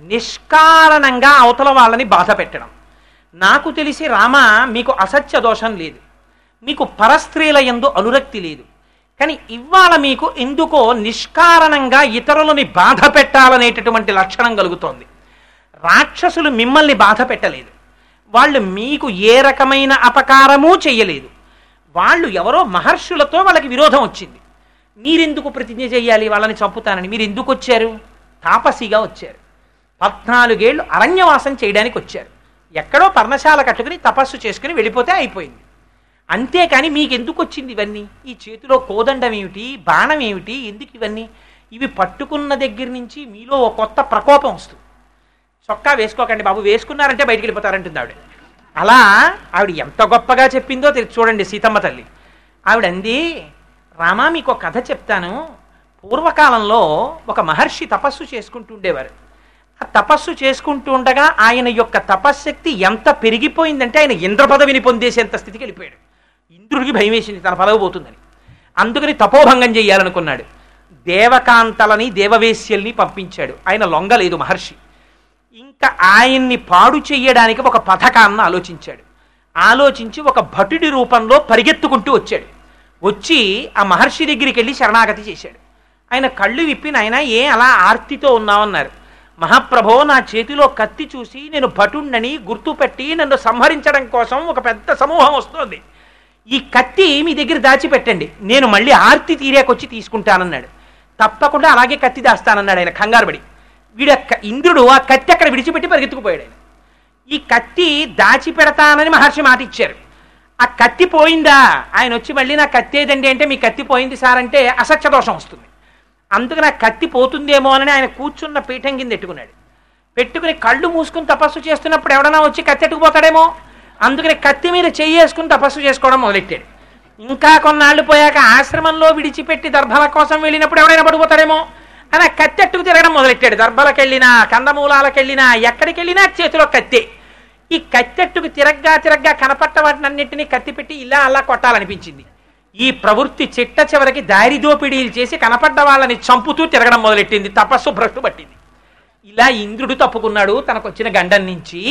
నిష్కారణంగా అవతల వాళ్ళని బాధ పెట్టడం నాకు తెలిసి రామ మీకు అసత్య దోషం లేదు మీకు పరస్త్రీల ఎందు అనురక్తి లేదు కానీ ఇవాళ మీకు ఎందుకో నిష్కారణంగా ఇతరులని బాధ పెట్టాలనేటటువంటి లక్షణం కలుగుతోంది రాక్షసులు మిమ్మల్ని బాధ పెట్టలేదు వాళ్ళు మీకు ఏ రకమైన అపకారమూ చెయ్యలేదు వాళ్ళు ఎవరో మహర్షులతో వాళ్ళకి విరోధం వచ్చింది మీరెందుకు ప్రతిజ్ఞ చేయాలి వాళ్ళని చంపుతానని మీరు ఎందుకు వచ్చారు తాపసిగా వచ్చారు పద్నాలుగేళ్లు అరణ్యవాసం చేయడానికి వచ్చారు ఎక్కడో పర్ణశాల కట్టుకుని తపస్సు చేసుకుని వెళ్ళిపోతే అయిపోయింది అంతేకాని మీకు ఎందుకు వచ్చింది ఇవన్నీ ఈ చేతిలో కోదండం ఏమిటి బాణం ఏమిటి ఎందుకు ఇవన్నీ ఇవి పట్టుకున్న దగ్గర నుంచి మీలో ఒక కొత్త ప్రకోపం వస్తుంది చొక్కా వేసుకోకండి బాబు వేసుకున్నారంటే బయటికి వెళ్ళిపోతారంటుంది ఆవిడ అలా ఆవిడ ఎంత గొప్పగా చెప్పిందో తెలి- చూడండి సీతమ్మ తల్లి ఆవిడ అంది రామా మీకు ఒక కథ చెప్తాను పూర్వకాలంలో ఒక మహర్షి తపస్సు చేసుకుంటూ ఉండేవారు ఆ తపస్సు చేసుకుంటూ ఉండగా ఆయన యొక్క తపశ్శక్తి ఎంత పెరిగిపోయిందంటే ఆయన ఇంద్ర పదవిని పొందేసేంత స్థితికి వెళ్ళిపోయాడు ఇంద్రుడికి భయం వేసింది తన పదవి పోతుందని అందుకని తపోభంగం చేయాలనుకున్నాడు దేవకాంతలని దేవవేశ్యల్ని పంపించాడు ఆయన లొంగలేదు మహర్షి ఇంకా ఆయన్ని పాడు చెయ్యడానికి ఒక పథకాన్ని ఆలోచించాడు ఆలోచించి ఒక భటుడి రూపంలో పరిగెత్తుకుంటూ వచ్చాడు వచ్చి ఆ మహర్షి దగ్గరికి వెళ్ళి శరణాగతి చేశాడు ఆయన కళ్ళు విప్పి నాయన ఏ అలా ఆర్తితో ఉన్నావన్నారు మహాప్రభో నా చేతిలో కత్తి చూసి నేను భటుణ్ణని గుర్తుపెట్టి నన్ను సంహరించడం కోసం ఒక పెద్ద సమూహం వస్తోంది ఈ కత్తి మీ దగ్గర దాచిపెట్టండి నేను మళ్ళీ ఆర్తి తీరేకొచ్చి తీసుకుంటానన్నాడు తప్పకుండా అలాగే కత్తి దాస్తానన్నాడు ఆయన కంగారుబడి వీడు ఆ క- ఇంద్రుడు ఆ కత్తి అక్కడ విడిచిపెట్టి పరిగెత్తుకుపోయాడు ఆయన ఈ కత్తి దాచిపెడతానని మహర్షి మాట ఇచ్చారు ఆ కత్తి పోయిందా ఆయన వచ్చి మళ్ళీ నా కత్తి ఏదండి అంటే మీ కత్తి పోయింది సార్ అంటే అసత్య దోషం వస్తుంది అందుకు నా కత్తి పోతుందేమో అని ఆయన కూర్చున్న పీఠం కింద పెట్టుకున్నాడు పెట్టుకుని కళ్ళు మూసుకుని తపస్సు చేస్తున్నప్పుడు ఎవడన్నా వచ్చి కత్తి ఎట్టుకుపోతాడేమో అందుకని కత్తి మీద చెయ్యేసుకుని తపస్సు చేసుకోవడం మొదలెట్టాడు ఇంకా కొన్నాళ్ళు పోయాక ఆశ్రమంలో విడిచిపెట్టి దర్భల కోసం వెళ్ళినప్పుడు ఎవడైనా పడిపోతాడేమో అని ఆ కత్తి ఎట్టుకు తిరగడం మొదలెట్టాడు దర్భలకు వెళ్ళినా కందమూలాలకు వెళ్ళినా ఎక్కడికి వెళ్ళినా చేతిలో కత్తి ఈ కత్తెట్టుకు తిరగ్గా తిరగ్గా కనపట్ట వాటినన్నింటినీ కత్తి పెట్టి ఇలా అలా కొట్టాలనిపించింది ఈ ప్రవృత్తి చిట్ట చివరికి దారి దోపిడీలు చేసి కనపడ్డ వాళ్ళని చంపుతూ తిరగడం మొదలెట్టింది తపస్సు భ్రష్టు పట్టింది ఇలా ఇంద్రుడు తప్పుకున్నాడు తనకొచ్చిన గండం నుంచి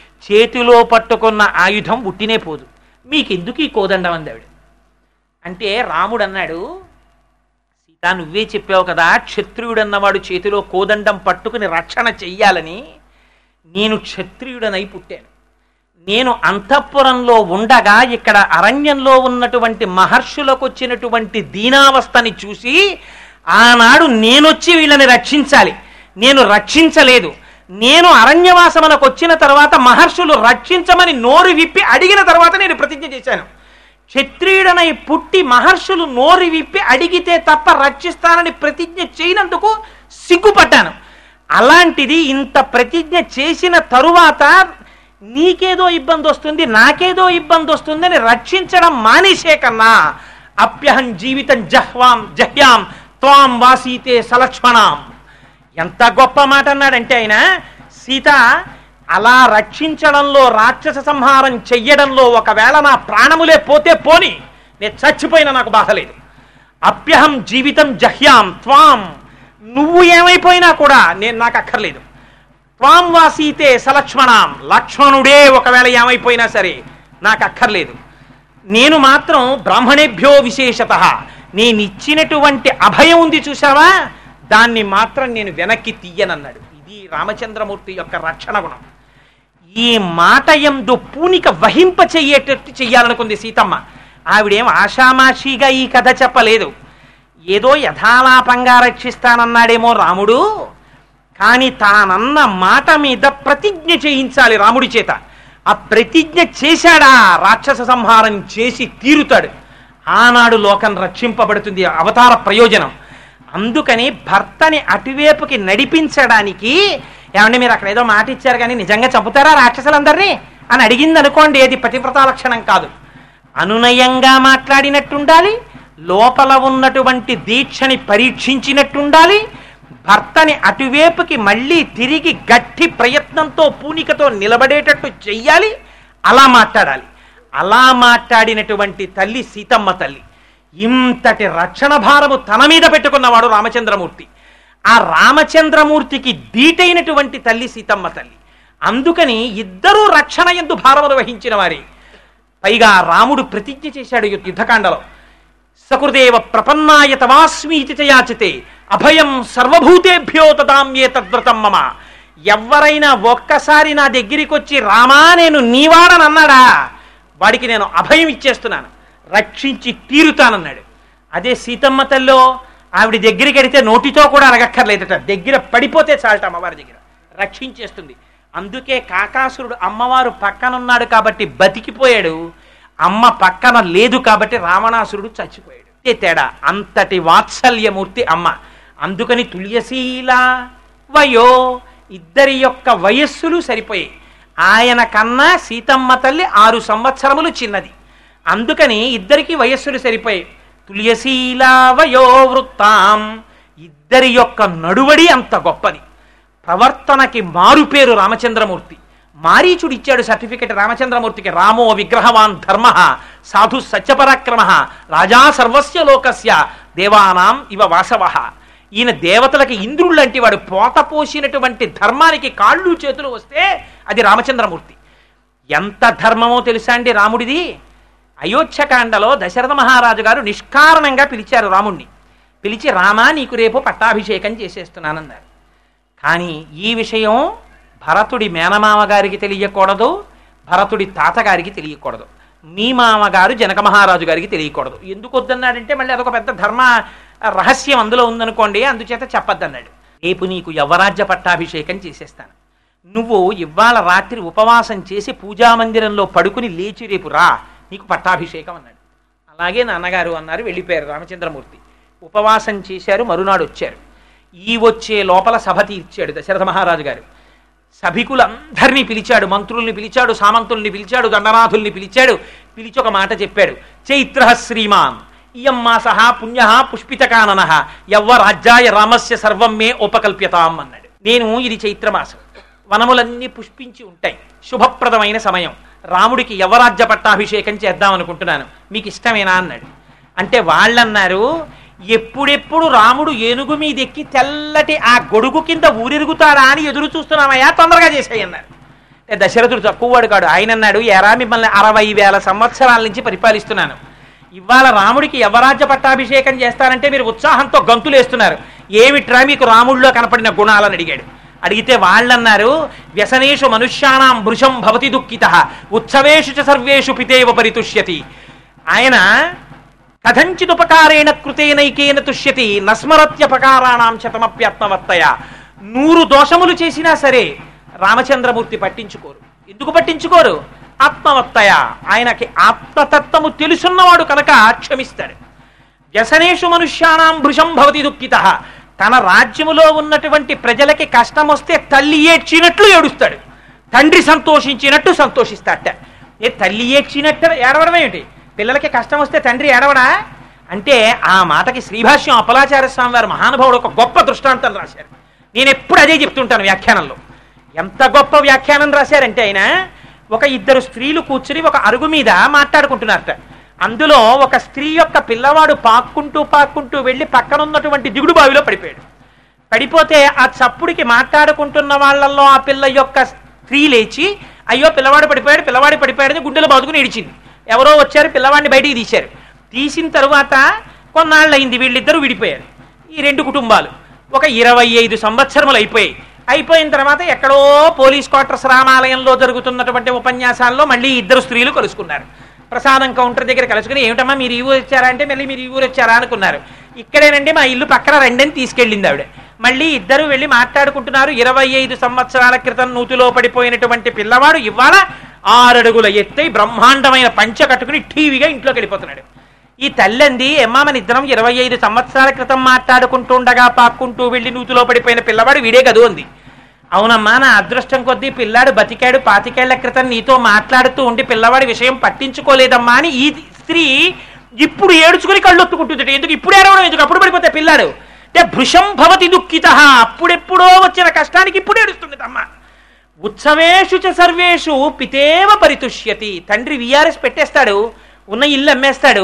చేతిలో పట్టుకున్న ఆయుధం ఉట్టినే పోదు మీకెందుకు ఈ కోదండం అందావిడ అంటే రాముడు అన్నాడు సీత నువ్వే చెప్పావు కదా క్షత్రియుడన్నవాడు చేతిలో కోదండం పట్టుకుని రక్షణ చెయ్యాలని నేను క్షత్రియుడనై పుట్టాను నేను అంతఃపురంలో ఉండగా ఇక్కడ అరణ్యంలో ఉన్నటువంటి మహర్షులకు వచ్చినటువంటి దీనావస్థని చూసి ఆనాడు నేనొచ్చి వీళ్ళని రక్షించాలి నేను రక్షించలేదు నేను అరణ్యవాసమునకు వచ్చిన తర్వాత మహర్షులు రక్షించమని నోరు విప్పి అడిగిన తర్వాత నేను ప్రతిజ్ఞ చేశాను క్షత్రియుడనై పుట్టి మహర్షులు నోరు విప్పి అడిగితే తప్ప రక్షిస్తానని ప్రతిజ్ఞ చేయనందుకు సిగ్గుపడ్డాను అలాంటిది ఇంత ప్రతిజ్ఞ చేసిన తరువాత నీకేదో ఇబ్బంది వస్తుంది నాకేదో ఇబ్బంది వస్తుందని రక్షించడం మానేసే కన్నా అప్యహం జీవితం జహ్వాం జహ్యాం త్వాం వాసీతే సలక్ష్మణాం ఎంత గొప్ప మాట అన్నాడంటే ఆయన సీత అలా రక్షించడంలో రాక్షస సంహారం చెయ్యడంలో ఒకవేళ నా ప్రాణములే పోతే పోని నేను చచ్చిపోయినా నాకు బాధ లేదు అప్యహం జీవితం జహ్యాం త్వాం నువ్వు ఏమైపోయినా కూడా నేను నాకు అక్కర్లేదు త్వాం వాసీతే సలక్ష్మణాం లక్ష్మణుడే ఒకవేళ ఏమైపోయినా సరే నాకు అక్కర్లేదు నేను మాత్రం బ్రాహ్మణేభ్యో విశేషత నేను ఇచ్చినటువంటి అభయం ఉంది చూసావా దాన్ని మాత్రం నేను వెనక్కి తీయనన్నాడు ఇది రామచంద్రమూర్తి యొక్క రక్షణ గుణం ఈ మాట ఎందు పూనిక వహింప చెయ్యేటట్టు చెయ్యాలనుకుంది సీతమ్మ ఆవిడేం ఆషామాషిగా ఈ కథ చెప్పలేదు ఏదో యథాలాపంగా రక్షిస్తానన్నాడేమో రాముడు కానీ తానన్న మాట మీద ప్రతిజ్ఞ చేయించాలి రాముడి చేత ఆ ప్రతిజ్ఞ చేశాడా రాక్షస సంహారం చేసి తీరుతాడు ఆనాడు లోకం రక్షింపబడుతుంది అవతార ప్రయోజనం అందుకని భర్తని అటువైపుకి నడిపించడానికి ఏమంటే మీరు అక్కడ ఏదో మాట ఇచ్చారు కానీ నిజంగా చంపుతారా రాక్షసులందరినీ అని అడిగింది అనుకోండి అది పతివ్రతా లక్షణం కాదు అనునయంగా మాట్లాడినట్టుండాలి లోపల ఉన్నటువంటి దీక్షని పరీక్షించినట్టుండాలి భర్తని అటువైపుకి మళ్ళీ తిరిగి గట్టి ప్రయత్నంతో పూనికతో నిలబడేటట్టు చెయ్యాలి అలా మాట్లాడాలి అలా మాట్లాడినటువంటి తల్లి సీతమ్మ తల్లి ఇంతటి రక్షణ భారము తన మీద పెట్టుకున్నవాడు రామచంద్రమూర్తి ఆ రామచంద్రమూర్తికి దీటైనటువంటి తల్లి సీతమ్మ తల్లి అందుకని ఇద్దరూ రక్షణ ఎందు భారమును వహించిన వారి పైగా రాముడు ప్రతిజ్ఞ చేశాడు యుద్ధ- యుద్ధకాండలో సకృదేవ ప్రపన్నాయ తవాస్మీతి చ యాచితే అభయం సర్వభూతేభ్యో తదామ్యే తద్వ్రతం మమ ఎవరైనా ఒక్కసారి నా దగ్గరికి వచ్చి రామా నేను నీవాడనన్నాడా వాడికి నేను అభయం ఇచ్చేస్తున్నాను రక్షించి తీరుతానన్నాడు అదే సీతమ్మ తల్లో ఆవిడ దగ్గరికి వెడితే నోటితో కూడా అడగక్కర్లేదట దగ్గర పడిపోతే చాలట అమ్మవారి దగ్గర రక్షించేస్తుంది అందుకే కాకాసురుడు అమ్మవారు పక్కనున్నాడు కాబట్టి బతికిపోయాడు అమ్మ పక్కన లేదు కాబట్టి రావణాసురుడు చచ్చిపోయాడు ఇదే తేడా అంతటి వాత్సల్యమూర్తి అమ్మ అందుకని తుల్యశీల వయో ఇద్దరి యొక్క వయస్సులు సరిపోయాయి ఆయన కన్నా సీతమ్మ తల్లి ఆరు సంవత్సరములు చిన్నది అందుకని ఇద్దరికి వయస్సులు సరిపోయాయి తుల్యశీల వయో వృత్తాం ఇద్దరి యొక్క నడువడి అంత గొప్పది ప్రవర్తనకి మారు పేరు రామచంద్రమూర్తి మారీచుడు ఇచ్చాడు సర్టిఫికెట్ రామచంద్రమూర్తికి రామో విగ్రహవాన్ ధర్మ సాధు సత్యపరాక్రమ రాజా సర్వస్య లోకస్య దేవానాం ఇవ వాసవ ఈయన దేవతలకి ఇంద్రుడు లాంటి వాడు పోత పోసినటువంటి ధర్మానికి కాళ్ళు చేతులు వస్తే అది రామచంద్రమూర్తి ఎంత ధర్మమో తెలుసా అండి రాముడిది అయోధ్యకాండలో దశరథ మహారాజు గారు నిష్కారణంగా పిలిచారు రాముణ్ణి పిలిచి రామా నీకు రేపు పట్టాభిషేకం చేసేస్తున్నానన్నారు కానీ ఈ విషయం భరతుడి మేనమామ గారికి తెలియకూడదు భరతుడి తాతగారికి తెలియకూడదు మీ మామగారు జనక మహారాజు గారికి తెలియకూడదు ఎందుకు వద్దన్నాడంటే మళ్ళీ అదొక పెద్ద ధర్మ రహస్యం అందులో ఉందనుకోండి అందుచేత చెప్పొద్దన్నాడు రేపు నీకు యవరాజ్య పట్టాభిషేకం చేసేస్తాను నువ్వు ఇవాళ రాత్రి ఉపవాసం చేసి పూజామందిరంలో పడుకుని లేచి రేపు రా నీకు పట్టాభిషేకం అన్నాడు అలాగే నాన్నగారు అన్నారు వెళ్ళిపోయారు రామచంద్రమూర్తి ఉపవాసం చేశారు మరునాడు వచ్చారు ఈ వచ్చే లోపల సభ తీర్చాడు దశరథ మహారాజు గారు సభికులందరినీ పిలిచాడు మంత్రుల్ని పిలిచాడు సామంతుల్ని పిలిచాడు దండనాథుల్ని పిలిచాడు పిలిచి ఒక మాట చెప్పాడు చైత్ర శ్రీమాన్ ఇయం మాస పుణ్య పుష్పితకానన యవ్వ రాజ్యాయ రామస్య సర్వం మే ఉపకల్ప్యతాం అన్నాడు నేను ఇది చైత్రమాసం వనములన్నీ పుష్పించి ఉంటాయి శుభప్రదమైన సమయం రాముడికి యవరాజ్య పట్టాభిషేకం చేద్దాం అనుకుంటున్నాను మీకు ఇష్టమేనా అన్నాడు అంటే వాళ్ళన్నారు ఎప్పుడెప్పుడు రాముడు ఏనుగు మీద ఎక్కి తెల్లటి ఆ గొడుగు కింద ఊరిరుగుతాడా అని ఎదురు చూస్తున్నామయ్యా తొందరగా చేసేయి అన్నారు అంటే దశరథుడు తక్కువవాడు కాడు ఆయన అన్నాడు ఎరా మిమ్మల్ని అరవై వేల సంవత్సరాల నుంచి పరిపాలిస్తున్నాను ఇవాళ రాముడికి యవరాజ్య పట్టాభిషేకం చేస్తారంటే మీరు ఉత్సాహంతో గంతులేస్తున్నారు ఏమిట్రా మీకు రాముడిలో కనపడిన గుణాలని అడిగాడు అడిగితే వాళ్ళన్నారు వ్యసనేషు మనుష్యానాం భృశం భవతి దుఃఖిత ఉత్సవేషు చ సర్వేషు పితేవ పరితుష్యతి ఆయన కథంచిదుపకారేణ కృతేనైకేన తుష్యతి నస్మరత్యపకారాణం శతమప్యాత్మవర్తయ నూరు దోషములు చేసినా సరే రామచంద్రమూర్తి పట్టించుకోరు ఎందుకు పట్టించుకోరు ఆత్మవత్తయ ఆయనకి ఆత్మతత్వము తెలుసున్నవాడు కనుక క్షమిస్తాడు వ్యసనేషు మనుష్యానాం భృశం భవతి దుఃఖిత తన రాజ్యములో ఉన్నటువంటి ప్రజలకి కష్టం వస్తే తల్లి ఏడ్చినట్లు ఏడుస్తాడు తండ్రి సంతోషించినట్టు సంతోషిస్తాడట ఏ తల్లి ఏడ్చినట్టు ఏడవడం ఏమిటి పిల్లలకి కష్టం వస్తే తండ్రి ఏడవడా అంటే ఆ మాటకి శ్రీభాష్యం అపలాచార్య స్వామి వారు మహానుభావుడు ఒక గొప్ప దృష్టాంతం రాశారు నేను ఎప్పుడు అదే చెప్తుంటాను వ్యాఖ్యానంలో ఎంత గొప్ప వ్యాఖ్యానం రాశారంటే ఆయన ఒక ఇద్దరు స్త్రీలు కూర్చుని ఒక అరుగు మీద మాట్లాడుకుంటున్నారట అందులో ఒక స్త్రీ యొక్క పిల్లవాడు పాక్కుంటూ పాక్కుంటూ వెళ్ళి పక్కన ఉన్నటువంటి దిగుడు బావిలో పడిపోయాడు పడిపోతే ఆ చప్పుడికి మాట్లాడుకుంటున్న వాళ్ళల్లో ఆ పిల్ల యొక్క స్త్రీ లేచి అయ్యో పిల్లవాడు పడిపోయాడు పిల్లవాడు పడిపోయాడని గుండెలు బాదుకుని ఏడిచింది ఎవరో వచ్చారు పిల్లవాడిని బయటికి తీశారు తీసిన తరువాత కొన్నాళ్ళు అయింది వీళ్ళిద్దరూ విడిపోయారు ఈ రెండు కుటుంబాలు ఒక ఇరవై ఐదు సంవత్సరములు అయిపోయాయి అయిపోయిన తర్వాత ఎక్కడో పోలీస్ క్వార్టర్స్ రామాలయంలో జరుగుతున్నటువంటి ఉపన్యాసాల్లో మళ్ళీ ఇద్దరు స్త్రీలు కలుసుకున్నారు ప్రసాదం కౌంటర్ దగ్గర కలుసుకుని ఏమిటమ్మా మీరు ఈ ఊరు వచ్చారా అంటే మళ్ళీ మీరు ఈ ఊరు వచ్చారా అనుకున్నారు ఇక్కడేనండి మా ఇల్లు పక్కన రెండని తీసుకెళ్ళింది ఆవిడ మళ్ళీ ఇద్దరు వెళ్ళి మాట్లాడుకుంటున్నారు ఇరవై ఐదు సంవత్సరాల క్రితం నూతిలో పడిపోయినటువంటి పిల్లవాడు ఇవాళ ఆరడుగుల ఎత్తై బ్రహ్మాండమైన పంచ కట్టుకుని టీవీగా ఇంట్లోకి వెళ్ళిపోతున్నాడు ఈ తల్లంది ఎమ్మా మన ఇద్దరం ఇరవై ఐదు సంవత్సరాల క్రితం మాట్లాడుకుంటుండగా పాక్కుంటూ వెళ్ళి నూతిలో పడిపోయిన పిల్లవాడు వీడే కదూ అంది అవునమ్మా నా అదృష్టం కొద్దీ పిల్లాడు బతికాడు పాతికేళ్ల క్రితం నీతో మాట్లాడుతూ ఉండి పిల్లవాడి విషయం పట్టించుకోలేదమ్మా అని ఈ స్త్రీ ఇప్పుడు ఏడుచుకుని కళ్ళొత్తుకుంటుంది ఎందుకు ఇప్పుడు ఏడవడం ఎందుకు అప్పుడు పడిపోతే పిల్లాడు అంటే భృశం భవతి దుఃఖిత అప్పుడెప్పుడో వచ్చిన కష్టానికి ఇప్పుడు ఏడుస్తుంది అమ్మ ఉత్సవేషు చ సర్వేషు పితేవ పరితుష్యతి తండ్రి విఆర్ఎస్ పెట్టేస్తాడు ఉన్న ఇల్లు అమ్మేస్తాడు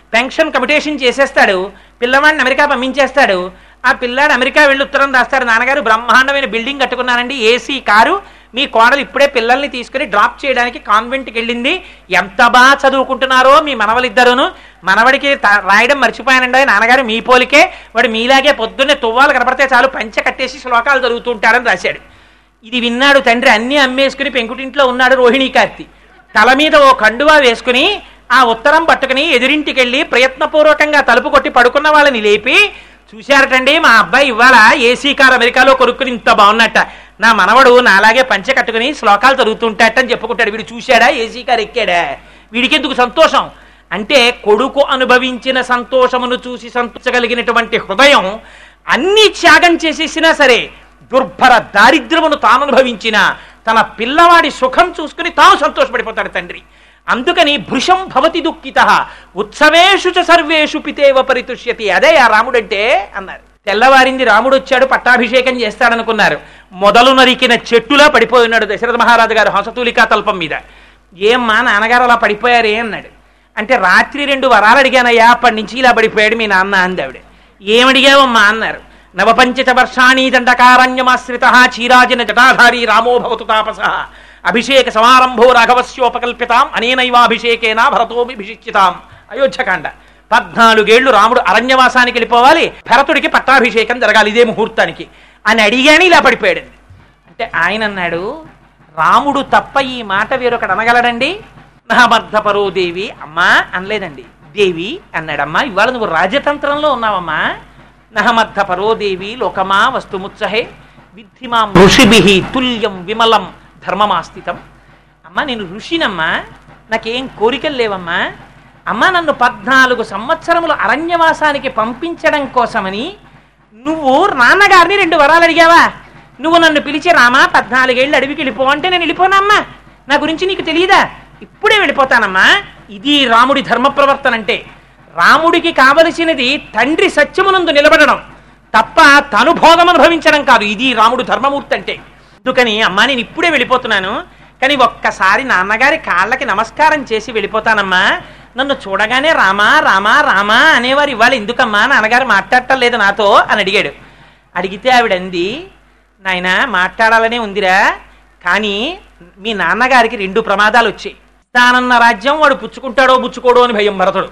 పెన్షన్ కమిటేషన్ చేసేస్తాడు పిల్లవాడిని అమెరికా పంపించేస్తాడు ఆ పిల్లాడు అమెరికా వెళ్ళి ఉత్తరం రాస్తాడు నాన్నగారు బ్రహ్మాండమైన బిల్డింగ్ కట్టుకున్నానండి ఏసీ కారు మీ కోడలు ఇప్పుడే పిల్లల్ని తీసుకుని డ్రాప్ చేయడానికి కాన్వెంట్కి వెళ్ళింది ఎంత బాగా చదువుకుంటున్నారో మీ మనవలిద్దరును మనవడికి త- రాయడం మర్చిపోయానండి నాన్నగారు మీ పోలికే వాడు మీలాగే పొద్దున్నే తువ్వాలు కనపడితే చాలు పంచె కట్టేసి శ్లోకాలు చదువుతుంటాడని రాశాడు ఇది విన్నాడు తండ్రి అన్నీ అమ్మేసుకుని పెంకుటింట్లో ఉన్నాడు రోహిణీ కార్తి తల మీద ఓ కండువా వేసుకుని ఆ ఉత్తరం పట్టుకుని ఎదురింటికి వెళ్ళి ప్రయత్నపూర్వకంగా తలుపు కొట్టి పడుకున్న వాళ్ళని లేపి చూశారటండి మా అబ్బాయి ఇవాళ ఏసీ కార్ అమెరికాలో కొనుక్కుని ఇంత బాగున్నట్ట నా మనవడు నాలాగే పంచె కట్టుకుని శ్లోకాలు చదువుతుంటాట అని చెప్పుకుంటాడు వీడు చూశాడా ఏసీ కార్ ఎక్కాడా వీడికి ఎందుకు సంతోషం అంటే కొడుకు అనుభవించిన సంతోషమును చూసి సంతోషగలిగినటువంటి హృదయం అన్ని త్యాగం చేసేసినా సరే దుర్భర దారిద్ర్యమును తాను అనుభవించిన తన పిల్లవాడి సుఖం చూసుకుని తాను సంతోషపడిపోతాడు తండ్రి అందుకని భృశం భవతి దుఃఖిత ఉత్సవేషు చ సర్వేషు పితేవ పరితుష్యతి అదే ఆ రాముడంటే అన్నారు తెల్లవారింది రాముడు వచ్చాడు పట్టాభిషేకం చేస్తాడనుకున్నారు మొదలు నరికిన చెట్టులా పడిపోయి ఉన్నాడు దశరథ మహారాజు గారు హంసతూలికా తల్పం మీద ఏమ్మా నాన్నగారు అలా పడిపోయారే అన్నాడు అంటే రాత్రి రెండు వరాలు అడిగానయ్యా అప్పటి నుంచి ఇలా పడిపోయాడు మీ నాన్న అంది ఆవిడ ఏమడిగావమ్మా అన్నారు నవపంచచ వర్షాణి దండకారణ్యమాశ్రిత చీరాజిన జటాధారి రామో భవతు తాపస అభిషేక సమారంభో రాఘవస్యోపకల్పితాం అనేనైవాభిషేకేనా భరతోభిషిచితాం అయోధ్యకాండ పద్నాలుగేళ్లు రాముడు అరణ్యవాసానికి వెళ్ళిపోవాలి భరతుడికి పట్టాభిషేకం జరగాలి ఇదే ముహూర్తానికి అని అడిగాని ఇలా పడిపోయాడు అంటే ఆయన అన్నాడు రాముడు తప్ప ఈ మాట వేరొకడు అనగలడండి నహమర్థపరో దేవి అమ్మా అనలేదండి దేవి అన్నాడమ్మా ఇవాళ నువ్వు రాజతంత్రంలో ఉన్నావమ్మా నహమర్థపరో దేవి లోకమా వస్తుముత్సహే విద్ధిమా ఋషిభి తుల్యం విమలం ధర్మమాస్థితం అమ్మా నేను ఋషినమ్మా నాకేం కోరికలు లేవమ్మా అమ్మా నన్ను పద్నాలుగు సంవత్సరములు అరణ్యవాసానికి పంపించడం కోసమని నువ్వు నాన్నగారిని రెండు వరాలు అడిగావా నువ్వు నన్ను పిలిచి రామా పద్నాలుగేళ్ళు అడవికి వెళ్ళిపో అంటే నేను వెళ్ళిపోనమ్మా నా గురించి నీకు తెలియదా ఇప్పుడే వెళ్ళిపోతానమ్మా ఇది రాముడి ధర్మ ప్రవర్తన అంటే రాముడికి కావలసినది తండ్రి సత్యమునందు నిలబడడం తప్ప తను భోగం అనుభవించడం కాదు ఇది రాముడు ధర్మమూర్తి అంటే అందుకని అమ్మా నేను ఇప్పుడే వెళ్ళిపోతున్నాను కానీ ఒక్కసారి నాన్నగారి కాళ్ళకి నమస్కారం చేసి వెళ్ళిపోతానమ్మా నన్ను చూడగానే రామా రామా రామా అనేవారు ఇవాళ ఎందుకమ్మా నాన్నగారు మాట్లాడటం లేదు నాతో అని అడిగాడు అడిగితే ఆవిడ అంది నాయన మాట్లాడాలనే ఉందిరా కానీ మీ నాన్నగారికి రెండు ప్రమాదాలు వచ్చాయి ఇస్తానన్న రాజ్యం వాడు పుచ్చుకుంటాడో పుచ్చుకోడో అని భయం భరతుడు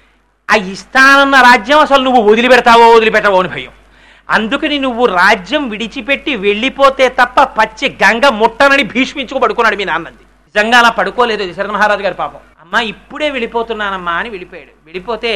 ఆ ఇస్తానన్న రాజ్యం అసలు నువ్వు వదిలిపెడతావో వదిలిపెట్టవో అని భయం అందుకని నువ్వు రాజ్యం విడిచిపెట్టి వెళ్ళిపోతే తప్ప పచ్చి గంగ ముట్టనని భీష్మించుకు పడుకున్నాడు మీ నాన్నది నిజంగా అలా పడుకోలేదు దశరథ మహారాజు గారి పాపం అమ్మా ఇప్పుడే వెళ్ళిపోతున్నానమ్మా అని వెళ్ళిపోయాడు వెళ్ళిపోతే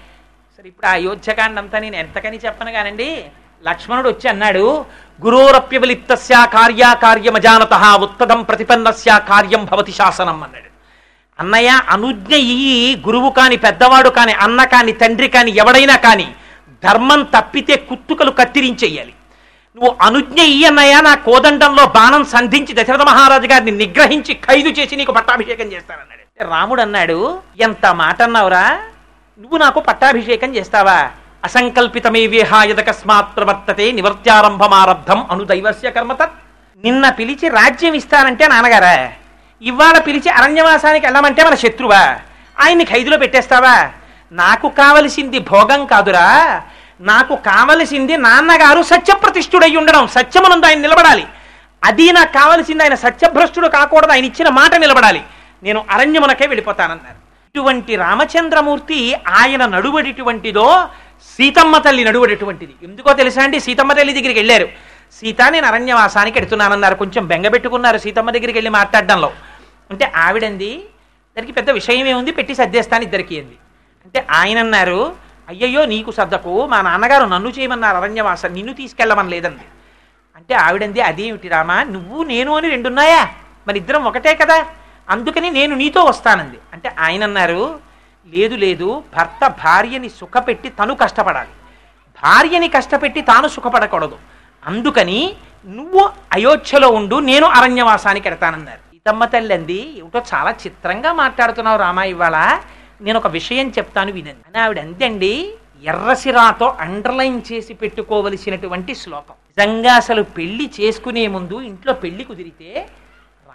సరే ఇప్పుడు ఆ అయోధ్యకాండ అంతా నేను ఎంతకని చెప్పను కానండి లక్ష్మణుడు వచ్చి అన్నాడు గురోరప్యవలిప్తస్య కార్యాకార్యమజానత ఉత్తదం ప్రతిపన్నస్య కార్యం భవతి శాసనం అన్నాడు అన్నయ్య అనుజ్ఞ ఇయ్యి గురువు కాని పెద్దవాడు కాని అన్న కాని తండ్రి కాని ఎవడైనా కాని ధర్మం తప్పితే కుత్తుకలు కత్తిరించేయాలి నువ్వు అనుజ్ఞ ఇయ్యి అన్నయ్య నా కోదండంలో బాణం సంధించి దశరథ మహారాజు గారిని నిగ్రహించి ఖైదు చేసి నీకు పట్టాభిషేకం చేస్తానన్నాడు రాముడు అన్నాడు ఎంత మాట అన్నావురా నువ్వు నాకు పట్టాభిషేకం చేస్తావా అసంకల్పితమే విహాయదకస్మాత్ ప్రవర్తతే నివర్త్యారంభమారబ్ధం అను దైవస్య కర్మతత్ నిన్న పిలిచి రాజ్యం ఇస్తానంటే నాన్నగారా ఇవాళ పిలిచి అరణ్యవాసానికి వెళ్ళమంటే మన శత్రువా ఆయన్ని ఖైదులో పెట్టేస్తావా నాకు కావలసింది భోగం కాదురా నాకు కావలసింది నాన్నగారు సత్యప్రతిష్ఠుడై ఉండడం సత్యమునందు ఆయన నిలబడాలి అది నాకు కావలసింది ఆయన సత్యభ్రష్టుడు కాకూడదు ఆయన ఇచ్చిన మాట నిలబడాలి నేను అరణ్యమునకే వెళ్ళిపోతానన్నారు ఇటువంటి రామచంద్రమూర్తి ఆయన నడువడిటువంటిదో సీతమ్మ తల్లి నడువడటువంటిది ఎందుకో తెలుసా అండి సీతమ్మ తల్లి దగ్గరికి వెళ్ళారు సీత నేను అరణ్యవాసానికి ఎడుతున్నానన్నారు కొంచెం బెంగపెట్టుకున్నారు సీతమ్మ దగ్గరికి వెళ్ళి మాట్లాడడంలో అంటే ఆవిడంది దానికి పెద్ద విషయం ఏముంది పెట్టి సర్దేస్తాను ఇద్దరికి అంది అంటే ఆయన అన్నారు అయ్యయ్యో నీకు సర్దకు మా నాన్నగారు నన్ను చేయమన్నారు అరణ్యవాసం నిన్ను తీసుకెళ్ళమని లేదండి అంటే ఆవిడంది అదేమిటి రామా నువ్వు నేను అని రెండున్నాయా మరి ఇద్దరం ఒకటే కదా అందుకని నేను నీతో వస్తానంది అంటే ఆయన అన్నారు లేదు లేదు భర్త భార్యని సుఖపెట్టి తను కష్టపడాలి భార్యని కష్టపెట్టి తాను సుఖపడకూడదు అందుకని నువ్వు అయోధ్యలో ఉండు నేను అరణ్యవాసానికి ఎడతానన్నారు సీతమ్మ తల్లి అంది ఏమిటో చాలా చిత్రంగా మాట్లాడుతున్నావు రామా ఇవాళ నేను ఒక విషయం చెప్తాను వినండి అని ఆవిడ అంతండి ఎర్రసిరాతో అండర్లైన్ చేసి పెట్టుకోవలసినటువంటి శ్లోకం నిజంగా అసలు పెళ్లి చేసుకునే ముందు ఇంట్లో పెళ్లి కుదిరితే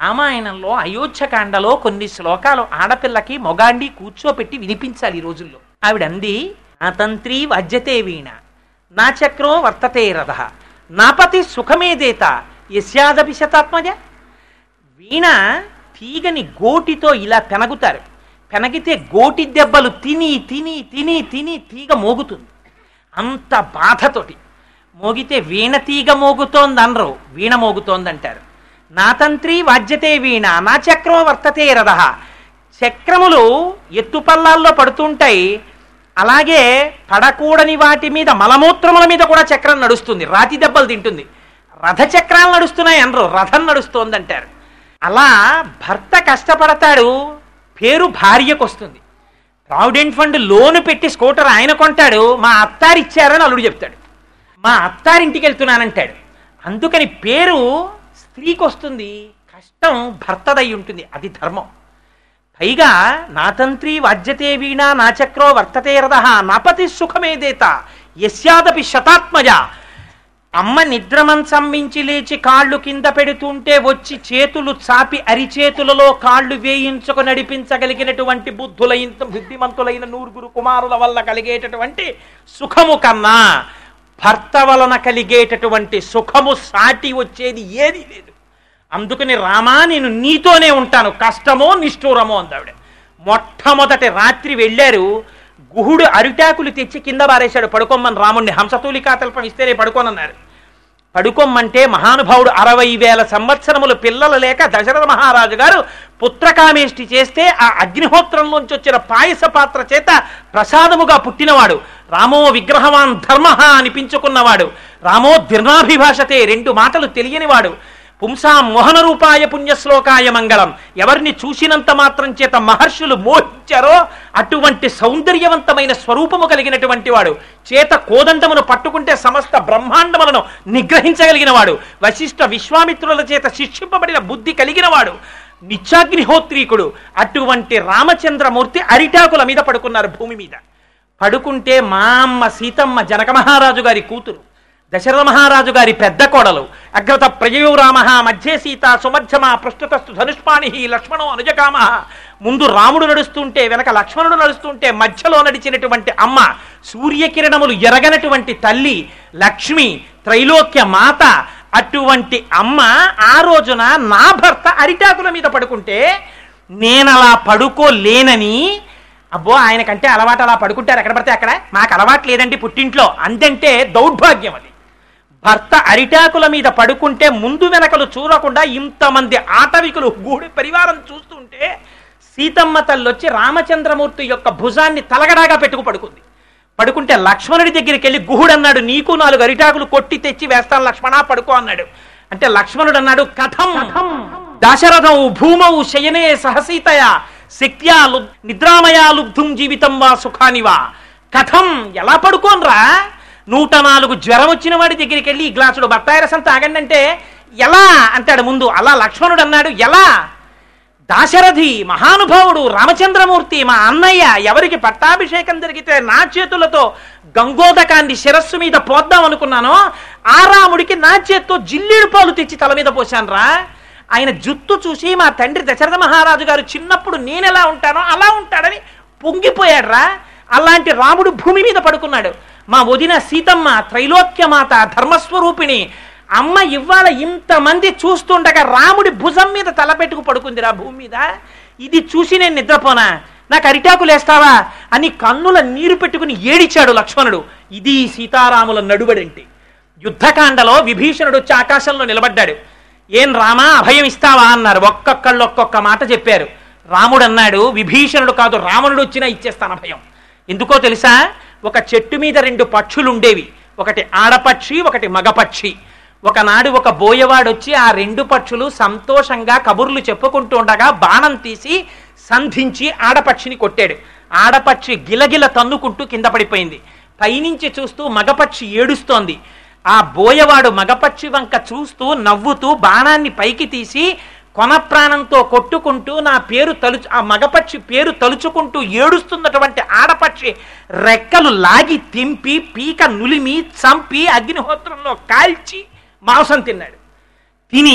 రామాయణంలో అయోధ్యకాండలో కొన్ని శ్లోకాలు ఆడపిల్లకి మొగాండి కూర్చోపెట్టి వినిపించాలి ఈ రోజుల్లో ఆవిడంది నా తంత్రి వజ్యతే వీణ నా చక్రం వర్తతే రథ నాపతి సుఖమేదేత యస్యాదపి శతాత్మజ వీణ తీగని గోటితో ఇలా పెనగుతారు పెనగితే గోటి దెబ్బలు తిని తిని తిని తిని తీగ మోగుతుంది అంత బాధతోటి మోగితే వీణ తీగ మోగుతోంది అనరు వీణ మోగుతోంది అంటారు నా తంత్రి వాద్యతే వీణ నా చక్రం వర్తతే రథ చక్రములు ఎత్తుపల్లాల్లో పడుతుంటాయి అలాగే పడకూడని వాటి మీద మలమూత్రముల మీద కూడా చక్రం నడుస్తుంది రాతి దెబ్బలు తింటుంది రథ చక్రాలు నడుస్తున్నాయి అనరు రథం నడుస్తోంది అంటారు అలా భర్త కష్టపడతాడు పేరు భార్యకు వస్తుంది ప్రావిడెంట్ ఫండ్ లోను పెట్టి స్కూటర్ ఆయన కొంటాడు మా అత్తారు ఇచ్చారని అల్లుడు చెప్తాడు మా అత్తారింటికి వెళ్తున్నానంటాడు అందుకని పేరు స్త్రీకి వస్తుంది కష్టం భర్తదై ఉంటుంది అది ధర్మం పైగా నా తంత్రి వాద్యతే వీణ నా చక్రో వర్తతే రథ నాపతి సుఖమేదేత యస్యాదపి శతాత్మజ అమ్మ నిద్రమంచం మించి లేచి కాళ్ళు కింద పెడుతుంటే వచ్చి చేతులు చాపి అరిచేతులలో కాళ్ళు వేయించుకు నడిపించగలిగినటువంటి బుద్ధులైన బుద్ధిమంతులైన నూరుగురు కుమారుల వల్ల కలిగేటటువంటి సుఖము కన్నా భర్త వలన కలిగేటటువంటి సుఖము సాటి వచ్చేది ఏది లేదు అందుకని రామా నేను నీతోనే ఉంటాను కష్టమో నిష్ఠూరమో అందావిడ మొట్టమొదటి రాత్రి వెళ్ళారు గుహుడు అరిటాకులు తెచ్చి కింద పారేశాడు పడుకోమ్మని రాముణ్ణి హంసతూలికాతల్పం ఇస్తేనే పడుకోనన్నారు పడుకోమ్మంటే మహానుభావుడు అరవై వేల సంవత్సరములు పిల్లలు లేక దశరథ మహారాజు గారు పుత్రకామేష్టి చేస్తే ఆ అగ్నిహోత్రంలోంచి వచ్చిన పాయస పాత్ర చేత ప్రసాదముగా పుట్టినవాడు రామో విగ్రహవాన్ ధర్మ అనిపించుకున్నవాడు రామో దిర్నాభిభాషతే రెండు మాటలు తెలియనివాడు పుంసాం మోహన రూపాయ పుణ్యశ్లోకాయ మంగళం ఎవరిని చూసినంత మాత్రం చేత మహర్షులు మోహించారో అటువంటి సౌందర్యవంతమైన స్వరూపము కలిగినటువంటి వాడు చేత కోదండమును పట్టుకుంటే సమస్త బ్రహ్మాండములను నిగ్రహించగలిగిన వాడు వశిష్ఠ విశ్వామిత్రుల చేత శిక్షింపబడిన బుద్ధి కలిగిన వాడు నిత్యాగ్నిహోత్రీకుడు అటువంటి రామచంద్రమూర్తి అరిటాకుల మీద పడుకున్నారు భూమి మీద పడుకుంటే మా అమ్మ సీతమ్మ జనక మహారాజు గారి కూతురు దశరథ మహారాజు గారి పెద్ద కోడలు అగ్రత ప్రజయో రామ మధ్య సీత సుమధ్యమ పృష్ఠతస్తు ధనుష్పాణి లక్ష్మణో అనుజకామ ముందు రాముడు నడుస్తుంటే వెనక లక్ష్మణుడు నడుస్తుంటే మధ్యలో నడిచినటువంటి అమ్మ సూర్యకిరణములు ఎరగనటువంటి తల్లి లక్ష్మి త్రైలోక్య మాత అటువంటి అమ్మ ఆ రోజున నా భర్త అరిటాకుల మీద పడుకుంటే నేనలా పడుకోలేనని అబ్బో ఆయనకంటే అలవాటు అలా పడుకుంటారు ఎక్కడ పడితే అక్కడ మాకు అలవాటు లేదండి పుట్టింట్లో అందంటే దౌర్భాగ్యం అది భర్త అరిటాకుల మీద పడుకుంటే ముందు వెనకలు చూడకుండా ఇంతమంది ఆటవికులు గూడి పరివారం చూస్తుంటే సీతమ్మ తల్లి వచ్చి రామచంద్రమూర్తి యొక్క భుజాన్ని తలగడాగా పెట్టుకు పడుకుంది పడుకుంటే లక్ష్మణుడి దగ్గరికి వెళ్ళి గుహుడు అన్నాడు నీకు నాలుగు అరిటాకులు కొట్టి తెచ్చి వేస్తాను లక్ష్మణ పడుకో అన్నాడు అంటే లక్ష్మణుడు అన్నాడు కథం దశరథం భూమౌ శయనే సహసీతయ శక్త్యా లు- నిద్రామయా లుబ్ధుం జీవితం వా సుఖానివా కథం ఎలా పడుకోనరా నూట నాలుగు జ్వరం వచ్చిన వాడి దగ్గరికి వెళ్ళి ఈ గ్లాసుడు బత్తాయి రసం తాగండి అంటే ఎలా అంటాడు ముందు అలా లక్ష్మణుడు అన్నాడు ఎలా దాశరథి మహానుభావుడు రామచంద్రమూర్తి మా అన్నయ్య ఎవరికి పట్టాభిషేకం జరిగితే నా చేతులతో గంగోదకాన్ని శిరస్సు మీద పోద్దాం అనుకున్నానో ఆ రాముడికి నా చేత్తో జిల్లేడు పాలు తెచ్చి తల మీద పోశానురా ఆయన జుత్తు చూసి మా తండ్రి దశరథ మహారాజు గారు చిన్నప్పుడు నేనెలా ఉంటానో అలా ఉంటాడని పొంగిపోయాడ్రా అలాంటి రాముడు భూమి మీద పడుకున్నాడు మా వదిన సీతమ్మ త్రైలోక్యమాత ధర్మస్వరూపిణి అమ్మ ఇవాళ ఇంతమంది చూస్తుండగా రాముడి భుజం మీద తలపెట్టుకు పడుకుందిరా భూమి మీద ఇది చూసి నేను నిద్రపోనా నాకు అరిటాకులు వేస్తావా అని కన్నుల నీరు పెట్టుకుని ఏడిచాడు లక్ష్మణుడు ఇది సీతారాముల నడువడంటే యుద్ధకాండలో విభీషణుడు వచ్చి ఆకాశంలో నిలబడ్డాడు ఏం రామా అభయం ఇస్తావా అన్నారు ఒక్కొక్కళ్ళు ఒక్కొక్క మాట చెప్పారు రాముడు అన్నాడు విభీషణుడు కాదు రావణుడు వచ్చినా ఇచ్చేస్తాను అభయం ఎందుకో తెలుసా ఒక చెట్టు మీద రెండు పక్షులు ఉండేవి ఒకటి ఆడపక్షి ఒకటి మగపక్షి ఒకనాడు ఒక బోయవాడు వచ్చి ఆ రెండు పక్షులు సంతోషంగా కబుర్లు చెప్పుకుంటూ ఉండగా బాణం తీసి సంధించి ఆడపక్షిని కొట్టాడు ఆడపక్షి గిలగిల తన్నుకుంటూ కింద పడిపోయింది పైనుంచి చూస్తూ మగపక్షి ఏడుస్తోంది ఆ బోయవాడు మగపక్షి వంక చూస్తూ నవ్వుతూ బాణాన్ని పైకి తీసి కొన ప్రాణంతో కొట్టుకుంటూ నా పేరు తలుచు ఆ మగపక్షి పేరు తలుచుకుంటూ ఏడుస్తున్నటువంటి ఆడపక్షి రెక్కలు లాగి తింపి పీక నులిమి చంపి అగ్నిహోత్రంలో కాల్చి మాంసం తిన్నాడు తిని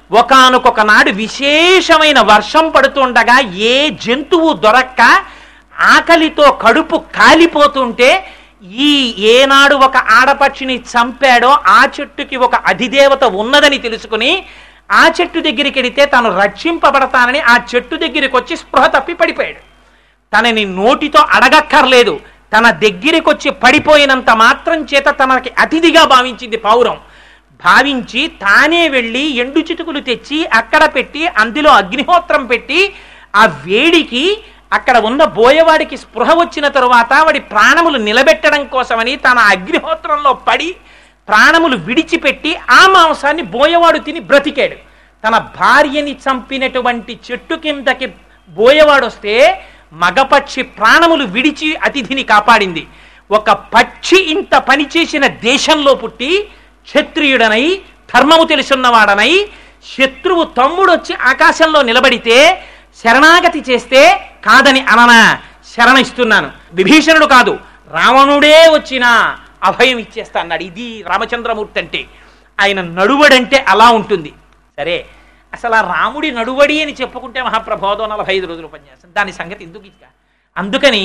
ఒకానొక నాడు విశేషమైన వర్షం పడుతుండగా ఏ జంతువు దొరక్క ఆకలితో కడుపు కాలిపోతుంటే ఈ ఏనాడు ఒక ఆడపక్షిని చంపాడో ఆ చెట్టుకి ఒక అధిదేవత ఉన్నదని తెలుసుకుని ఆ చెట్టు దగ్గరికి వెడితే తాను రక్షింపబడతానని ఆ చెట్టు దగ్గరికి వచ్చి స్పృహ తప్పి పడిపోయాడు తనని నోటితో అడగక్కర్లేదు తన దగ్గరికి వచ్చి పడిపోయినంత మాత్రం చేత తనకి అతిథిగా భావించింది పౌరం భావించి తానే వెళ్ళి ఎండు చిటుకులు తెచ్చి అక్కడ పెట్టి అందులో అగ్నిహోత్రం పెట్టి ఆ వేడికి అక్కడ ఉన్న బోయవాడికి స్పృహ వచ్చిన తరువాత వాడి ప్రాణములు నిలబెట్టడం కోసమని తన అగ్నిహోత్రంలో పడి ప్రాణములు విడిచిపెట్టి ఆ మాంసాన్ని బోయవాడు తిని బ్రతికాడు తన భార్యని చంపినటువంటి చెట్టు కిందకి బోయవాడు వస్తే మగపక్షి ప్రాణములు విడిచి అతిథిని కాపాడింది ఒక పక్షి ఇంత పని చేసిన దేశంలో పుట్టి క్షత్రియుడనై ధర్మము తెలుసున్నవాడనై శత్రువు తమ్ముడు వచ్చి ఆకాశంలో నిలబడితే శరణాగతి చేస్తే కాదని అననా శరణ ఇస్తున్నాను విభీషణుడు కాదు రావణుడే వచ్చినా అభయం ఇచ్చేస్తా అన్నాడు ఇది రామచంద్రమూర్తి అంటే ఆయన నడువడంటే అలా ఉంటుంది సరే అసలు ఆ రాముడి నడువడి అని చెప్పుకుంటే మహాప్రబోధం నలభై ఐదు రోజులు పనిచేస్తాం దాని సంగతి ఎందుకు ఇక అందుకని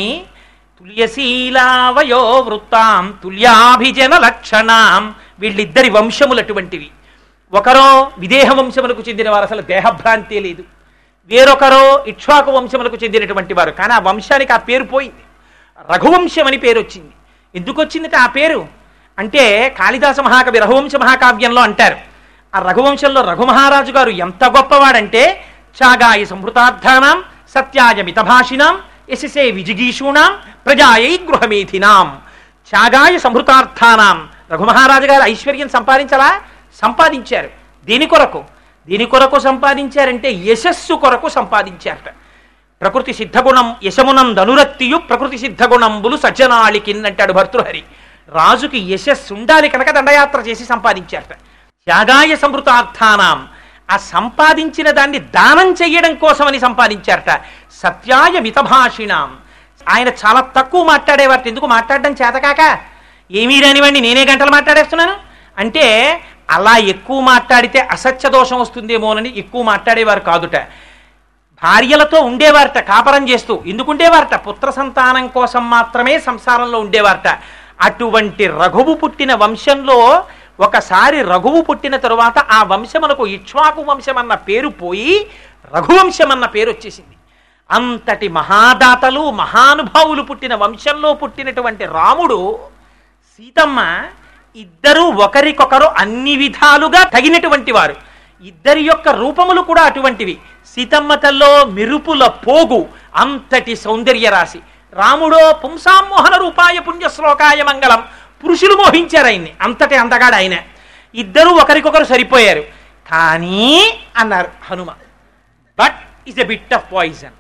తుల్యశీలావయో వృత్తాం తుల్యాభిజన లక్షణాం వీళ్ళిద్దరి వంశములు అటువంటివి ఒకరో విదేహ వంశములకు చెందిన వారు అసలు దేహభ్రాంతి లేదు వేరొకరో ఇక్ష్వాకు వంశములకు చెందినటువంటి వారు కానీ ఆ వంశానికి ఆ పేరు పోయింది రఘువంశం అని పేరు వచ్చింది ఎందుకు వచ్చిందంటే ఆ పేరు అంటే కాళిదాస మహాకవి రఘువంశ మహాకావ్యంలో అంటారు ఆ రఘువంశంలో రఘుమహారాజు గారు ఎంత గొప్పవాడంటే చాగాయ సంహృతార్థానాం సత్యాయ మితభాషినాం యశసే విజిగీషూణాం ప్రజాయై గృహమేధినాం త్యాగాయ సంహృతార్థానాం రఘుమహారాజు గారు ఐశ్వర్యం సంపాదించలా సంపాదించారు దేని కొరకు దేని కొరకు సంపాదించారంటే యశస్సు కొరకు సంపాదించారట ప్రకృతి సిద్ధగుణం యశమునం ధనురక్తియు ప్రకృతి సిద్ధగుణంబులు సజ్జనాళికిన్ అంటాడు భర్తృహరి రాజుకి యశస్సు ఉండాలి కనుక దండయాత్ర చేసి సంపాదించారట త్యాగాయ సంవృతార్థానాం ఆ సంపాదించిన దాన్ని దానం చెయ్యడం కోసమని సంపాదించారట సత్యాయ మితభాషిణాం ఆయన చాలా తక్కువ మాట్లాడేవారు ఎందుకు మాట్లాడడం చేతకాక ఏమీ రానివ్వండి నేనే గంటలు మాట్లాడేస్తున్నాను అంటే అలా ఎక్కువ మాట్లాడితే అసత్య దోషం వస్తుందేమోనని ఎక్కువ మాట్లాడేవారు కాదుట భార్యలతో ఉండేవారట కాపరం చేస్తూ ఎందుకుండేవారట పుత్ర సంతానం కోసం మాత్రమే సంసారంలో ఉండేవారట అటువంటి రఘువు పుట్టిన వంశంలో ఒకసారి రఘువు పుట్టిన తరువాత ఆ వంశమునకు ఇక్ష్వాకు వంశం అన్న పేరు పోయి రఘువంశం అన్న పేరు వచ్చేసింది అంతటి మహాదాతలు మహానుభావులు పుట్టిన వంశంలో పుట్టినటువంటి రాముడు సీతమ్మ ఇద్దరూ ఒకరికొకరు అన్ని విధాలుగా తగినటువంటి వారు ఇద్దరి యొక్క రూపములు కూడా అటువంటివి సీతమ్మ తల్లో మెరుపుల పోగు అంతటి సౌందర్య రాశి రాముడో పుంసామోహన రూపాయ పుణ్య శ్లోకాయ మంగళం పురుషులు మోహించారు ఆయన్ని అంతటి అందగాడు ఆయన ఇద్దరూ ఒకరికొకరు సరిపోయారు కానీ అన్నారు Hanuma but is a bit of poison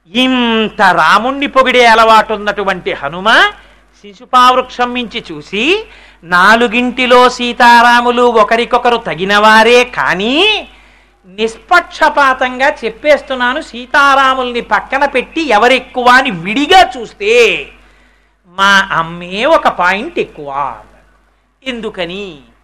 ఇంత రాముణ్ణి పొగిడే అలవాటు ఉన్నటువంటి హనుమ శిశుపావృక్షం మించి చూసి నాలుగింటిలో సీతారాములు ఒకరికొకరు తగినవారే కానీ నిష్పక్షపాతంగా చెప్పేస్తున్నాను సీతారాముల్ని పక్కన పెట్టి ఎవరెక్కువ అని విడిగా చూస్తే మా అమ్మే ఒక పాయింట్ ఎక్కువ ఎందుకని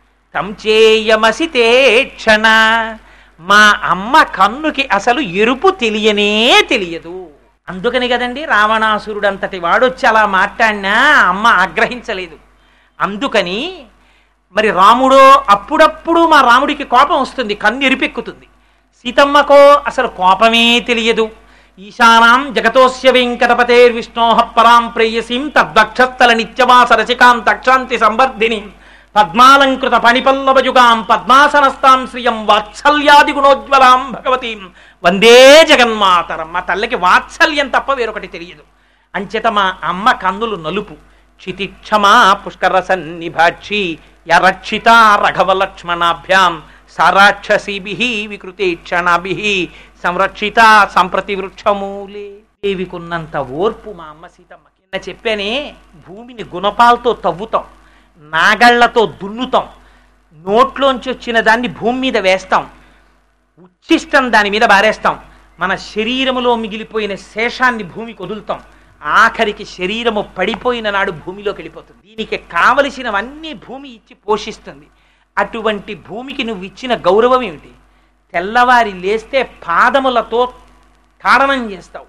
తంచేయమసితే క్షణ మా అమ్మ కన్నుకి అసలు ఎరుపు తెలియనే తెలియదు అందుకని కదండి రావణాసురుడు అంతటి వాడొచ్చి అలా మాట్లాడినా అమ్మ ఆగ్రహించలేదు అందుకని మరి రాముడో అప్పుడప్పుడు మా రాముడికి కోపం వస్తుంది కన్ను ఎరిపెక్కుతుంది సీతమ్మకో అసలు కోపమే తెలియదు ఈశానాం జగతోస్య వెంకటపతేర్విష్ణోహ పరాం ప్రేయసీం తద్వక్షస్థల నిత్యవాస రసికాం తక్షాంతి సంవర్ధిని పద్మాలంకృత పణిపల్లవయుగాం పద్మాసనస్తాం శ్రియం వాత్సల్యాది గుణోజ్వలాం భగవతీం వందే జగన్మాతరం మా తల్లికి వాత్సల్యం తప్ప వేరొకటి తెలియదు అంచేత మా అమ్మ కన్నులు నలుపు క్షితిక్షమా పుష్కర సన్నిభాక్షి యరక్షిత రఘవ లక్ష్మణాభ్యాం సారాక్షసీభి వికృతి క్షణాభి సంరక్షిత సంప్రతి వృక్షమూలే దేవికున్నంత ఓర్పు మా అమ్మ సీతమ్మకి నిన్న చెప్పానే భూమిని గుణపాలతో తవ్వుతాం నాగళ్లతో దున్నుతాం నోట్లోంచి వచ్చిన దాన్ని భూమి మీద వేస్తాం ఉచ్ఛిష్టం దాని మీద బారేస్తాం మన శరీరములో మిగిలిపోయిన శేషాన్ని భూమికి వదులుతాం ఆఖరికి శరీరము పడిపోయిన నాడు భూమిలోకి వెళ్ళిపోతుంది దీనికి కావలసినవన్నీ భూమి ఇచ్చి పోషిస్తుంది అటువంటి భూమికి నువ్వు ఇచ్చిన గౌరవం ఏమిటి తెల్లవారి లేస్తే పాదములతో తాడనం చేస్తావు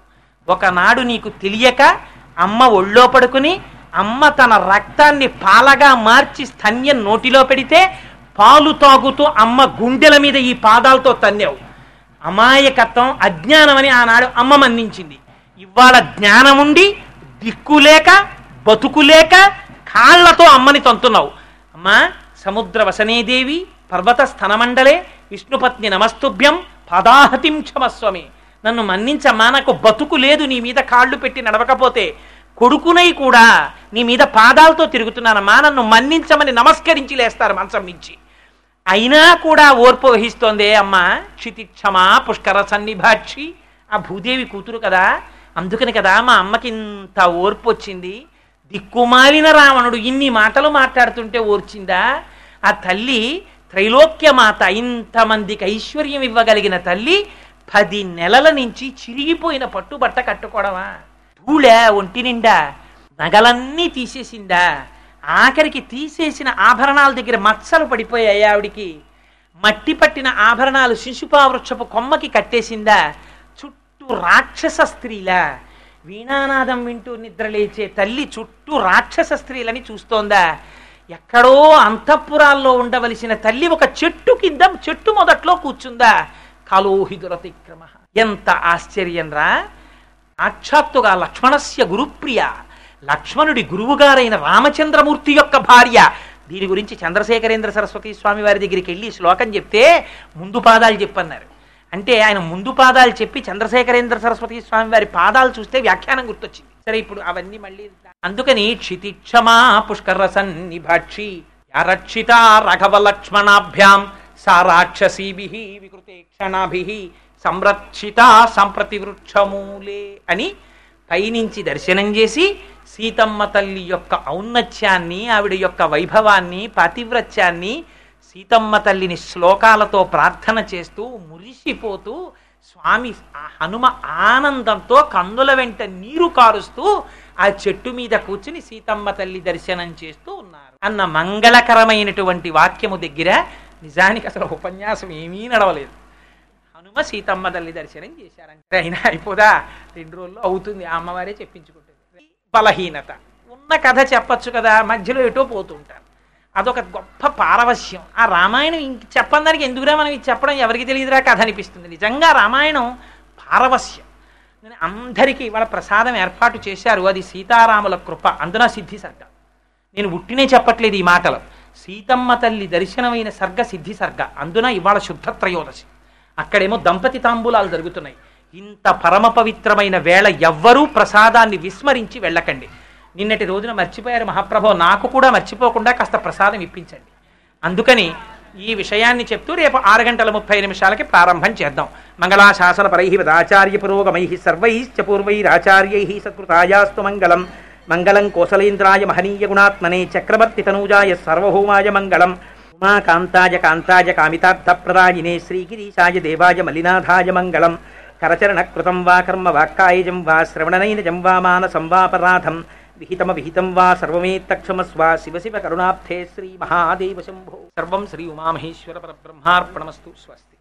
ఒకనాడు నీకు తెలియక అమ్మ ఒళ్ళో పడుకుని అమ్మ తన రక్తాన్ని పాలగా మార్చి స్తన్యం నోటిలో పెడితే పాలు తాగుతూ అమ్మ గుండెల మీద ఈ పాదాలతో తన్నావు అమాయకత్వం అజ్ఞానమని ఆనాడు అమ్మ మన్నించింది ఇవాళ జ్ఞానముండి దిక్కులేక బతుకులేక కాళ్లతో అమ్మని తంతున్నావు అమ్మా సముద్ర వసనేదేవి పర్వత స్థనమండలే విష్ణుపత్ని నమస్తుభ్యం పదాహతిం క్షమస్వమి నన్ను మన్నించమ్మా నాకు బతుకు లేదు నీ మీద కాళ్ళు పెట్టి నడవకపోతే కొడుకునై కూడా నీ మీద పాదాలతో తిరుగుతున్నానమ్మా నన్ను మన్నించమని నమస్కరించి లేస్తారు మంచం మించి అయినా కూడా ఓర్పు వహిస్తోందే అమ్మ క్షితిక్షమా పుష్కర సన్నిభాక్షి ఆ భూదేవి కూతురు కదా అందుకని కదా మా అమ్మకి ఇంత ఓర్పు వచ్చింది దిక్కుమాలిన రావణుడు ఇన్ని మాటలు మాట్లాడుతుంటే ఓర్చిందా ఆ తల్లి త్రైలోక్యమాత ఇంతమందికి ఐశ్వర్యం ఇవ్వగలిగిన తల్లి పది నెలల నుంచి చిరిగిపోయిన పట్టుబట్ట కట్టుకోవడమా ధూళే ఒంటి నిండా నగలన్నీ తీసేసిందా ఆఖరికి తీసేసిన ఆభరణాల దగ్గర మచ్చలు పడిపోయాయి ఆవిడికి మట్టి పట్టిన ఆభరణాలు శిశుపావృక్షపు కొమ్మకి కట్టేసిందా చుట్టూ రాక్షస స్త్రీలా వీణానాదం వింటూ నిద్రలేచే తల్లి చుట్టూ రాక్షస స్త్రీలని చూస్తోందా ఎక్కడో అంతఃపురాల్లో ఉండవలసిన తల్లి ఒక చెట్టు కింద చెట్టు మొదట్లో కూర్చుందా కలోహిదురతిక్రమ ఎంత ఆశ్చర్యం రా సాక్షాత్తుగా లక్ష్మణస్య గురుప్రియ లక్ష్మణుడి గురువుగారైన రామచంద్రమూర్తి యొక్క భార్య దీని గురించి చంద్రశేఖరేంద్ర సరస్వతి స్వామి వారి దగ్గరికి వెళ్ళి శ్లోకం చెప్తే ముందు పాదాలు చెప్పన్నారు అంటే ఆయన ముందు పాదాలు చెప్పి చంద్రశేఖరేంద్ర సరస్వతి స్వామి వారి పాదాలు చూస్తే వ్యాఖ్యానం గుర్తొచ్చింది సరే ఇప్పుడు అవన్నీ మళ్ళీ అందుకని క్షితిక్షమా పుష్కర సన్నిభాక్షి యారక్షిత రఘవ లక్ష్మణాభ్యాం సా రాక్షసీభి వికృతే క్షణాభి సంరక్షిత సంప్రతి వృక్షమూలే అని పైనుంచి దర్శనం చేసి సీతమ్మ తల్లి యొక్క ఔన్నత్యాన్ని ఆవిడ యొక్క వైభవాన్ని పాతివ్రత్యాన్ని సీతమ్మ తల్లిని శ్లోకాలతో ప్రార్థన చేస్తూ మురిసిపోతూ స్వామి ఆ హనుమ ఆనందంతో కన్నుల వెంట నీరు కారుస్తూ ఆ చెట్టు మీద కూర్చుని సీతమ్మ తల్లి దర్శనం చేస్తూ ఉన్నారు అన్న మంగళకరమైనటువంటి వాక్యము దగ్గర నిజానికి అసలు ఉపన్యాసం ఏమీ నడవలేదు హనుమ సీతమ్మ తల్లి దర్శనం చేశారంటే అయినా అయిపోదా రెండు రోజుల్లో అవుతుంది ఆ అమ్మవారే చెప్పించుకుంటుంది బలహీనత ఉన్న కథ చెప్పొచ్చు కదా మధ్యలో ఎటో పోతుంటారు అదొక గొప్ప పారవశ్యం ఆ రామాయణం ఇంక చెప్పని దానికి ఎందుకురా మనం ఇది చెప్పడం ఎవరికి తెలియదురా కథ అనిపిస్తుంది నిజంగా రామాయణం పారవశ్యం నేను అందరికీ వాళ్ళ ప్రసాదం ఏర్పాటు చేశారు అది సీతారాముల కృప అందున సిద్ధి సర్గ నేను ఉట్టినే చెప్పట్లేదు ఈ మాటలు సీతమ్మ తల్లి దర్శనమైన సర్గ సిద్ధి సర్గ అందున ఇవాళ శుద్ధ త్రయోదశి అక్కడేమో దంపతి తాంబూలాలు జరుగుతున్నాయి ఇంత పరమ పవిత్రమైన వేళ ఎవ్వరూ ప్రసాదాన్ని విస్మరించి వెళ్ళకండి నిన్నటి రోజున మర్చిపోయారు మహాప్రభో నాకు కూడా మర్చిపోకుండా కాస్త ప్రసాదం ఇప్పించండి అందుకని ఈ విషయాన్ని చెప్తూ రేపు ఆరు గంటల ముప్పై నిమిషాలకి ప్రారంభం చేద్దాం మంగళాశాసన పరై వదాచార్య పురోగమై సర్వైశ్చ పూర్వైరాచార్యై సత్కృతాయాస్తు మంగళం మంగళం కోసలేంద్రాయ మహనీయ గుణాత్మనే చక్రవర్తి తనూజాయ సర్వభౌమాయ మంగళం ఉమాకాంతాయ కాంతాయ కామితార్థప్రదాయినే శ్రీగిరీశాయ దేవాయ మలినాథాయ మంగళం కరచరణకృతం వా కర్మ వాక్కాయజం వా శ్రవణనైనజం వా మానసం వాపరాధం విహితమ విహితం వా సర్వమేత్తక్షమస్వ శివ శివ కరుణాబ్ధే శ్రీ మహాదేవ శంభో సర్వం శ్రీ ఉమామహేశ్వర పరబ్రహ్మార్పణమస్తు స్వస్తి